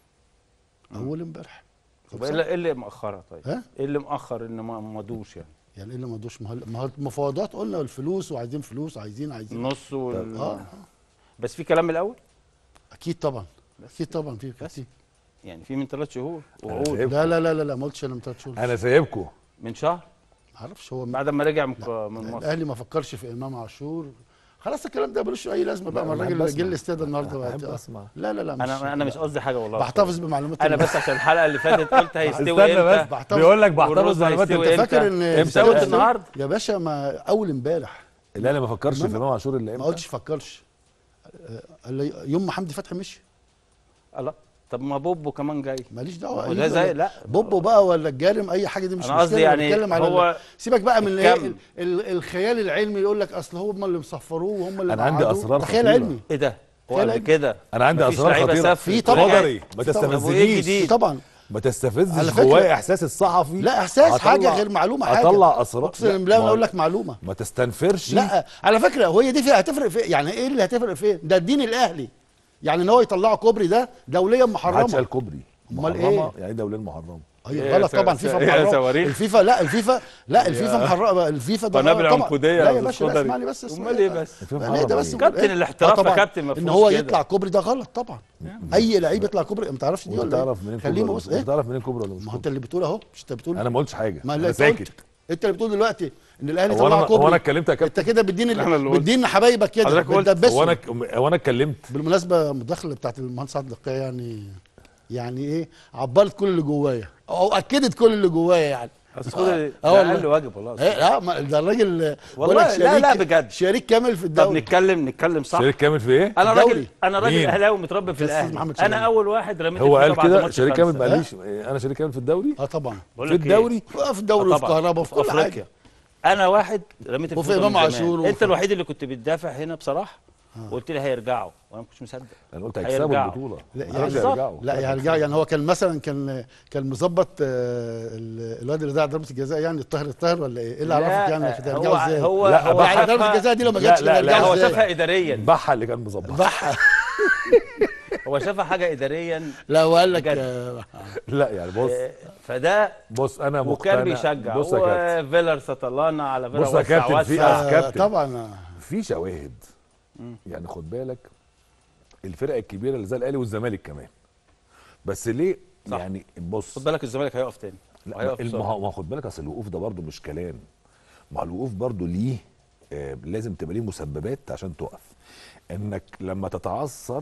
اول امبارح طب ايه اللي- إيه اللي مأخرها طيب؟ ها؟ ايه اللي مأخر ان ما مضوش يعني؟ يعني ايه اللي ما ادوش ما هو- ما هو المفاوضات قلنا الفلوس وعايزين فلوس عايزين عايزين النص وال... اه بس في كلام من الاول اكيد طبعا بس اكيد طبعا في بس. كتير يعني في من ثلاث شهور أنا وعقود سايبكم. لا لا لا لا لا ما قلتش انا من ثلاث شهور انا سايبكم من شهر ما اعرفش هو بعد ما رجع من, من مصر الاهلي ما فكرش في امام عاشور خلاص الكلام ده ملوش اي لازمه بقى لا، ما أنا الراجل بحب جه أسمع. الاستاد النهارده بحب بقى. أسمع. لا لا لا مش انا انا مش قصدي حاجه والله بحتفظ بمعلومات انا الناس. بس عشان الحلقه اللي فاتت قلت هيستوي استنى بس امتى بحتفظ- بيقول لك بحتفظ والرز معلومات هيستوي انت انت فاكر ان امتى استاد قلت الأهلي- النهارده؟ يا باشا ما اول امبارح لا انا ما فكرش إمام- في امام عاشور الا ما امتى قلتش فكرش آه، قال يوم ما حمدي فتحي مشي الله طب ما بوبو كمان جاي ماليش ما هو دعوه ده إيه زي ولا- لا بوبو بقى ولا الجارم اي حاجه دي مش انا قصدي مشكلة، يعني بتكلم على هو ال- سيبك بقى من ايه الكم. ال- ال- الخيال العلمي يقول لك اصل هم اللي مصفروه وهم اللي أنا عندي مقعدوه. أسرار ده خيال خطيرة. علمي ايه ده؟ هو خيال قبل علمي. كده انا عندي مفيش اسرار لعيبة خطيره سافرت في طبعا. ورجعت. خضري ما في طبعا. طب وإيه تستفزنيش جديد؟ طبعا ما على تستفزش فكرة- جوايا احساس الصحفي لا احساس هطلع- حاجه غير معلومه حاجه هطلع اسرار اقسم لا، بالله ما- انا اقول لك معلومه ما تستنفرش لا على فكره هو هي دي فيها هتفرق في يعني ايه اللي هتفرق فين ده الدين الاهلي يعني ان هو يطلعوا كوبري ده دوليا ما حدش محرمه قال كوبري أمال محرمة، إيه؟ يعني دولين محرمه ايوه إيه غلط يا طبعا س- فيفا إيه يا محرمه صواريخ؟ الفيفا لا الفيفا لا الفيفا محرمه الفيفا ده قنابل غلط طبعا. عنقودية لا يا يا باشا لا أستاذ اسمعني بس اسمعني امال ايه بس؟ الفيفا يعني إيه ده بس محرمة كابتن إيه؟ الاحتراف آه طبعاً. يا كابتن ما ان فيهوش هو كده. يطلع كوبري ده غلط طبعا اي لعيب يطلع كوبري ما تعرفش دي وانت ولا تعرف إيه؟ منين خليه كوبري بص ولا- ايه انت تعرف منين كوبري ولا مش ما هو انت كوبري اللي بتقول اهو مش انت بتقول انا ما قلتش حاجه ما انا لا انت قلت ساكت انت اللي بتقول دلوقتي ان الاهلي هو طلع انا هو كوبري انا اتكلمت يا كابتن انت كده بتدين أنا اللي قلت. بتدين حبايبك كده حضرتك قلت. هو بتدبسهم انا هو انا اتكلمت بالمناسبه المداخله بتاعت المهندس عبد القيع يعني يعني ايه عبرت كل اللي جوايا او اكدت كل اللي جوايا يعني بس خد ال- اه ده والله. اقل واجب والله ايه لا ما- ده الراجل بقول والله لك لا لا شريك- بجد. شريك كامل في طب الدوري نتكلم نتكلم صح شريك كامل في ايه؟ انا الدوري. راجل انا راجل مين؟ اهلاوي متربي في أستاذ الاهلي محمد انا شلبي. اول واحد رميت هو الفيفا قال بعد كده ماتش شريك كامل فرنسا. ما قاليش انا شريك كامل في الدوري اه طبعا بقول في لك إيه؟ الدوري في الدوري آه وفي طبعاً. كهرباء في كل افريقيا حاجه انا واحد رميت وفي الفيفا إمام من زمان. عاشور انت وفي- الوحيد اللي كنت بتدافع هنا بصراحه وقلت لي هيرجعوا وانا ما كنتش مصدق انا قلت هيكسبوا هيرجعوا. البطوله لا، ما يعني كانوش بالظبط. هيرجعوا. لا يعني رجع يعني هو كان مثلا كان كان مظبط آه، ال- الواد اللي ضيع ضربه الجزاء يعني الطاهر الطاهر ولا ايه؟ ايه اللي عرفك لا، يعني كده هو هيرجعوا ازاي؟ هو لا، هو يعني ضربه شافها- الجزاء دي لو ما لا، جاتش لا، كان لا، هيرجعوا هو ازاي؟ شافها اداريا بحة اللي كان مظبط بحة هو شافها حاجه اداريا لا وقال لك بجد. آه، لا يعني بص آه، فده بص انا وكان مقتنع بيشجع بص يا كابتن وفيلر سطلانا على فيلر بص يا كابتن، في آه، كابتن. طبعا آه. في شواهد يعني خد بالك الفرق الكبيره اللي زي الاهلي والزمالك كمان بس ليه صح. يعني بص خد بالك الزمالك هيقف تاني لا وهيقف ما بسرعة. هو ما هو خد بالك اصل الوقوف ده برضه مش كلام ما هو الوقوف برضه ليه آه لازم تبقى ليه مسببات عشان تقف انك لما تتعثر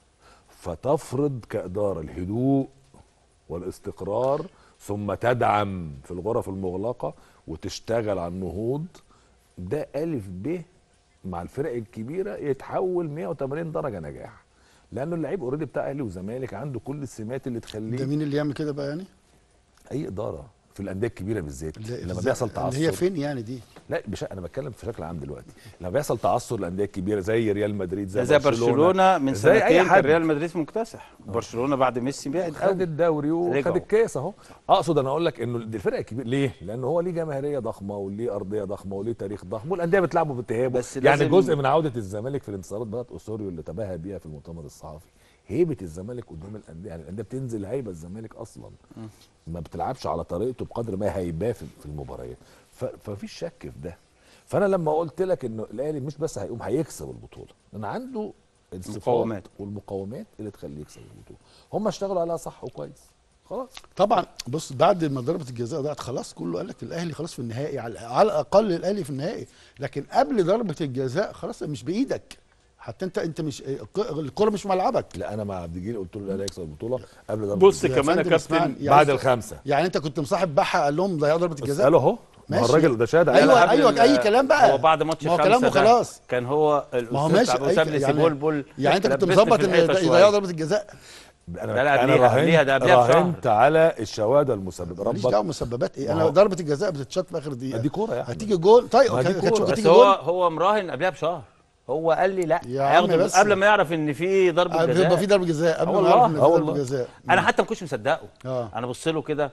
فتفرض كاداره الهدوء والاستقرار ثم تدعم في الغرف المغلقه وتشتغل على النهوض ده الف ب مع الفرق الكبيره يتحول 180 درجه نجاح لانه اللعيب اوريدي بتاع اهلي وزمالك عنده كل السمات اللي تخليه ده مين اللي يعمل كده بقى يعني؟ اي اداره في الانديه الكبيره بالذات اللي- لما اللي- بيحصل اللي هي تعثر فين يعني دي؟ لا مش انا بتكلم في شكل عام دلوقتي لما بيحصل تعثر الانديه الكبيره زي ريال مدريد زي, زي برشلونه من زي أي سنتين كان حد. ريال مدريد مكتسح برشلونه بعد ميسي بعد خد قوي الدوري وخد رجعوا. الكاس اهو اقصد انا اقول لك انه دي الفرق الكبيره ليه؟ لان هو ليه جماهيريه ضخمه وليه ارضيه ضخمه وليه تاريخ ضخم والانديه بتلعبه باتهاب بس يعني لازم- جزء من عوده الزمالك في الانتصارات بتاعت اوسوريو اللي تباهى بيها في المؤتمر الصحفي هيبه الزمالك قدام الانديه يعني الانديه بتنزل هيبه الزمالك اصلا ما بتلعبش على طريقته بقدر ما هيباه في في المباريات ف- فمفيش شك في ده فانا لما قلت لك انه الاهلي مش بس هيقوم هيكسب البطوله انا عنده الصفات المقومات. والمقومات اللي تخليه يكسب البطوله هم اشتغلوا عليها صح وكويس خلاص طبعا بص بعد ما ضربه الجزاء ضاعت خلاص كله قال لك الاهلي خلاص في النهائي على, على الاقل الاهلي في النهائي لكن قبل ضربه الجزاء خلاص مش بايدك حتى انت انت مش الكره مش في ملعبك لا انا مع عبد الجليل قلت له الاهلي هيكسب البطوله قبل ضربه بص الجزاء. كمان يا فندم كابتن اسمعني، يعني بعد أنت- الخمسه يعني انت كنت مصاحب بحة قال لهم ضيعوا ضربه الجزاء اساله اهو ما هو ماشي. الراجل ده شاهد أيوة، عليها. أيوة، أي كلام بقى. هو بعد ماتش ما هو خمسة كلامه ده خلاص. كان هو ما هو الاستاذ ماشي عبد أي- الوهاب يعني- بلبل يعني انت كنت لبسني مظبط في ان الحيطة يضيعوا شوية. ضربه الجزاء انا لا، لا، انا قبليها- راهنت قبليها، ده قبليها بشهر. راهنت على الشواذ المسببه ماليش ربك دعوه مسببات ايه ما انا هو- ضربه الجزاء بتتشاط في اخر دقيقه دي كوره يا احمد هتيجي جول طيب ما دي كانت- كانت كورة. بس هتيجي هو جول هو مراهن قبلها بشهر هو قال لي لا يا عم هياخده بس. قبل ما يعرف ان في ضربه يبقى جزاء في ضربه جزاء قبل آه ما والله، نعرف ان في آه ضربه والله. جزاء انا حتى ما كنتش مصدقه اه انا بص له كده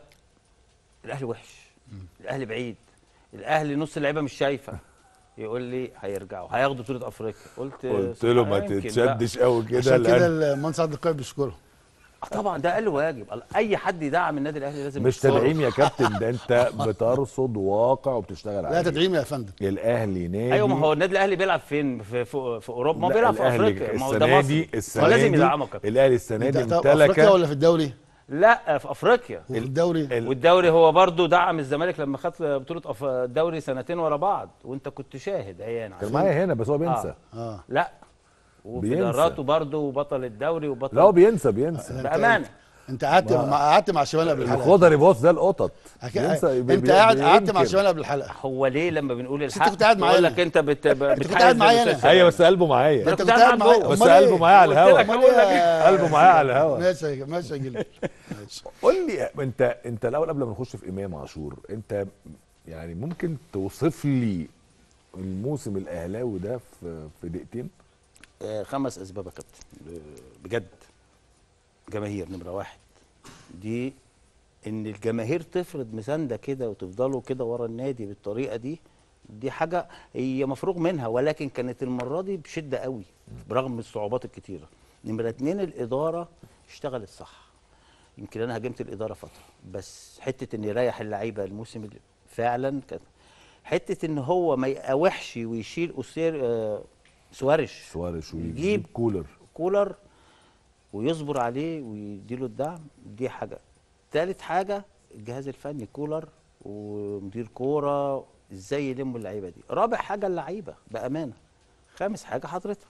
الاهلي وحش الاهلي بعيد الاهلي نص اللعيبه مش شايفه يقول لي هيرجعوا هياخدوا بطوله افريقيا قلت قلت له ما يمكن بقى. تتشدش قوي كده عشان كده لأن المهندس عبد القادر بيشكره آه طبعا ده اقل واجب اي حد يدعم النادي الاهلي لازم مش يتصرف. تدعيم يا كابتن ده انت بترصد واقع وبتشتغل عليه لا تدعيم يا فندم الاهلي نادي ايوه ما هو النادي الاهلي بيلعب فين في في, في اوروبا ما هو لا، بيلعب في الأهلي افريقيا ما هو ده السنه مصر دي هو السنه لازم دي يدعمك يا كابتن. الاهلي السنه انت دي طب افريقيا امتلك ولا في الدوري لا في افريقيا وفي الدوري ال- والدوري هو برضو دعم الزمالك لما خد بطوله أف- الدوري سنتين ورا بعض وانت كنت شاهد عيان كان عشان- معايا هنا بس هو بينسى اه لا وفي بينسى. دراته برضو وبطل الدوري وبطل لا هو بينسى بينسى بامانه انت قعدت مع قعدت مع شمال قبل الحلقه الخضري بص زي القطط أكيد- بينسى بي- انت بي- قاعد قعدت مع بينكر. شمال قبل الحلقه هو ليه لما بنقول انت الحق كنت قاعد معايا يقول أنا. لك انت بت... كنت قاعد معايا أنا. ايوه بس قلبه معايا أنا انت كنت كنت قاعد قاعد معايا جوه. بس أمال إيه؟ قلبه معايا على قلت لك الهوا أقول لك إيه؟ قلبه معايا على الهوا ماشي يا- ماشي يا جيل ماشي قول لي انت انت الاول قبل ما نخش في امام عاشور انت يعني ممكن توصف لي الموسم الاهلاوي ده في في دقيقتين آه، خمس اسباب يا كابتن آه، بجد جماهير نمره واحد دي ان الجماهير تفرض مسانده كده وتفضلوا كده ورا النادي بالطريقه دي دي حاجه هي مفروغ منها ولكن كانت المره دي بشده قوي برغم الصعوبات الكتيره نمره اتنين الاداره اشتغلت صح يمكن انا هاجمت الاداره فتره بس حته ان يريح اللعيبه الموسم اللي فعلا كان حته ان هو ما يقاوحش ويشيل اسير آه سوارش سوارش ويجيب يجيب كولر كولر ويصبر عليه ويديله الدعم دي حاجه تالت حاجه الجهاز الفني كولر ومدير كوره ازاي يلموا اللعيبه دي رابع حاجه اللعيبه بامانه خامس حاجه حضرتك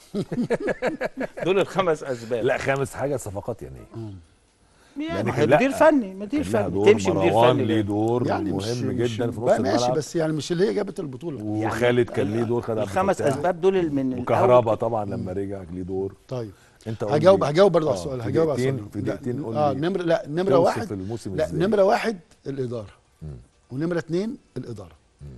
دول الخمس اسباب لا خامس حاجه صفقات يعني ايه يعني يعني ما كان هي لا، مدير فني مدير كان لها فني دور تمشي مدير مروان فني ليه ليه؟ دور يعني مش مهم مش جدا في نص بقى ماشي الملعب بس يعني مش اللي هي جابت البطوله وخالد كان ليه دور خد عبد الخمس الفتاح. اسباب دول من وكهربا طبعا لما رجع ليه دور طيب انت قول هجاوب لي. هجاوب برضه على آه، السؤال في هجاوب على دقيقتين- السؤال في لا، دقيقتين قول اه لي نمره لا نمره توصف واحد الموسم لا ازاي نمره واحد الاداره ونمره اثنين الاداره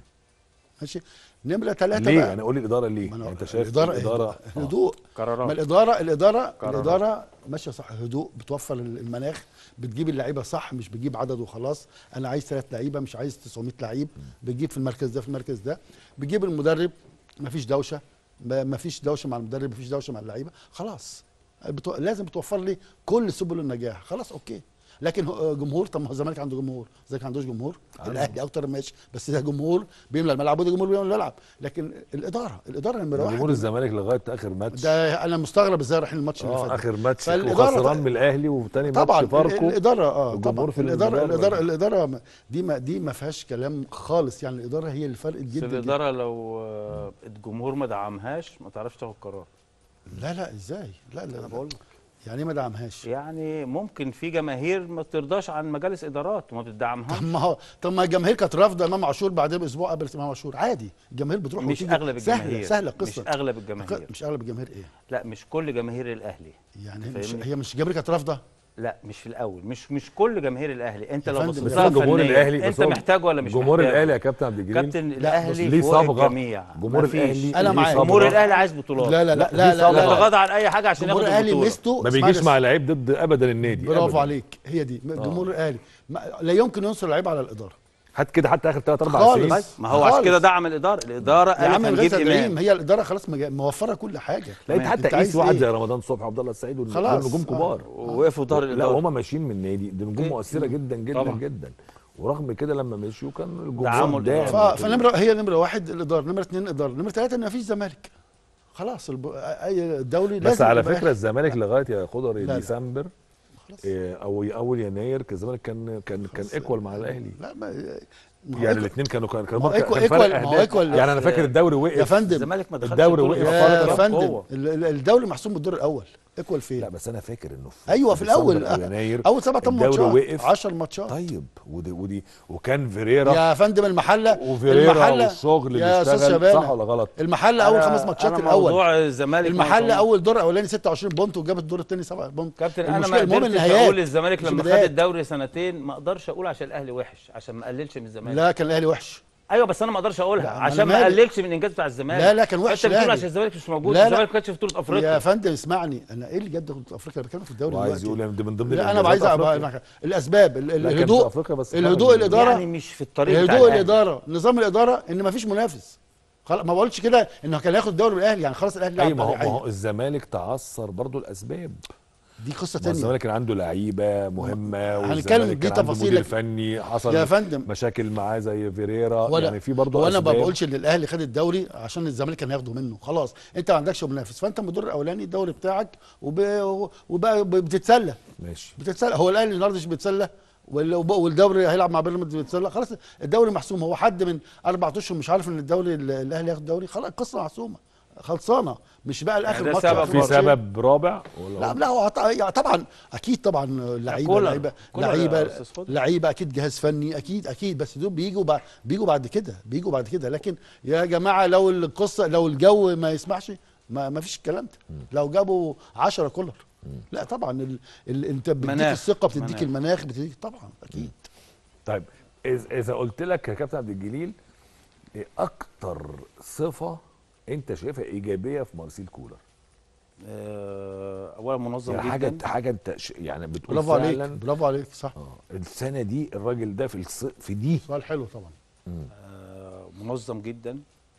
ماشي نمره ثلاثه ليه بقى يعني قول لي الاداره ليه ما أنا- يعني انت شايف الاداره الاداره آه. هدوء قرارات. ما الاداره الاداره قرارات. الاداره ماشيه صح هدوء بتوفر المناخ بتجيب اللعيبه صح مش بتجيب عدد وخلاص انا عايز ثلاث لعيبه مش عايز 900 لعيب بتجيب في المركز ده في المركز ده بتجيب المدرب مفيش دوشه ما- مفيش دوشه مع المدرب مفيش دوشه مع اللعيبه خلاص بتو... لازم بتوفر لي كل سبل النجاح خلاص اوكي لكن هو- جمهور طب ما هو الزمالك عنده جمهور الزمالك ما عندوش جمهور الاهلي اكتر ماشي بس ده جمهور بيملى الملعب وده جمهور بيملى الملعب لكن الاداره الاداره نمره واحد جمهور الزمالك لغايه اخر ماتش ده انا مستغرب ازاي رايحين الماتش اللي فات اه ده. اخر ماتش فالإدارة وخسران ط- من الاهلي وتاني طبعا ماتش فاركو الاداره اه الجمهور طبعا في الاداره المدرج. الاداره الاداره ما- دي ما دي ما فيهاش كلام خالص يعني الاداره هي اللي فرقت بس جدا, جدا الاداره لو آه، الجمهور ما دعمهاش ما تعرفش تاخد قرار لا لا ازاي لا لا, انا لا. بقول لك يعني ايه ما دعمهاش يعني ممكن في جماهير ما ترضاش عن مجالس ادارات وما بتدعمهاش طب ما هو طب ما الجماهير كانت رافضه امام عاشور بعدها باسبوع قبل امام عاشور عادي الجماهير بتروح مش وتيجي. اغلب سهله الجماهير سهله مش القصه اغلب الجماهير مش اغلب الجماهير ايه لا مش كل جماهير الاهلي يعني مش فاهمني؟ هي مش الجماهير كانت رافضه لا مش في الاول مش مش كل جماهير الاهلي انت يا لو فندم، بصيت بس لها هو جمهور فنياً، الاهلي بس انت هو محتاج ولا مش جمهور محتاج الاهلي يا كابتن عبد الجليل كابتن الاهلي ليه فوق صبغة. الجميع جمهور مفيش. الأهلي أنا ليه معاك. صبغة. جمهور الاهلي عايز بطولات لا لا لا لا، لا دي لا, لا, صبغة. لا. يتغاضى عن اي حاجه عشان جمهور ياخد الاهلي البطوله ميزته ما اسمعني بيجيش بس. مع لعيب ضد ابدا النادي برافو أبداً. عليك هي دي جمهور الاهلي ما- لا يمكن ينصر اللعيب على الاداره هات كده حتى اخر ثلاث اربع خالص. سنين طيب. ما هو عشان خالص. كده دعم الاداره الاداره يا عم قالت من غير هنجيب تدعيم امام هي الاداره خلاص مج- موفره كل حاجه لا انت تمام. حتى أنت قيس عايز واحد إيه؟ زي رمضان صبحي وعبد الله السعيد دول خلاص. دول نجوم آه. كبار ووقفوا ظهر لا الاداره هم ماشيين من النادي دي نجوم إيه؟ مؤثره جدا جدا طبعا. جدا ورغم كده لما مشيوا كان الجمهور دعموا داعم الإدارة. ف- فنمره هي نمره واحد الاداره نمره اثنين الاداره نمره ثلاثه ان مفيش زمالك خلاص الب... اي الدوري بس لازم على يبقى فكره الزمالك لغايه يا خضري لا، لا. ديسمبر خلاص. إيه، او اول يناير كان الزمالك كان كان كان ايكوال مع الاهلي لا ما ما هو يعني إيكوال- الاثنين كانوا كانوا كانوا ما هو كان إيكوال- فرق إيكوال- ما هو أهداف. إيكوال. يعني انا فاكر الدوري يا وقف فندم الزمالك ما دخلش الدوري بطولة وقف أفريقيا يا فترة فندم بقوة. ال- ال- الدوري محسوم بالدور الاول ايكوال فين لا بس انا فاكر انه في ايوه في ديسمبر الاول او يناير اول سبع ثمان الدوري ماتشات وقف 10 ماتشات طيب ودي ودي وكان فيريرا يا فندم المحله وفيريرا المحله والشغل يا اللي أستاذ اشتغل شبانة. صح ولا غلط؟ المحله اول أنا- خمس ماتشات أنا الاول موضوع الزمالك المحله موضوع- اول دور اولاني 26 بونت وجاب الدور الثاني 7 بونت كابتن انا ما المشكلة- المهم قدرتش النهايات، اقول الزمالك مش لما خد البدايات. الدوري سنتين ما اقدرش اقول عشان الاهلي وحش عشان ما اقللش من الزمالك لا كان الاهلي وحش ايوه بس انا ما اقدرش اقولها لا، ما عشان أنا ما مالي. اقللش من الانجاز بتاع الزمالك لا، لا، كان وحش انت بتقول الأهلي. عشان الزمالك مش موجود لا، لا. الزمالك ما كانش في بطوله يا افريقيا فندم اسمعني انا ايه اللي جاب بطوله افريقيا انا بتكلم في الدوري وعايز دلوقتي يقول إن من ضمن لا انا الإنجازات عايز أفريقيا. أبقى الاسباب ال- ال- لا، كان في الهدوء أفريقيا بس الهدوء خرج من- الاداره يعني مش في الطريق بتاع هدوء الأهلي. الاداره نظام الاداره ان مفيش منافس خلاص ما بقولش كده انه كان هياخد الدوري من الاهلي يعني خلاص الاهلي اي لعب ما هو ما بأريحية. هو الزمالك تعثر برضو الاسباب دي قصه ما ثانيه الزمالك كان عنده لعيبه مهمه هنتكلم والزمالك دي كان عنده تفاصيل مدير لك. فني حصل يا فندم مشاكل معاه زي فيريرا ولا يعني في برضه وانا ما أسباب. بقولش ان الاهلي خد الدوري عشان الزمالك كان هياخده منه خلاص انت ما عندكش منافس فانت من الدور الاولاني الدوري بتاعك وب... وبقى بتتسلى ماشي بتتسلى هو الاهلي النهارده مش بيتسلى وال- وب- والدوري هيلعب مع بيراميدز بيتسلى خلاص الدوري محسوم هو حد من اربع اشهر مش عارف ان الدوري ال- الاهلي ياخد الدوري خلاص القصه محسومه خلصانه مش بقى الاخر ده ماتش سبب آخر في ماتشين. سبب رابع ولا لا هو- لا هو طبعا- يعني طبعا اكيد طبعا لعيبه كولر. لعيبه كولر يا لعيبه أستاذ فضل. لعيبه اكيد جهاز فني اكيد اكيد بس دول بيجوا بعد بيجوا بعد كده بيجوا بعد كده لكن يا جماعه لو القصه لو الجو ما يسمحش ما, ما فيش الكلام ده لو جابوا 10 كولر لا طبعا ال... ال... انت بتديك مناخ. الثقه بتديك مناخ. المناخ بتديك طبعا اكيد طيب إذ- اذا قلت لك يا كابتن عبد الجليل ايه اكتر صفه انت شايفها ايجابيه في مارسيل كولر آه، اولا منظم يعني حاجه جدا حاجه انت ش- يعني بتقول برافو عليك فعلا برافو عليك صح اه السنه دي الراجل ده في الص... في دي سؤال حلو طبعا آه، منظم جدا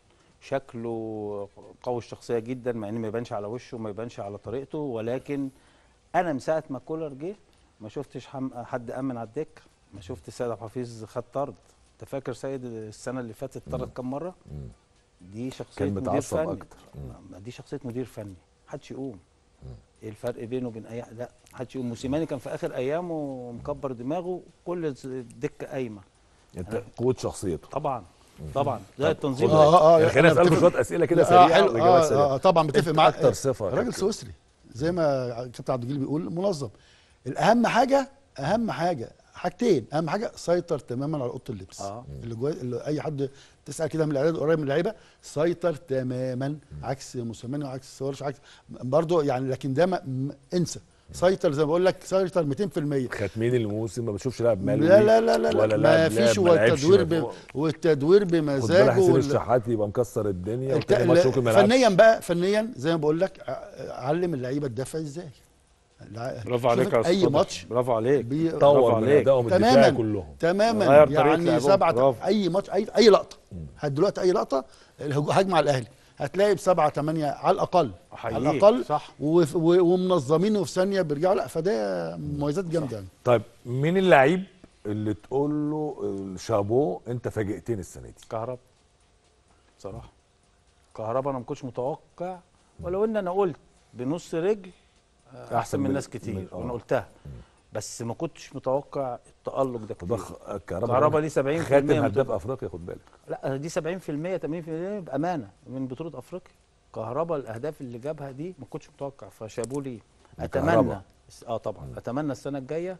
شكله قوي الشخصيه جدا مع ان ما يبانش على وشه وما يبانش على طريقته ولكن انا من ساعه ما كولر جه ما شفتش حم... حد امن على الدكه ما شفت سيد عبد الحفيظ خد طرد انت فاكر سيد السنه اللي فاتت طرد كام مره مم. دي شخصيه كان مدير متعصب فني أكتر. ما دي شخصيه مدير فني محدش يقوم ايه الفرق بينه وبين اي لا محدش يقوم موسيماني كان في اخر ايامه مكبر دماغه كل الدكه قايمه انت قوه شخصيته طبعا طبعا ده التنظيم خد آه، بالك. آه، يعني خلينا أنا اسالكم بتفق- شويه اسئله كده لا، سريعه آه حلو واجابات آه سريعه آه طبعا بتفق أنت معاك أكتر صفة يا راجل كابتن. سويسري زي ما كابتن عبد الجليل بيقول منظم الاهم حاجه اهم حاجه حاجتين اهم حاجه سيطر تماما على اوضه اللبس آه. اللي جوه اللي اي حد تسال كده من الاعداد قريب من اللعيبه سيطر تماما عكس موسيماني وعكس سوارش عكس برضه يعني لكن ده ما- م- انسى سيطر زي ما بقول لك سيطر 200% ختمين الموسم ما بشوفش لاعب مالوي لا لا لا لا, ولا لا ما لاعب فيش لاعب ما لعبش والتدوير ما- ب... والتدوير خد بالك بمزاجه حسين وال- الشحات يبقى مكسر الدنيا الت- وتاني ماتش ممكن ما يلعبش. فنيا بقى فنيا زي ما بقول لك ع- علم اللعيبه تدافع ازاي الع- برافو عليك شوف يا اي أستاذ ماتش برافو عليك بي... برافو طور من عليك. ادائهم الدفاعي تماما كلهم تماما غير طريقة يعني لعبهم. سبعه برافو. اي ماتش اي اي لقطه هات دلوقتي اي لقطه الهجو- هجمه على الاهلي هتلاقي بسبعه ثمانيه على الاقل على أحييك. الاقل صح. وف- و... ومنظمين وفي ثانيه بيرجعوا لا فده مميزات جامده يعني طيب مين اللعيب اللي تقول له شابو انت فاجئتني السنه دي كهربا بصراحه كهربا انا ما كنتش متوقع ولو ان انا قلت بنص رجل آه، احسن من ناس كتير من- آه. وانا قلتها بس ما كنتش متوقع التالق ده كتير وضخ كهربا كهربا ليه 70% خاتم من هداف افريقيا خد بالك لا دي 70% 80% بامانه من بطوله افريقيا كهربا الاهداف اللي جابها دي ما كنتش متوقع فشابوه ليه اتمنى كهربا. اه طبعا اتمنى السنه الجايه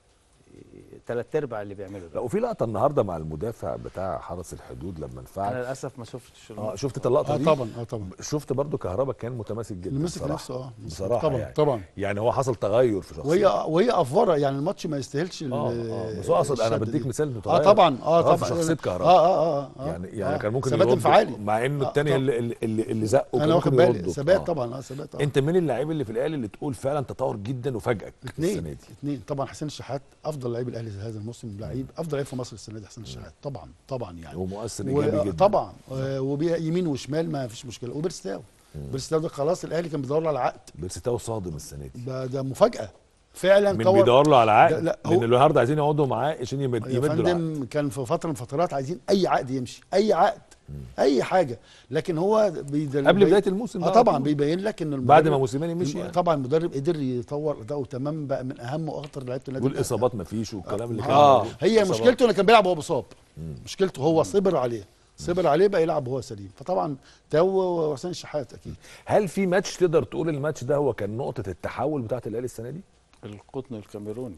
ثلاث ارباع اللي بيعمله لا ده وفي لقطه النهارده مع المدافع بتاع حرس الحدود لما انا انفعل للاسف ما شفتش اه الماتش. شفت اللقطه اه دي طبعا اه طبعا شفت برضو كهربا كان متماسك جدا اللي مسك بصراحة. نفسه اه بصراحه طبعا يعني. طبعا يعني هو حصل تغير في شخصيته وهي وهي افوره يعني الماتش ما يستاهلش ال- اه اه بس هو اقصد انا الشدة بديك دي. مثال اه متغير طبعا اه في طبعا شخصيه كهربا اه اه اه, آه يعني يعني آه. كان ممكن ثبات يرد انفعالي مع انه آه، الثاني طبعا. اللي, اللي, اللي زقه كان انا واخد ممكن بالي يرده. ثبات آه. طبعا اه ثبات آه. انت مين اللعيب اللي في الاهلي اللي تقول فعلا تطور جدا وفاجئك السنه اثنين دي اثنين طبعا حسين الشحات افضل لعيب الاهلي هذا الموسم لعيب افضل لعيب في مصر السنه دي حسين الشحات طبعا طبعا يعني هو مؤثر و- ايجابي جدا طبعا ويمين وشمال ما فيش مشكله وبيرستاو بيرستاو ده خلاص الاهلي كان بيدور على عقد بيرستاو صادم السنه دي ده, ده مفاجاه فعلا من كور بيدور له على عقد لا، لا، هو- لان النهارده عايزين يقعدوا معاه عشان يمد يا يمدوا العقد فندم كان في فتره من الفترات عايزين اي عقد يمشي اي عقد اي حاجه لكن هو بيدل قبل بي- بدايه الموسم اه ده طبعا على طول. بيبين لك ان بعد المدرب- ما موسيماني مشي يعني. طبعا المدرب قدر يطور اداؤه تمام بقى من اهم واخطر لعيبه النادي الأهلي. والاصابات ما فيش والكلام اللي كان اه موجود. هي إصابات. مشكلته انه كان بيلعب وهو مصاب مشكلته هو صبر عليه صبر عليه بقى يلعب وهو سليم فطبعا تو وحسين الشحات اكيد هل في ماتش تقدر تقول الماتش ده هو كان نقطه التحول بتاعت الاهلي السنه دي؟ القطن الكاميروني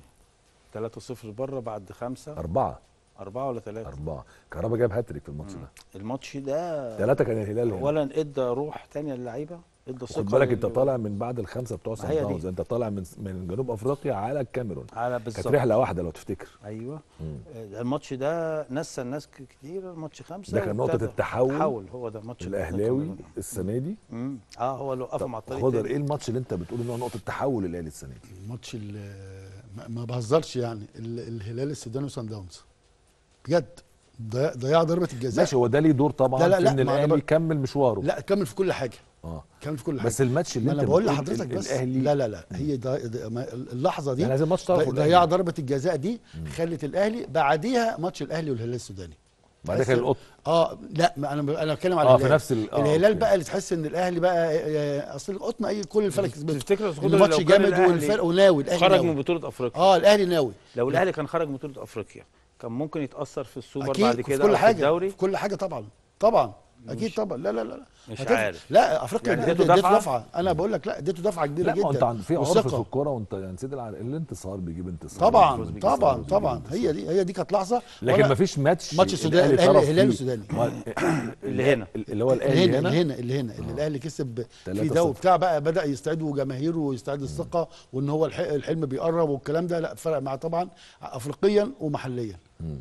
3-0 بره بعد خمسة اربعه أربعة ولا ثلاثة اربعه كهربا جاب هاتريك في الماتش ده الماتش ده ثلاثه كان الهلال هنا اولا ادى روح تانية للعيبه ادى ثقه خد بالك انت لل- طالع من بعد الخمسه بتوع هي سان دي. داونز انت طالع من من جنوب افريقيا على الكاميرون على كانت بالظبط رحله واحده لو تفتكر ايوه مم. آه، الماتش ده نسى الناس ك- كتير الماتش خمسة ده كان نقطة وابتدى- التحول تحول هو ده ماتش الاهلاوي السنه دي امم اه هو اللي وقفهم على الطريق خضر تاني. ايه الماتش اللي انت بتقول ان هو نقطه تحول للاهلي السنه دي؟ الماتش ال- ما- ما بهزرش يعني ال- الهلال السوداني وسان داونز بجد ضيع ضيع ضربه الجزاء ماشي هو ده ليه دور طبعا لا، لا، في لا، ان ما أنا الاهلي بق- يكمل مشواره لا كمل في كل حاجه اه كمل في كل حاجه بس الماتش اللي ما انت انا بقول بتقول لحضرتك ال- بس الاهلي لا لا لا هي دا دا ما- اللحظه دي يعني عايزين ماتش تعرفوا ضي- ضياع ضربه الجزاء دي خلت الاهلي بعديها ماتش الاهلي والهلال السوداني بعد كده القط اه لا ما انا انا بتكلم على اه الهلال في نفس ال- آه، الهلال أوكي. بقى اللي تحس ان الاهلي بقى آه، اصل القطن اي كل الفرق كسبته تفتكر يا خضر الماتش لو كان جامد الأهلي والفرق وناوي الاهلي خرج ناوي. من بطوله افريقيا اه الاهلي ناوي لو الاهلي كان خرج من بطوله افريقيا كان ممكن يتاثر في السوبر اكيد بعد في كده كل أو في حاجه الدوري في كل حاجه طبعا طبعا اكيد طبعا لا لا لا لا. مش هتفرق. عارف. لا افريقيا يعني يعني اديته اديته دفعة؟ دفعه انا بقول لك لا اديته دفعه كبيره لا جدا ما انت عند- في عرف في والثقة. الكوره وانت نسيت الع- الانتصار بيجيب انتصار طبعا الفوز بيجيب طبعا انتصار، طبعا بيجيب هي دي هي دي كانت لحظه لكن وأنا- ما فيش ماتش ماتش السودان الأهلي الاهلي طرف الهلال فيه. والسوداني ما- اللي هنا. اللي هو اللي الاهلي هنا هنا اللي هنا اللي هنا اللي الاهلي كسب في 3-0. ده وبتاع بقى بدا يستعيد جماهيره ويستعيد الثقه وان هو الح- الحلم بيقرب والكلام ده لا فرق معاه طبعا افريقيا ومحليا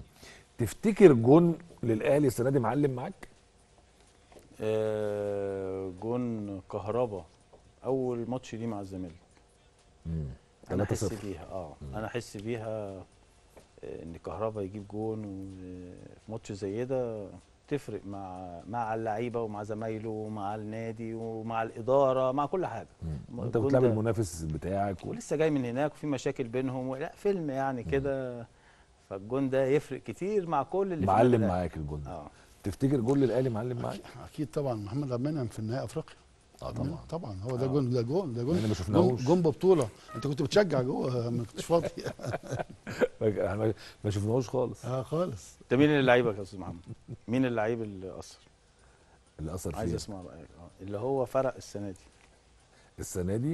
تفتكر جون للاهلي السنه دي معلم معاك؟ آه جون كهربا اول ماتش ليه مع الزمالك انا احس 3-0. بيها اه انا احس بيها آه، ان كهربا يجيب جون وفي ماتش زي ده تفرق مع مع اللعيبه ومع زمايله ومع النادي ومع الاداره مع كل حاجه انت الجون بتلعب ده- المنافس بتاعك و... ولسه جاي من هناك وفي مشاكل بينهم و- لا فيلم يعني كده فالجون ده يفرق كتير مع كل اللي في معلم النادي معاك الجون ده اه تفتكر جول للاهلي معلم معاك؟ اكيد طبعا محمد عبد المنعم في النهائي افريقيا اه طبعا طبعا هو ده جون ده جون ده جون يعني ما جون, شفناهوش. جون ببطوله انت كنت بتشجع جوه ما كنتش فاضي احنا ما- ما شفناهوش خالص اه خالص ده مين اللي لعيبك يا استاذ محمد؟ مين اللعيب اللي اثر؟ اللي اثر عايز فيه اسمع رايك اه اللي هو فرق السنه دي السنه دي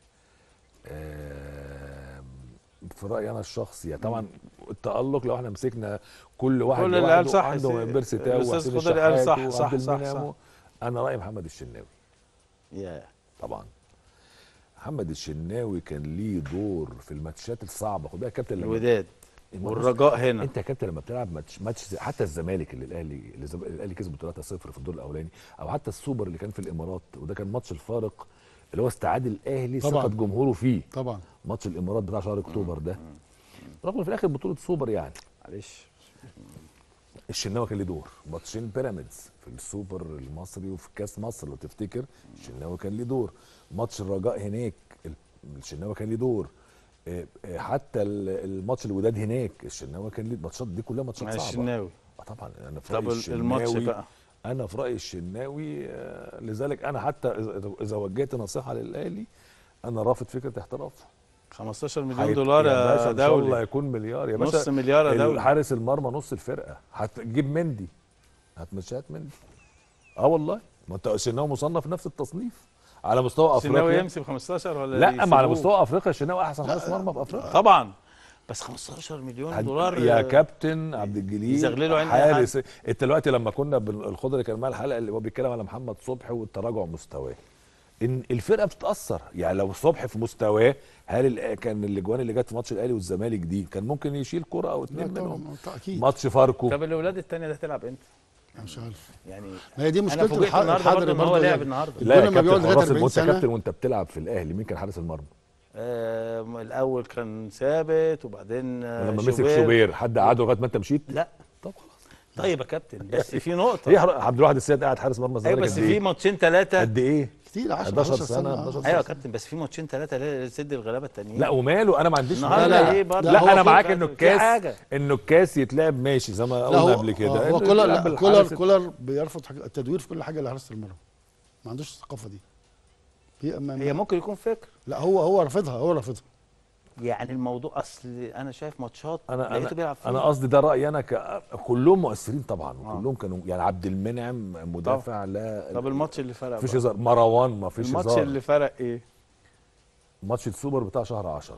آم، في رايي انا الشخصي يعني طبعا التالق لو احنا مسكنا كل واحد كل اللي لوحده قال صح عنده سي- من بيرسي تاو الأستاذ وحسين خضر قال الشحات صح، صح، وعبد صح، المنعم صح. و- انا رايي محمد الشناوي يا طبعا محمد الشناوي كان ليه دور في الماتشات الصعبه خد بالك يا كابتن لما الوداد بص، والرجاء هنا انت يا كابتن لما بتلعب ماتش ماتش زي- حتى الزمالك اللي الاهلي اللي الزم- الاهلي كسبه 3-0 في الدور الاولاني او حتى السوبر اللي كان في الامارات وده كان ماتش الفارق اللي هو استعاد الاهلي طبعاً. ثقه جمهوره فيه طبعا ماتش الامارات بتاع شهر اكتوبر ده رغم إن في الاخر بطوله سوبر يعني معلش الشناوي كان ليه دور ماتشين بيراميدز في السوبر المصري وفي كاس مصر لو تفتكر الشناوي كان ليه دور ماتش الرجاء هناك ال- الشناوي كان ليه دور آه، آه، حتى ال- الماتش الوداد هناك الشناوي كان ليه الماتشات دي كلها ماتشات مع صعبه الشناوي اه طبعا انا في طب رايي ال- الماتش الشناوي بقى انا في رايي الشناوي آه، لذلك انا حتى إذا- اذا وجهت نصيحه للاهلي انا رافض فكره احترافه 15 مليون هيت- دولار باشا يا ان شاء الله دولي يكون مليار يا باشا نص مليار يا دولي حارس المرمى نص الفرقه هتجيب مندي هتمشيها هات مندي اه والله ما انت الشناوي مصنف نفس التصنيف على مستوى الشناوي افريقيا يمسك 15 ولا لا ما على يسيبوه؟ مستوى افريقيا الشناوي احسن حارس مرمى في افريقيا طبعا بس 15 مليون هد- دولار يا آه، كابتن عبد الجليل يزغللوا عين أي حارس انت دلوقتي لما كنا بال- الخضر كان معاه الحلقه اللي هو بيتكلم على محمد صبحي والتراجع مستواه ان الفرقه بتتاثر يعني لو صبحي في مستواه هل ال- كان الاجوان اللي جت في ماتش الاهلي والزمالك دي كان ممكن يشيل كره او لا اتنين منهم طبعا اكيد ماتش فاركو طب الاولاد الثانيه ده هتلعب امتى؟ مش عارف يعني ما هي دي انا مشكله فوجئت الح- النهارده الحضري برضه ان هو برضه لعب يعني. النهارده لا يا الجون لما كابتن بيقعد لغايه خلاص 40 وانت سنه كابتن وانت بتلعب في الاهلي مين كان حارس المرمى آه الاول كان ثابت وبعدين آه ولما مسك شوبير حد قعده لغايه ما انت مشيت لا طب خلاص طيب يا كابتن بس في نقطه ايه عبد الواحد السيد قاعد حارس مرمى ايوه الزمالك بس قد في ايه ماتشين ثلاثه قد ايه كتير 10 11 11 سنة، سنه 11 ايوه يا كابتن بس في ماتشين ثلاثه ليه سد الغلابه التانيين لا وماله انا ما عنديش النهارده لا، لا، مانع. ليه لا، برضه لا هو انا في- معاك انه في الكاس حاجه انه الكاس يتلعب ماشي زي ما لا قلنا هو قبل كده آه، هو إنه كولر يلعب لا بالحارس كولر الت- كولر بيرفض حاجة التدوير في كل حاجه لحراسه المرمى ما عندوش الثقافه دي هي ما هي ممكن يكون فكر لا هو هو رافضها هو رافضها يعني الموضوع اصل انا شايف ماتشات انا لقيته انا بيلعب فيها انا قصدي ده رايي انا ك... كلهم مؤثرين طبعا آه. وكلهم كانوا يعني عبد المنعم مدافع لا طب الماتش اللي فرق مفيش بقى. هزار مروان ما فيش الماتش هزار اللي فرق ايه؟ ماتش السوبر بتاع شهر 10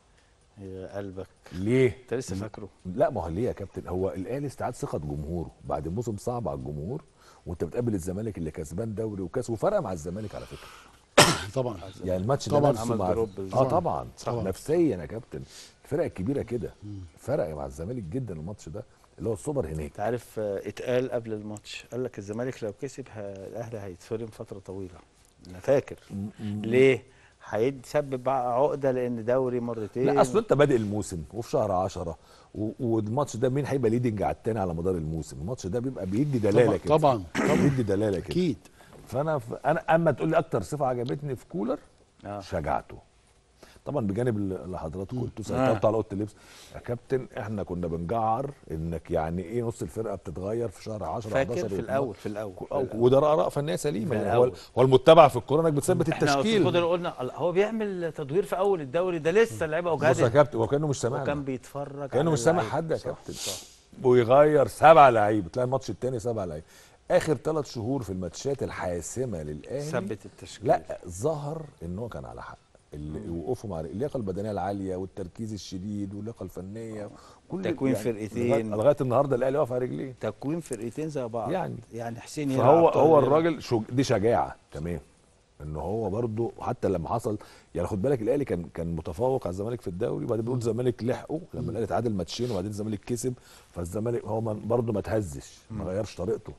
يا قلبك ليه انت لسه فاكره لا ما هو ليه يا كابتن هو الاهلي استعاد ثقه جمهوره بعد موسم صعب على الجمهور وانت بتقابل الزمالك اللي كسبان دوري وكاس وفرق مع الزمالك على فكره طبعا يعني الماتش ده طبعاً نفسه عمل مع دروب اه بالظبط. طبعا طبعاً. نفسيا يا كابتن الفرق الكبيره كده فرق مع الزمالك جدا الماتش ده اللي هو السوبر هناك انت عارف آه، اتقال قبل الماتش قال لك الزمالك لو كسب ه- الاهلي هيتفرم فتره طويله انا فاكر ليه؟ هيتسبب بقى عقده لان دوري مرتين لا اصل انت بادئ الموسم وفي شهر 10 و- والماتش ده مين هيبقى ليدنج على التاني على مدار الموسم الماتش ده بيبقى بيدي دلاله كده طبعا بيدي دلاله كده اكيد فانا ف... انا اما تقول لي اكتر صفه عجبتني في كولر آه. شجاعته طبعا بجانب اللي حضراتكم قلتوا آه. سيطرت على اوضه اللبس يا كابتن احنا كنا بنجعر انك يعني ايه نص الفرقه بتتغير في شهر 10 فاكر 11 في الاول في الاول في أو الأول. وده اراء فنيه سليمه في يعني هو الأول. هو المتبع في الكوره انك بتثبت احنا في التشكيل الفضل قلنا الله، هو بيعمل تدوير في اول الدوري ده لسه اللعيبه بص يا وجهدت كابتن هو كانه مش وكان سامعنا بيتفرج كانه على مش سامع اللعيبة. حد يا صح، كابتن صح. ويغير سبع لعيبه تلاقي الماتش التاني سبع لعيبه اخر ثلاث شهور في الماتشات الحاسمه للاهلي ثبت التشكيل لا ظهر ان هو كان على حق اللي وقفوا مع اللياقه البدنيه العاليه والتركيز الشديد واللياقه الفنيه كل تكوين فرقتين. لغايه, لغاية النهارده الاهلي واقف على رجليه تكوين فرقتين زي بعض يعني. يعني حسين يلعب فهو طاهر هو يلعب. الراجل شو دي شجاعه تمام ان هو برضه حتى لما حصل يعني خد بالك الاهلي كان كان متفوق على الزمالك في الدوري وبعدين بيقول الزمالك لحقه لما الاهلي تعادل ماتشين وبعدين الزمالك كسب فالزمالك هو برضه ما تهزش ما غيرش طريقته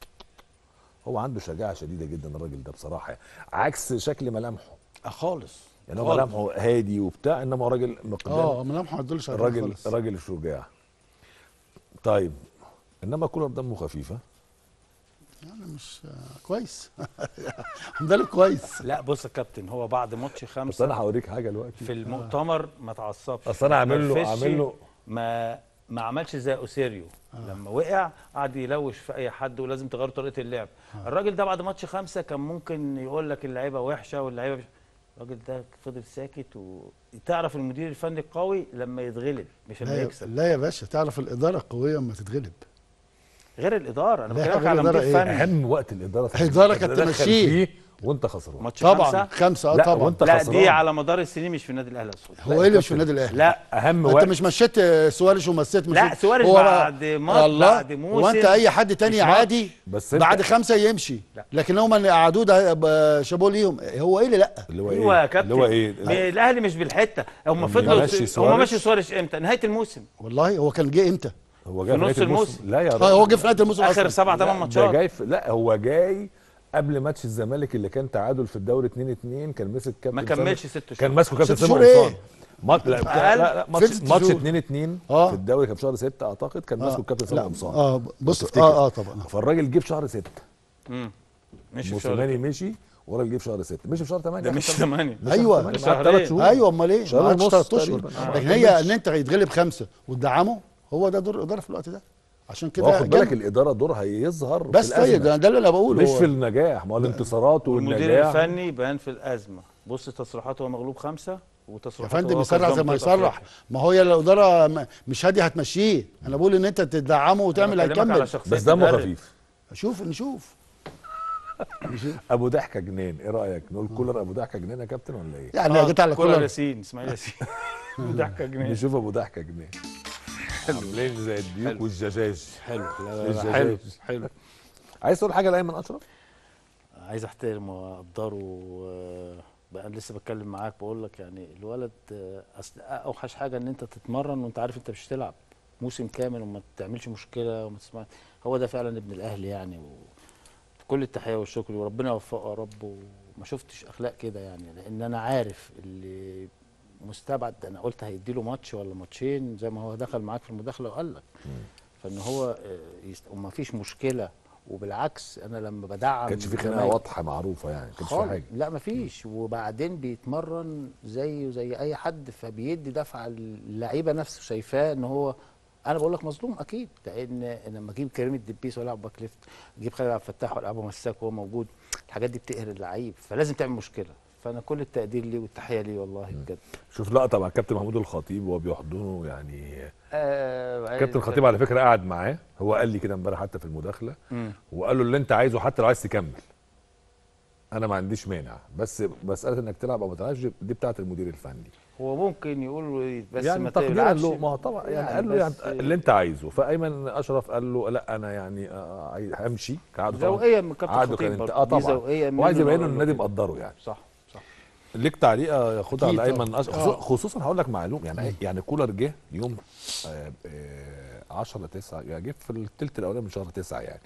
هو عنده شجاعه شديده جدا الراجل ده بصراحه يعني. عكس شكل ملامحه آه خالص يعني هو خالص. ملامحه هادي وبتاع انما هو راجل مقدام اه ملامحه ما تدلش على كده راجل خالص. راجل شجاع طيب انما كولر دمه خفيفه يعني مش آه، كويس مدرب كويس لا بص يا كابتن هو بعد ماتش بس انا خمسة هوريك حاجه دلوقتي في المؤتمر ما تعصبش اصل انا عامل له ما عامل له ما ما عملش زي اوسيريو لما وقع قعد يلوش في اي حد ولازم تغيروا طريقه اللعب الراجل ده بعد ماتش خمسة كان ممكن يقول لك اللعيبه وحشه واللعيبه مش الراجل ده فضل ساكت وتعرف المدير الفني القوي لما يتغلب مش لما لا يا, يكسب لا يا باشا تعرف الاداره القويه اما تتغلب غير الاداره انا لا، بكلمك غير على مدير الإدارة إيه؟ فني اهم وقت الاداره الإدارة كانت تتدخل تمشيه. فيه وانت خسران ماتش طبعا خمسة خمسه اه لا، طبعا وانت لا خسران. دي على مدار السنين مش في النادي الاهلي اصلا هو ايه اللي مش في النادي الاهلي لا اهم انت وقت مش مشيت آه، سواريش ومسيت مش لا، سواريش هو بعد ماتش- الله بعد موسم هو انت اي حد تاني مش ماتش. عادي بس انت- بعد خمسه يمشي لا. لكن هم اللي قعدوه ده ب- شابوه ليهم هو ايه اللي لا اللي هو ايوه يا ايه كابتن اللي هو ايه م- الاهلي مش بالحته هم هم فضلوا ماشي هم سواريش. ماشي سواريش امتى نهايه الموسم والله هو كان جه امتى هو جاي في نص نهاية الموسم. لا يا اه راجل هو جه في نهايه الموسم اخر اصلا سبع لا، ثمان ده ماتشات جاي في لا هو جاي قبل ماتش الزمالك اللي كان تعادل في الدوري 2 2 كان مسك كابتن ما سامي- كملش ست شهور كان ماسكه كابتن ست سامي شهور ايه؟ قمصان. مات لا لا, لا ماتش ست ماتش شهور. 2 2 اه. في الدوري كان في شهر 6 اعتقد كان ماسكه الكابتن سامي لا قمصان اه بص لو تفتكر. اه اه طبعا فالراجل جه في شهر 6 مم. مش في شهر موسيماني مشي والراجل جه في شهر 6 مشي في شهر 8 ده مش ثمانية ايوه ده شهرين. ثلاث شهور ايوه امال ايه شهر ما عادش ونص ثلاث اشهر تقريباً. آه. لكن هي ان انت يتغلب خمسه وتدعمه هو ده دور الاداره في الوقت ده عشان كده واخد بالك جامد. الاداره دورها يظهر بس في طيب الأزمة. ده, ده اللي انا بقوله مش هو- في النجاح ما هو الانتصارات والمدير والنجاح الفني بان في الازمه بص تصريحاته هو مغلوب خمسه يا وتصريحاته فندم هو يسرع كسبان زي ما بطولة يسرح أفريقيا. ما هو هي الاداره م- مش هاديه هتمشيه انا بقول ان انت تدعمه وتعمل أنا بكلمك على هيكمل شخصية بس دمه مدرب. خفيف شوف نشوف ابو ضحكه جنان ايه رايك نقول كولر ابو ضحكه جنان يا كابتن ولا ايه يعني آه، جيت على كولر كولر ياسين اسماعيل ياسين ضحكه جنيه نشوف ابو ضحكه جنان عاملين زي الديوك والججاج حلو لا الجزائر. لا حلو حلو عايز تقول حاجه لايمن اشرف عايز احترمه واقدره و- بقى أنا لسه بتكلم معاك بقول لك يعني الولد آه، اصل اوحش حاجه ان انت تتمرن وانت عارف انت مش هتلعب موسم كامل وما تعملش مشكله وما تسمع هو ده فعلا ابن الاهلي يعني و... كل التحيه والشكر وربنا يوفقه يا رب وما شفتش اخلاق كده يعني لان انا عارف اللي مستبعد انا قلت هيديله ماتش ولا ماتشين زي ما هو دخل معاك في المداخله وقال لك فان هو آه، يست... وما فيش مشكله وبالعكس انا لما بدعم ما كانش في خناقه زمايلي- واضحه معروفه يعني ما كانش في خالص حاجه لا مفيش وبعدين بيتمرن زيه زي اي حد فبيدي دفعه اللعيبه نفسه شايفاه ان هو انا بقول لك مظلوم اكيد لان لما اجيب كريم الدبيس والعب باك ليفت اجيب خالد عبد الفتاح والعبه مساك وهو موجود الحاجات دي بتقهر اللعيب فلازم تعمل مشكله فانا كل التقدير ليه والتحيه ليه والله بجد شوف لقطه مع كابتن محمود الخطيب وهو بيحضنه يعني آه كابتن الخطيب على فكره قعد معاه هو قال لي كده امبارح حتى في المداخله وقال له اللي انت عايزه حتى لو عايز تكمل انا ما عنديش مانع بس مساله انك تلعب او ما تلعبش دي بتاعه المدير الفني هو ممكن يقول بس يعني ما تقديرا تلعبش له ما هو طبعا يعني, يعني قال له يعني بس- اللي انت عايزه فايمن اشرف قال له لا انا يعني آه، عايز- همشي كعاده طبعا ذوقيه من كابتن عقده كان خطيب انت برضه. اه دي طبعا ذوقيه وعايز منه يبين إنه ان النادي كده. مقدره يعني صح صح ليك تعليق ياخدها أكيد على طبعا. ايمن أشرف آه. خصوصا هقول لك معلومه يعني يعني كولر جه يوم آه، آه، 10 9 يعني جه في الثلث الاولاني من شهر 9 يعني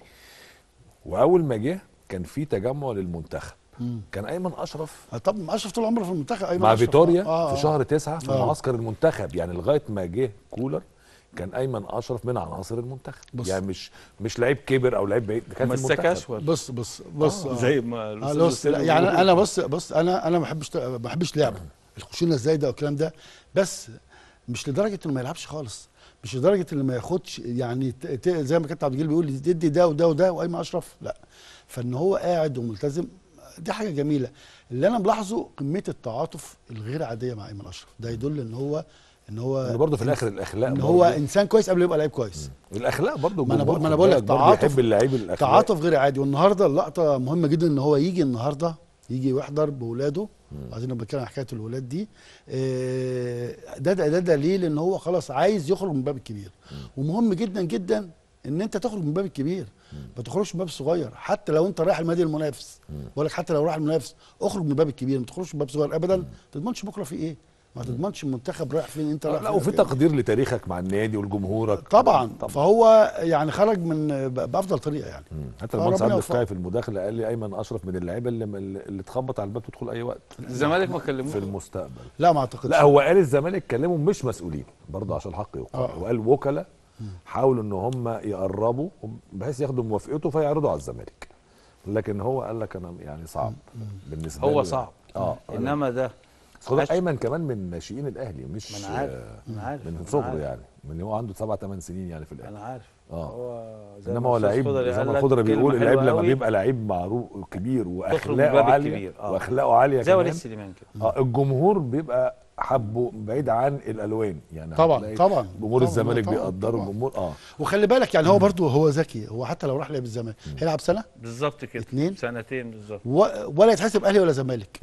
واول ما جه كان في تجمع للمنتخب كان ايمن اشرف آه، طب اشرف طول عمره في المنتخب أيمن مع أشرف. فيتوريا آه، آه. في شهر 9 في آه. معسكر المنتخب يعني لغايه ما جه كولر كان ايمن اشرف من عناصر المنتخب بص. يعني مش مش لعيب كبر او لعيب بعيد ده كان في مساك المنتخب اشول بص بص بص آه. زي ما آه الأستاذ بص أسامة لا يعني بيقول. انا بص بص انا انا ما بحبش ما بحبش لعب الخشونه ازاي ده والكلام ده بس مش لدرجه انه ما يلعبش خالص مش لدرجه انه ما ياخدش يعني ت- ت- زي ما كابتن عبد الجليل بيقول تدي ده وده وده وايمن اشرف لا فان هو قاعد وملتزم دي حاجه جميله اللي انا ملاحظه كميه التعاطف الغير عاديه مع ايمن اشرف ده يدل ان هو ان هو انه برضه في الاخر الاخلاق ان برضه- هو انسان كويس قبل ما يبقى لعيب كويس الاخلاق برضه ما أنا الجمهور بقول- ما أنا خد بقول لك بالك برضه تعاطف- يحب اللعيب الاخلاق تعاطف غير عادي والنهارده اللقطه مهمه جدا ان هو يجي النهارده يجي ويحضر باولاده عايزين نبقى نتكلم عن حكايه الولاد دي آه، ده ده ده دليل ان هو خلاص عايز يخرج من الباب الكبير ومهم جدا جدا ان انت تخرج من الباب الكبير ما تخرجش من الباب الصغير حتى لو انت رايح النادي المنافس بقول لك حتى لو رايح المنافس اخرج من الباب الكبير ما تخرجش من الباب الصغير ابدا ما تضمنش بكره في ايه ما تضمنش المنتخب رايح فين انت رايح لا فين وفي فين. تقدير لتاريخك مع النادي ولجمهورك طبعا فهو يعني خرج من ب- بافضل طريقه يعني مم. حتى آه، المهندس ربنا عبد يوفقه. الفتاح في المداخله قال لي ايمن اشرف من اللعيبه اللي اللي تخبط على الباب تدخل اي وقت الزمالك ما كلموش في المستقبل لا ما اعتقدش لا هو قال الزمالك كلموا مش مسؤولين برضه عشان الحق يقال آه. وقال وكلاء حاولوا ان هم يقربوا بحيث ياخدوا موافقته فيعرضوا على الزمالك لكن هو قال لك انا يعني صعب بالنسبه هو لي. صعب اه انما ده بس خد بالك عش- ايمن كمان من ناشئين الاهلي مش ما انا عارف آه، انا عارف من أنا صغره عارف. يعني من هو عنده سبع ثمان سنين يعني في الاهلي انا عارف اه هو زي انما ما هو أستاذ لعيب خضري زي قال ما لك الخضري كلمة بيقول اللعيب حلوة لما قوي. بيبقى لعيب معروف كبير من واخلاقه الباب عاليه الكبير، آه. واخلاقه عاليه زي وليد كمان سليمان كده اه الجمهور بيبقى حبه بعيد عن الالوان يعني طبعا، هتلاقي طبعا، جمهور طبعا، الزمالك طبعا، بيقدروا طبعا. الجمهور اه وخلي بالك يعني هو برضو هو ذكي هو حتى لو راح لعب الزمالك هيلعب سنه بالظبط كده اتنين. سنتين بالظبط و... ولا يتحسب اهلي ولا زمالك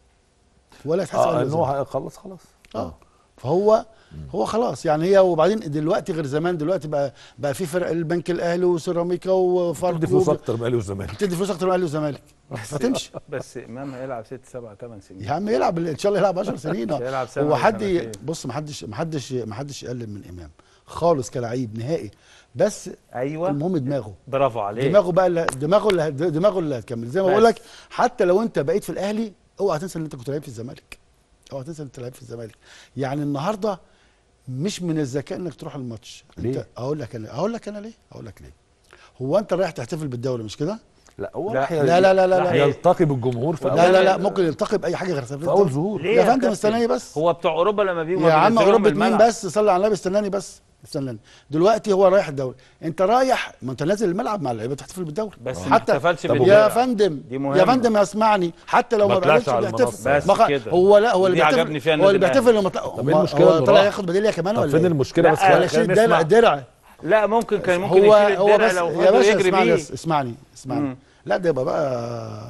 ولا يتحسب اه اهلي ان ولا هو زمالك هيخلص خلاص اه فهو هو خلاص يعني هي وبعدين دلوقتي غير زمان دلوقتي بقى بقى في فرق البنك الاهلي وسيراميكا تدي وفاركو فلوس اكتر من الاهلي والزمالك بتدي فلوس اكتر من الاهلي والزمالك هتمشي بس امام هيلعب ست سبع ثمان سنين يا عم يلعب ان شاء الله يلعب 10 سنين مش هيلعب سنة هو ولا حد سنتين. بص ما حدش ما حدش ما حدش يقلل من امام خالص كلعيب نهائي بس ايوه المهم دماغه برافو عليك دماغه بقى اللي دماغه اللي دماغه اللي هتكمل زي ما بس. بقول لك حتى لو انت بقيت في الاهلي اوعى تنسى ان انت كنت لعيب في الزمالك اوعى تنسى ان انت لعيب في الزمالك يعني النهارده مش من الذكاء انك تروح الماتش ليه؟ انت اقول لك انا اقول لك انا ليه اقول لك ليه هو انت رايح تحتفل بالدوري مش كده لا هو لا. راح ي- لا لا لا لا لا يلتقي بالجمهور في لا أول- لا لا ممكن يلتقي باي حاجه غير في اول ظهور ليه يا يا فندم كابتن؟ استناني بس هو بتوع اوروبا لما بيجوا يا عم بينزلوهم اوروبا مين الملعب. بس صلي على النبي استناني بس استناني دلوقتي هو رايح الدوري انت رايح ما انت نازل الملعب مع اللعيبه تحتفل بالدوري بس ما احتفلش طب بالدوري. يا فندم دي مهمة. يا فندم اسمعني حتى لو ما ما طلعش بيعملش على بيحتفل المنصة. ما بس خ- كده. هو لا هو اللي دي عجبني بيحتفل فيها هو اللي النادي بيحتفل لما طلع طب ايه المشكلة هو إنه طلع راح؟ ياخد ميداليه كمان طب ولا فين ايه؟ المشكله بس لا، ولا خلينا يشيل نسمع. درع درع لا ممكن كان ممكن هو يشيل هو الدرع بس لو يا فضل باشا يجري اسمعني بيه بس اسمعني اسمعني مم. لا ده يبقى بقى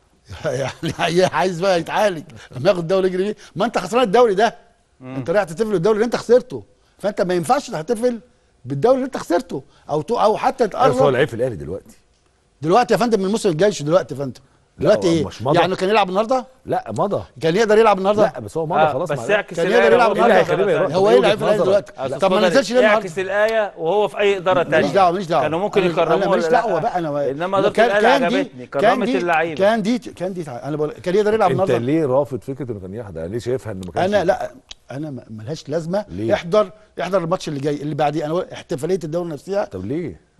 يعني عايز بقى يتعالج لما ياخد الدوري يجري بيه ما انت خسران الدوري ده انت رايح تحتفل بالدوري اللي انت خسرته فانت ما ينفعش تحتفل بالدوري اللي انت خسرته او تو او حتى بس هو تقرب لعيب في الاهلي دلوقتي دلوقتي يا فندم من الموسم الجاي دلوقتي يا فندم دلوقتي هو ايه مش مضى. يعني كان يلعب النهارده لا مضى كان يقدر يلعب النهارده لا بس هو مضى آه، خلاص بس مع- اعكس كان الآية يقدر يلعب وهو النهارده. في إدارة خليه تانية. يروح. هو طب ايه وجهة لعيب في الاهلي نظرك. دلوقتي أستاذ طب ما فضل نزلش ليه النهارده اعكس الآية وهو في أي إدارة تانية ماليش دعوه ماليش دعوه كانوا ممكن أنا- يكرموه انا ماليش ولا لا؟ دعوه بقى انا إنما إدارة كان- الأهلي كان دي- عجبتني، كان كرمت دي- اللعيبة. كان دي كان دي انا بقول كان يقدر يلعب انت النهارده ليه رافض فكره انه كان يحضر يعني ليه شايفها انه ما كانش انا لا انا ما- ملهاش لازمه ليه؟ احضر احضر الماتش اللي جاي اللي بعديه انا بقول احتفاليه الدوري نفسها طب ليه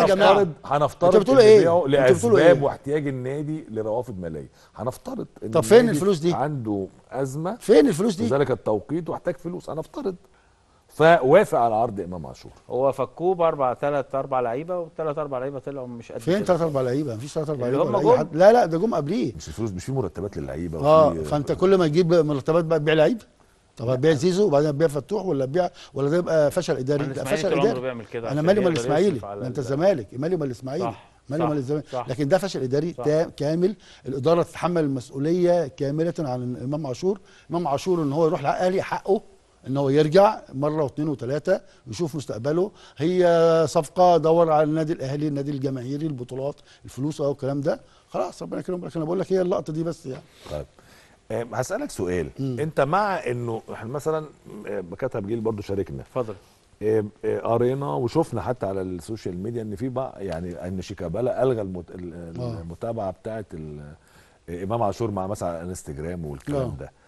يا جماعة؟ هنفترض هنفترض انتوا بتقولوا إن ايه؟ بيعه انتوا بتقولوا لاسباب ايه؟ واحتياج النادي لروافد ماليه هنفترض ان طب فين النادي الفلوس دي؟ عنده ازمه فين الفلوس في دي ذلك التوقيت واحتاج فلوس هنفترض فوافق على عرض امام عاشور هو فكوه باربع ثلاث اربع لعيبه والثلاث اربع لعيبه طلعوا مش قد فين كده. ثلاث اربع لعيبه مفيش ثلاث اربع اللي لعيبه هم ولا أي جم؟ حد. لا لا ده جم قبليه مش الفلوس مش في مرتبات للعيبه اه وفي- فانت كل ما تجيب مرتبات بقى تبيع لعيب طب هتبيع زيزو وبعدين هتبيع فتوح ولا تبيع ولا ده يبقى فشل اداري ده الإسماعيلي فشل طول عمره اداري بيعمل كده انا عشان مالي مال يقدر الاسماعيلي يصرف على ما انت ال- الزمالك مالي مال الاسماعيلي صح، مالي صح، مال الزمالك صح. لكن ده فشل اداري صح. تا- كامل الاداره تتحمل المسؤوليه كامله عن امام عاشور امام عاشور ان هو يروح الاهلي حقه ان هو يرجع مره واثنين وثلاثه ويشوف مستقبله هي صفقه دور على النادي الاهلي النادي الجماهيري البطولات الفلوس او الكلام ده خلاص ربنا يكرمك انا بقول لك هي اللقطه دي بس يعني طيب آه، هسألك سؤال مم. انت مع انه احنا مثلا آه، كتب جيل برضو شاركنا اتفضل آه، آه، قرينا وشفنا حتى على السوشيال ميديا ان في بقى يعني ان شيكابالا الغى المت... ال- آه. المتابعه بتاعه ال- آه، امام عاشور مع مثلا على الانستجرام والكلام آه. ده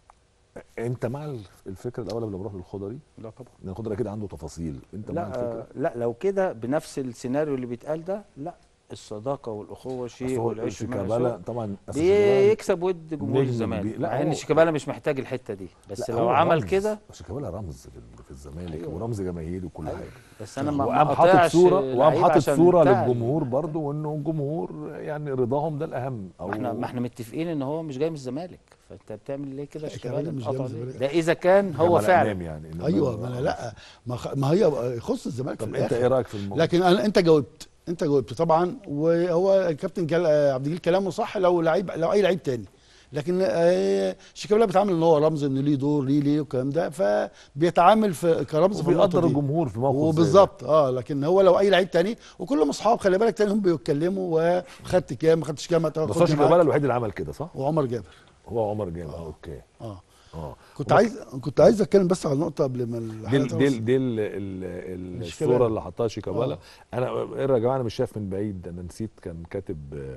انت مع الف- الفكره الاول قبل ما نروح للخضري لا طبعا لان الخضري اكيد عنده تفاصيل انت مع لا الفكره لا لو كده بنفس السيناريو اللي بيتقال ده لا الصداقه والاخوه أصل شيء هو والعيش شيكابالا طبعا أصل شيكابالا بيكسب ود جمهور نجم الزمالك كبير. لا مع ان هو- شيكابالا مش محتاج الحته دي بس لا، لو هو عمل رمز. كده شيكابالا رمز في ال- في الزمالك أيوة. ورمز جماهيري وكل حاجه بس انا ما وقام ما حاطط قاطعش صوره وقام لعيب حاطط عشان صوره بتاع. للجمهور برضو وانه الجمهور يعني رضاهم ده الاهم او ما احنا ما احنا متفقين ان هو مش جاي من الزمالك فانت بتعمل ليه كده لا، شيكابالا كمان مش جاي من بتقطع ليه؟ الزمالك. ده اذا كان هو جمال فعلا إمام يعني إنه ايوه هو ما انا رمز. لا ما, خ... ما هي يخص الزمالك في طب انت الآخر. ايه رايك في الموضوع لكن أنا انت جاوبت انت جاوبت طبعا وهو الكابتن جل... عبد الجليل كلامه صح لو لعيب لو اي لعيب تاني لكن آه، شيكابالا بيتعامل ان هو رمز ان ليه دور ليه ليه والكلام ده فبيتعامل في كرمز في النقطة وبيقدر دي. الجمهور في موقف زي ده. وبالظبط اه لكن هو لو اي لعيب تاني وكلهم اصحاب خلي بالك تاني هم بيتكلموا وخدت كام ما خدتش كام بس هو هتاخد شيكابالا الوحيد اللي عمل كده صح؟ وعمر جابر هو عمر جابر اه اوكي اه اه كنت هو- عايز كنت عايز اتكلم بس على النقطه قبل ما دي الحلقة ال- دي تخلص. ال- دي ال- ال- ال- شيكابالا. الصوره اللي حطها شيكابالا آه. انا ايه يا جماعه انا مش شايف من بعيد انا نسيت كان كاتب آه،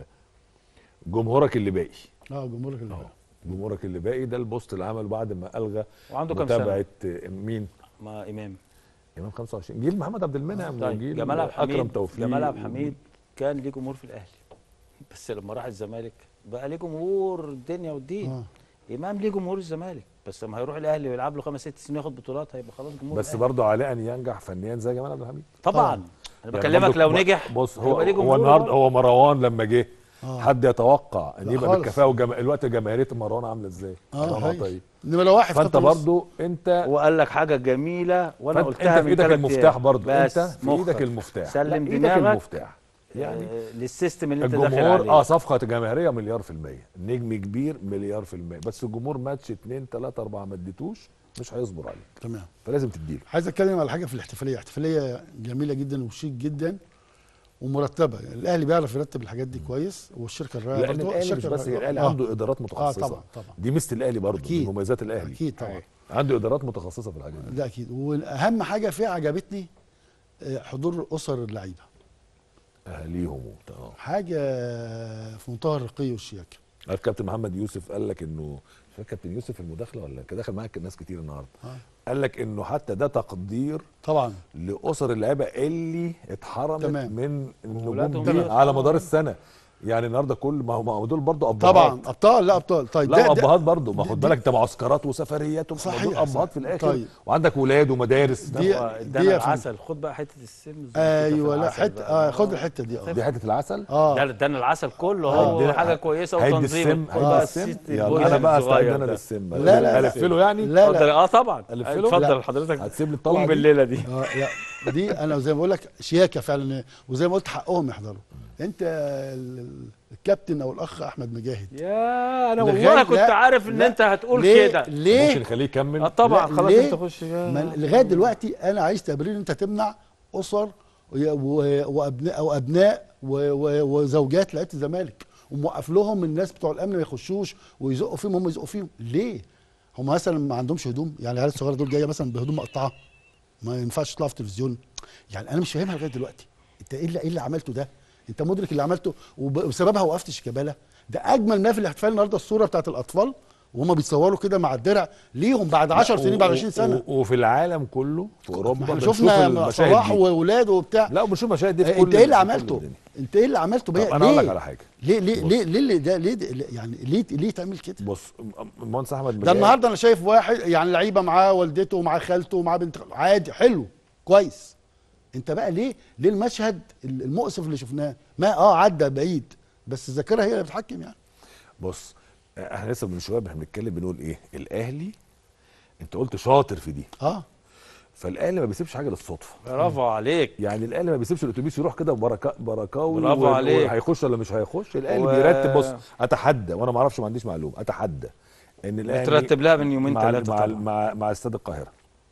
جمهورك اللي باقي اه جمهورك اللي اه جمهورك اللي باقي ده البوست اللي عمله بعد ما الغى وعنده كام سنه متابعه آه، مين ما امام امام 25 جيل محمد عبد المنعم طيب وجيل جمال عبد اكرم الحميد توفيق جمال عبد و- الحميد كان ليه جمهور في الاهلي بس لما راح الزمالك بقى ليه جمهور الدنيا والدين اه امام ليه جمهور الزمالك بس لما هيروح الاهلي ويلعب له خمس ست سنين ياخد بطولات هيبقى خلاص جمهور بس الأهلي. برضه عليه ان ينجح فنيا زي جمال عبد الحميد طبعا طبعاً. انا يعني بكلمك برضه لو ب- نجح بص هو هيبقى ليه هو جمهور النهارده برضه. هو مروان لما جه آه. حد يتوقع ان لا يبقى خالص. بالكفاءه وجم... الوقت جماهيريه مروان عامله ازاي؟ اه مروان هاي. طيب نمره واحد فانت خط نص. برضه انت وقال لك حاجه جميله وانا فانت قلتها انت في من ايدك تلات المفتاح أيام. برضه بس انت في ايدك مخك. المفتاح سلم لا، ايدك دماغك المفتاح يعني يعني للسيستم اللي انت داخل الجمهور عليه اه صفقه جماهيريه مليار في الميه نجم كبير مليار في الميه بس الجمهور ماتش اتنين تلاته اربعه ما اديتوش مش هيصبر عليه تمام فلازم تديله عايز اتكلم على حاجه في الاحتفاليه احتفاليه جميله جدا وشيك جدا ومرتبه الاهلي بيعرف يرتب الحاجات دي كويس والشركه الراعيه لان برضه- الاهلي مش الشركة بس الراعية. الاهلي آه. عنده ادارات متخصصه طبعا، طبعا. دي ميزه الاهلي برضه أكيد. من مميزات الاهلي اكيد طبعا عنده ادارات متخصصه في الحاجات دي ده اكيد واهم حاجه فيها عجبتني آه، حضور اسر اللعيبه اهاليهم وبتاع آه. حاجه في منتهى الرقي والشياكه عارف كابتن محمد يوسف قال لك انه مش فاكر كابتن يوسف في المداخله ولا كان داخل معاك ناس كتير النهارده آه. قال لك انه حتى ده تقدير طبعا لاسر اللعيبه اللي اتحرمت تمام. من النجوم وولادهم دي دول. على مدار السنه يعني النهارده كل ما هو ما هو دول برضه ابهات طبعا ابطال لا ابطال طيب لا ده- ده- ابهات برضه ما دي- خد دي- بالك انت معسكرات وسفريات وبتاع، صحيح، دول ابهات صحيح. في الاخر طيب. وعندك ولاد ومدارس دي- هو دي ادانا يا فندم. العسل خد بقى حته السم ايوه لا حته اه خد الحته دي اه دي حته العسل ده اه ادانا العسل كله هيدينا- هو حاجه كويسه هيدي وتنظيم السم خد هيدي بقى السم الست يلا الجوز انا بقى الصغير استعد انا ده. للسم لا، لا، لا. الفله يعني لا اتفضل لا اه طبعا ألفله؟ اتفضل لا. حضرتك هتسيب لي الطلعه قوم دي؟ بالليله دي اه لا دي انا زي ما بقول لك شياكه فعلا وزي ما قلت حقهم يحضروا انت ال- ال- الكابتن او الاخ احمد مجاهد يا انا لغاية- والله كنت لا، عارف ان لا. انت هتقول ليه كده ممكن ليه نخليه يكمل اه طبعا لا، خلاص ليه؟ انت خش ما لغايه دلوقتي انا عايز تبرير انت تمنع اسر و- و- وابناء او ابناء و- و- وزوجات لعيبه الزمالك وموقف لهم الناس بتوع الامن ما يخشوش ويزقوا فيهم هم يزقوا فيهم ليه؟ هم مثلا ما عندهمش هدوم يعني العيال الصغيره دول جايه مثلا بهدوم مقطعه ما ينفعش تطلع في التلفزيون يعني انا مش فاهمها لغايه دلوقتي انت ايه اللي ايه اللي عملته ده؟ انت مدرك اللي عملته وب- وبسببها وقفت شيكابالا ده اجمل ما في الاحتفال النهارده الصوره بتاعت الاطفال وهم بيتصوروا كده مع الدرع ليهم بعد 10 سنين بعد 20 سنه و- وفي العالم كله في اوروبا احنا بنشوف شفنا المشاهد صلاح دي. واولاده وبتاع لا وبنشوف المشاهد دي في انت كل ايه اللي في كل عملته الدنيا. انت ايه اللي عملته طب بقى انا اقول لك ليه؟ على حاجه ليه ليه بص. ليه ليه ليه ده ليه ده- يعني ليه ليه تعمل كده بص م- المهندس احمد ده مجاهد النهارده انا شايف واحد يعني لعيبه معاه والدته ومعاه خالته ومعاه بنت خالته. عادي حلو كويس انت بقى ليه ليه المشهد المؤسف اللي شفناه ما اه عدى بعيد بس الذاكره هي اللي بتحكم يعني بص احنا لسه من شويه احنا بنتكلم بنقول ايه الاهلي انت قلت شاطر في دي اه فالاهلي ما بيسيبش حاجه للصدفه برافو عليك يعني الاهلي ما بيسيبش الاتوبيس يروح كده بركا بركاوي برافو و- عليك. وهيخش ولا مش هيخش الاهلي و- بيرتب بص اتحدى وانا ما اعرفش ما عنديش معلومه اتحدى ان الاهلي ترتب لها من يومين مع ثلاثه مع طبعا مع مع استاد القاهره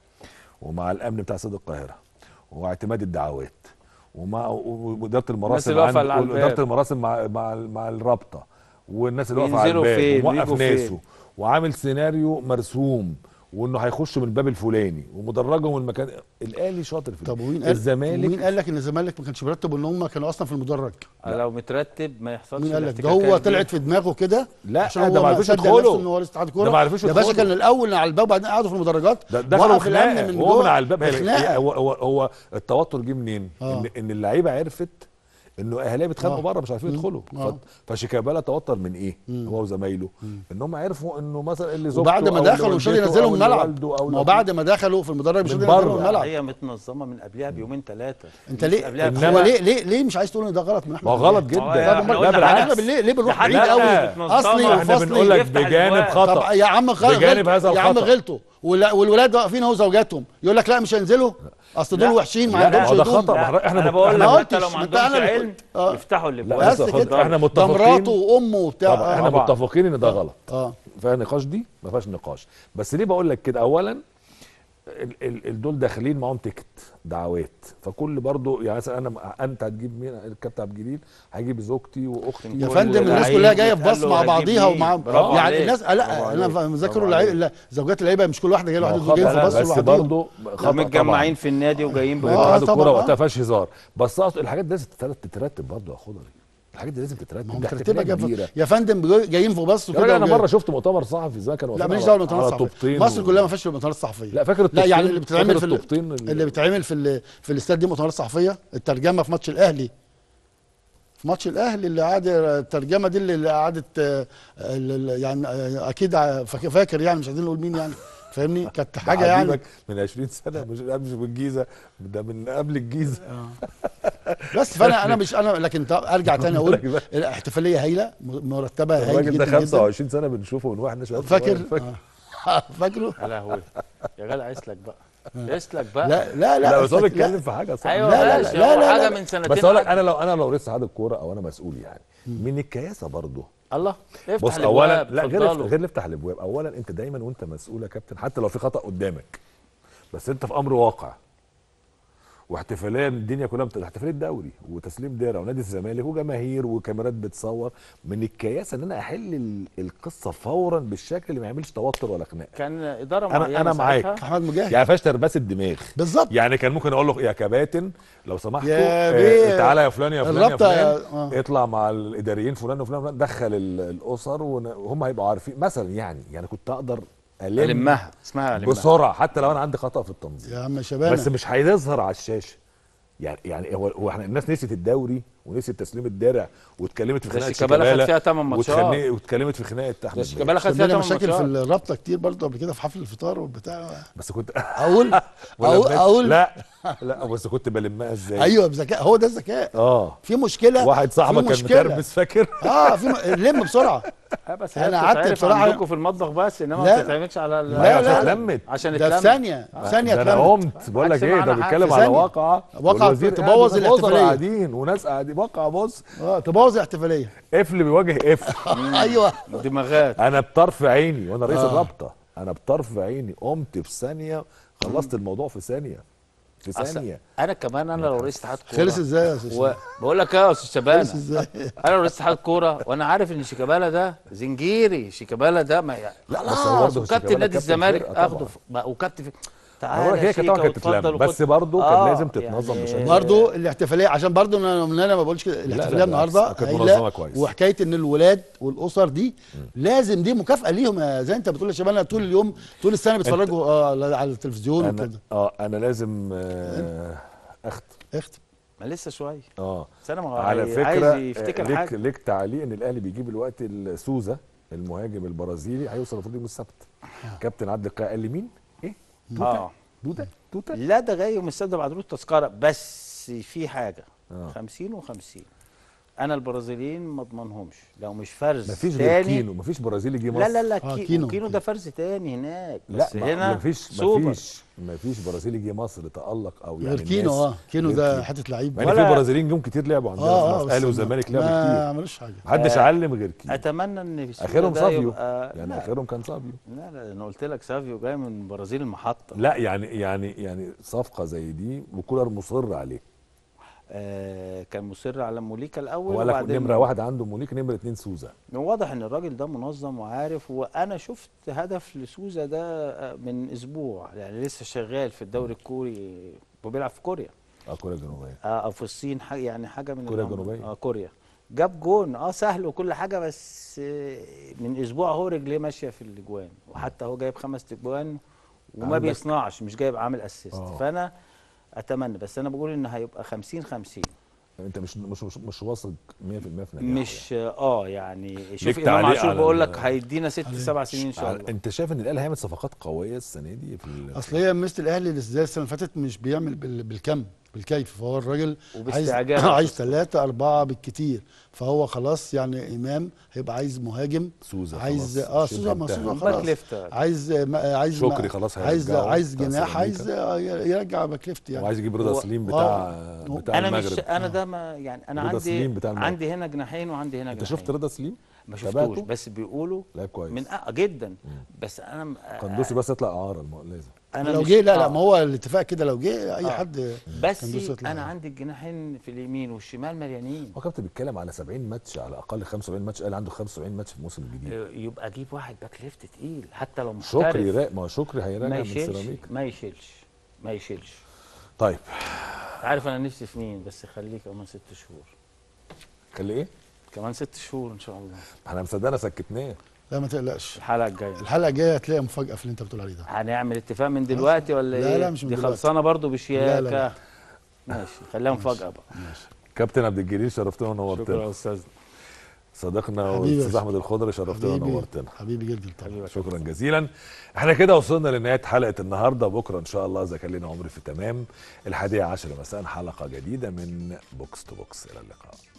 ومع الامن بتاع استاد القاهره واعتماد الدعوات ومع و- واداره المراسم اللي واقفة عند- على الباب. واداره المراسم مع مع مع الرابطه والناس اللي واقفه على ينزلوا الباب فين وموقف ويجوا فين. ناسه وعامل سيناريو مرسوم وانه هيخش من الباب الفلاني ومدرجهم المكان الاهلي شاطر في طب ده. ومين قال الزمالك ومين قال لك ان الزمالك ما كانش مرتب ان هم كانوا اصلا في المدرج لو مترتب ما يحصلش مين قال لك ده الاحتكاكات هو دي. طلعت في دماغه كده لا، عشان ده هو ما ما عرفوش صدق يدخلوا. نفسه ان هو رئيس اتحاد الكوره ده ما عرفوش يا باشا يدخلوا. كان الاول على الباب وبعدين قعدوا في المدرجات ده دخلوا وقف الامن خناقه من وهو من جوه على الباب هي- خناقة. هي- هو, هو, هو التوتر جه منين؟ آه. ان ان اللعيبه عرفت انه اهلاويه بيتخانقوا آه. بره مش عارفين مم. يدخلوا آه. ف- فشيكابالا توتر من ايه؟ هو وزمايله ان هم عرفوا انه مثلا اللي زوجته وبعد ما أو دخلوا اللي مش راضي والدته ينزلوا أو من اللي الملعب والده أو ما هو اللي- بعد ما دخلوا في المدرج مش من راضي ينزلوا بره. من الملعب هي متنظمه من قبلها بيومين ثلاثه انت ليه قبلها إنما- هو ليه ليه ليه مش عايز تقول ان ده غلط من احمد ما هو مجاهد؟ غلط جدا هو يا- طب احنا امال قلنا احنا بالعكس. احنا ليه ليه بنروح ده حد بعيد لا، قوي متنظمة. اصلي احنا وفصلي بنقول لك يفتح بجانب الأبواب. خطا طب يا عم غلط بجانب هذا يا عم الخطأ. غلطوا ولا- والولاد واقفين هو وزوجاتهم يقول لك لا مش هينزلوا اصل دول لا. وحشين ما لا، عندهمش ما هو ده هدوم. خطأ. ما احنا- احنا انا مت- بقول احنا لك ما حتى لو قلتش، ما ما انت عندهمش انا اللي علم قلت. آه. يفتحوا اللي لا، فوق بس بس خد- كده. احنا ده متفقين مراته وامه وبتاع طبعا احنا آه. متفقين ان ده غلط اه فيها نقاش دي ما فيهاش نقاش بس ليه بقول لك كده اولا ال- ال- ال- دول داخلين معاهم تيكت دعوات فكل برضو يعني مثلا انا انت هتجيب مين الكابتن عبد الجليل هيجيب زوجتي واختي يا كل فندم الناس لعيب كلها جايه في يتقال باص له مع هتجيب بعضيها مين؟ ومع برافو يعني عليك. الناس برافو لا انا عليك. مذاكر برافو اللعيبه عليك. لا زوجات اللعيبه مش كل واحده جايه ما لوحدها هو جايه خطأ، في باص بس لوحدهم برضه خطأ متجمعين طبعاً. في النادي وجايين آه، بيتفرجوا اتحاد طبعاً، الكوره آه. وقتها ما فيهاش هزار بس أصل الحاجات دي لازم تترتب- تترتب برضه يا خضري الحاجات دي لازم تترتب ما هو ده مترتبه احتفالية جايه كبيره في- يا فندم جاي- جايين في باص يا راجل وكده انا وجاي- مره شفت مؤتمر صحفي زمان كانوا لا واقفين ماليش على- دعوه بالمؤتمرات على الصحفيه طوبتين مصر و- كلها ما فيهاش المؤتمرات الصحفيه لا فاكر لا الطوبتين يعني اللي بتتعمل فاكر في ال- الطوبتين اللي- اللي بتتعمل في ال- في الاستاد دي مؤتمرات صحفيه الترجمه في ماتش الاهلي في ماتش الاهلي اللي قعد الترجمه دي اللي قعدت آه، ال- ال- يعني آه، اكيد ع- فاك- فاكر يعني مش عايزين نقول مين يعني فاهمني كانت حاجه يعني حبيبك من 20 سنه مش مش من الجيزه ده من قبل الجيزه بس فانا انا مش انا لكن طب ارجع تاني اقول بالك بقى. الاحتفاليه هايله م- مرتبه هايل الراجل ده جدا جدا 25 سنه بنشوفه من واحنا شباب فاكر صغير. فاكر آه. فاكره يا لهوي يا جدع اسلك بقى اسلك بقى لا لا لا لا بس هو أصلك بيتكلم لا. في حاجه صح ايوه لا، لا، ماشي لا، هو لا، حاجه لا. من سنتين بس اقول لك عدت. انا لو انا لو رئيس اتحاد الكوره او انا مسؤول يعني من الكياسه برضه الله افتح بص اولا الابواب لا غير اتفضلوا. غير نفتح الابواب اولا انت دايما وانت مسؤول يا كابتن حتى لو في خطا قدامك بس انت في امر واقع واحتفاليه الدنيا كلها بت... احتفاليه دوري وتسليم درع ونادي الزمالك وجماهير وكاميرات بتصور من الكياسه ان انا احل ال- القصه فورا بالشكل اللي ما يعملش توتر ولا خناق كان اداره انا معينه انا معاك ساعتها. احمد مجاهد يعني فيهاش ترباس الدماغ بالظبط يعني كان ممكن اقول له يا كباتن لو سمحتوا يا آه، بيه، تعالى يا فلان يا فلان يا الرابطة يا- فلان آه. اطلع مع الاداريين فلان وفلان وفلان دخل ال- الاسر ون- وهم هيبقوا عارفين مثلا يعني يعني كنت اقدر الم المها اسمها المها بسرعه حتى لو انا عندي خطا في التنظيم يا عم شباب بس مش هيظهر على الشاشه يعني يعني هو هو احنا الناس نسيت الدوري ونسيت تسليم الدرع واتكلمت في ده خناقه شيكابالا خد شيكابالا فيها 8 ماتشات واتخنق- واتكلمت في خناقه ده احمد شيكابالا مجاهد. خد فيها عندنا 8 مشاكل في ماتشات الرابطه كتير برضه قبل كده في حفل الفطار والبتاع بس كنت اقول ولا اقول, بنات- أقول لا لا بس كنت بلمها ازاي ايوه بذكاء هو ده الذكاء اه في مشكله واحد صاحبك في كان مشكلة. متربس فاكر اه في م... لم بسرعه آه، بس أنا انا قعدت قعدت بصراحة- عندكم في المطبخ بس انما لا. ما بتتعملش على ال- لا، لا، عشان لا. اتلمت عشان ده في اتلم ثانيه في ثانيه ده انا اتلمت. قمت بقول لك عكس ايه ما ده أنا بيتكلم في على ثانية. واقعه واقعة والوزير تبوظ قاعد ووزراء الاحتفالية. قاعدين وناس قاعدين واقعه بص اه تبوظ الاحتفاليه قفل بيواجه قفل ايوه دماغات انا بطرف عيني وانا رئيس آه. الرابطه انا بطرف عيني قمت في ثانيه خلصت الموضوع في ثانيه في أصل ثانيه انا كمان انا لو رئيس اتحاد كوره خلص ازاي يا استاذ بقول لك ايه يا استاذ شبانه خلص ازاي انا لو رئيس اتحاد كوره وانا عارف ان شيكابالا ده زنجيري شيكابالا ده ما يعني لا، بس خلاص هو برضه وكابتن شيكابالا نادي كابتن الزمالك فرقة اخده طبعاً. في- بقى- وكابتن في- تعالى هو هي كانت طبعا شيكا كانت تتلم واتفضل بس وخد- برضه كان آه، لازم تتنظم يعني- بشكل برضو الاحتفاليه عشان برضو انا من انا ما بقولش كده لا، الاحتفاليه بالعكس، النهارده كانت هايلة، منظمة كويس. وحكايه ان الولاد والاسر دي لازم دي مكافاه ليهم يا زي انت بتقول يا شباب انا طول اليوم طول السنه بيتفرجوا آه على التلفزيون انا وكده اه انا لازم آه اختم اختم ما لسه شويه اه بس انا ما على عاي- فكره عايز آه، يفتكر ليك حاجه ليك تعليق ان الاهلي بيجيب الوقت سوزا المهاجم البرازيلي هيوصل المفروض يوم السبت كابتن عادل القيعي قال لي مين؟ ايه؟ توتا اه توتا توتا لا ده جاي يوم السبت بعد له التذكره بس في حاجه آه. 50 و50 انا البرازيليين ما اضمنهمش لو مش فرز مفيش غير تاني كينو مفيش برازيلي جه مصر لا لا لا آه، كي... كينو. كينو, كينو ده فرز تاني هناك لا بس ما- هنا مفيش سوبر. مفيش مفيش برازيلي جه مصر تالق او يعني غير كينو الناس- اه كينو غير ده حته لعيب مع ان في ولا- برازيليين جم كتير لعبوا عندنا اه في اه مصر بس اهلي ما- والزمالك لعبوا ما كتير عملوش حاجه محدش آه، علم غير كينو اتمنى ان في اخرهم ده سافيو يبقى يعني لا اخرهم كان سافيو لا لا انا قلت لك سافيو جاي من برازيل المحطه لا يعني يعني يعني صفقه زي دي وكولر مصر عليه آه كان مصر على موليكا الاول هو قال لك وبعدين نمره واحد عنده مونيك نمره اتنين سوزا واضح ان الراجل ده منظم وعارف وانا شفت هدف لسوزا ده من اسبوع يعني لسه شغال في الدوري الكوري وبيلعب في كوريا اه كوريا الجنوبيه اه او في الصين حاجه يعني حاجه من كوريا الأمر. الجنوبية. اه كوريا جاب جون اه سهل وكل حاجه بس آه، من اسبوع هو رجليه ماشيه في الاجوان وحتى هو جايب خمس اجوان وما عندك- بيصنعش مش جايب عامل اسيست آه. فانا اتمنى بس انا بقول ان هيبقى 50 50 انت مش مش مش, مش واثق 100% في نجاحه مش اه يعني شوف ليك امام تعليق عاشور على بقول ال- لك هيدينا ست سبع سنين ان شاء يعني. الله انت شايف ان الاهلي هيعمل صفقات قويه السنه دي في ال- اصل هي مثل الاهلي اللي زي السنه اللي فاتت مش بيعمل بال- بالكم بالكيف فهو الراجل عايز وباستعجال عايز ثلاثة أربعة بالكتير فهو خلاص يعني إمام هيبقى عايز مهاجم سوزا عايز خلاص اه شبه سوزا ما انتهى. سوزا باك خلاص ليفت عايز ما عايز شكري ما- خلاص عايز هيرجعه عايز بتاع جناح عايز سيراميكا. آه، يرجع باك ليفت يعني وعايز يجيب رضا هو- سليم بتاع آه. بتاع انا مش المغرب انا ده ما يعني انا رضا عندي سليم بتاع المغرب. عندي هنا جناحين وعندي هنا انت جناحين شفت رضا سليم ما تابعته؟ شفتوش بس بيقولوا لعب كويس من أ... جدا بس انا م- قندوسي بس يطلع اعاره الم- لازم انا لو مش- جه لا لا آه. ما هو الاتفاق كده لو جه اي آه. حد بس كان دوس يطلع. انا عندي الجناحين في اليمين والشمال مليانين هو كابتن بيتكلم على 70 ماتش على الاقل 75 ماتش قال عنده 75 ماتش في الموسم الجديد يبقى اجيب واحد باك ليفت تقيل حتى لو محترف شكري را... ما هو شكري هيراجع ما من يشيلش سيراميكا ما يشيلش ما يشيلش طيب عارف انا نفسي في مين بس خليه كمان ست شهور خلي ايه؟ كمان ست شهور ان شاء الله احنا مصدقنا سكتناه لا ما تقلقش الحلقه الجايه الحلقه الجايه هتلاقي مفاجاه في اللي انت بتقول عليه ده هنعمل اتفاق من دلوقتي ولا لا، ايه؟ لا، مش من دي دلوقتي. خلصانه برضو بشياكه لا، لا. ماشي خليها مفاجاه بقى كابتن عبد الجليل شرفتنا شكرا ونورتنا يا استاذ صديقنا حبيبي يا والاستاذ أستاذ. احمد الخضري شرفتنا حبيبي ونورتنا حبيبي جدا طبعا شكرا جزيلا احنا كده وصلنا لنهايه حلقه النهارده بكره ان شاء الله اذا كان لنا عمر في تمام الحادية عشر مساء حلقه جديده من بوكس تو بوكس الى اللقاء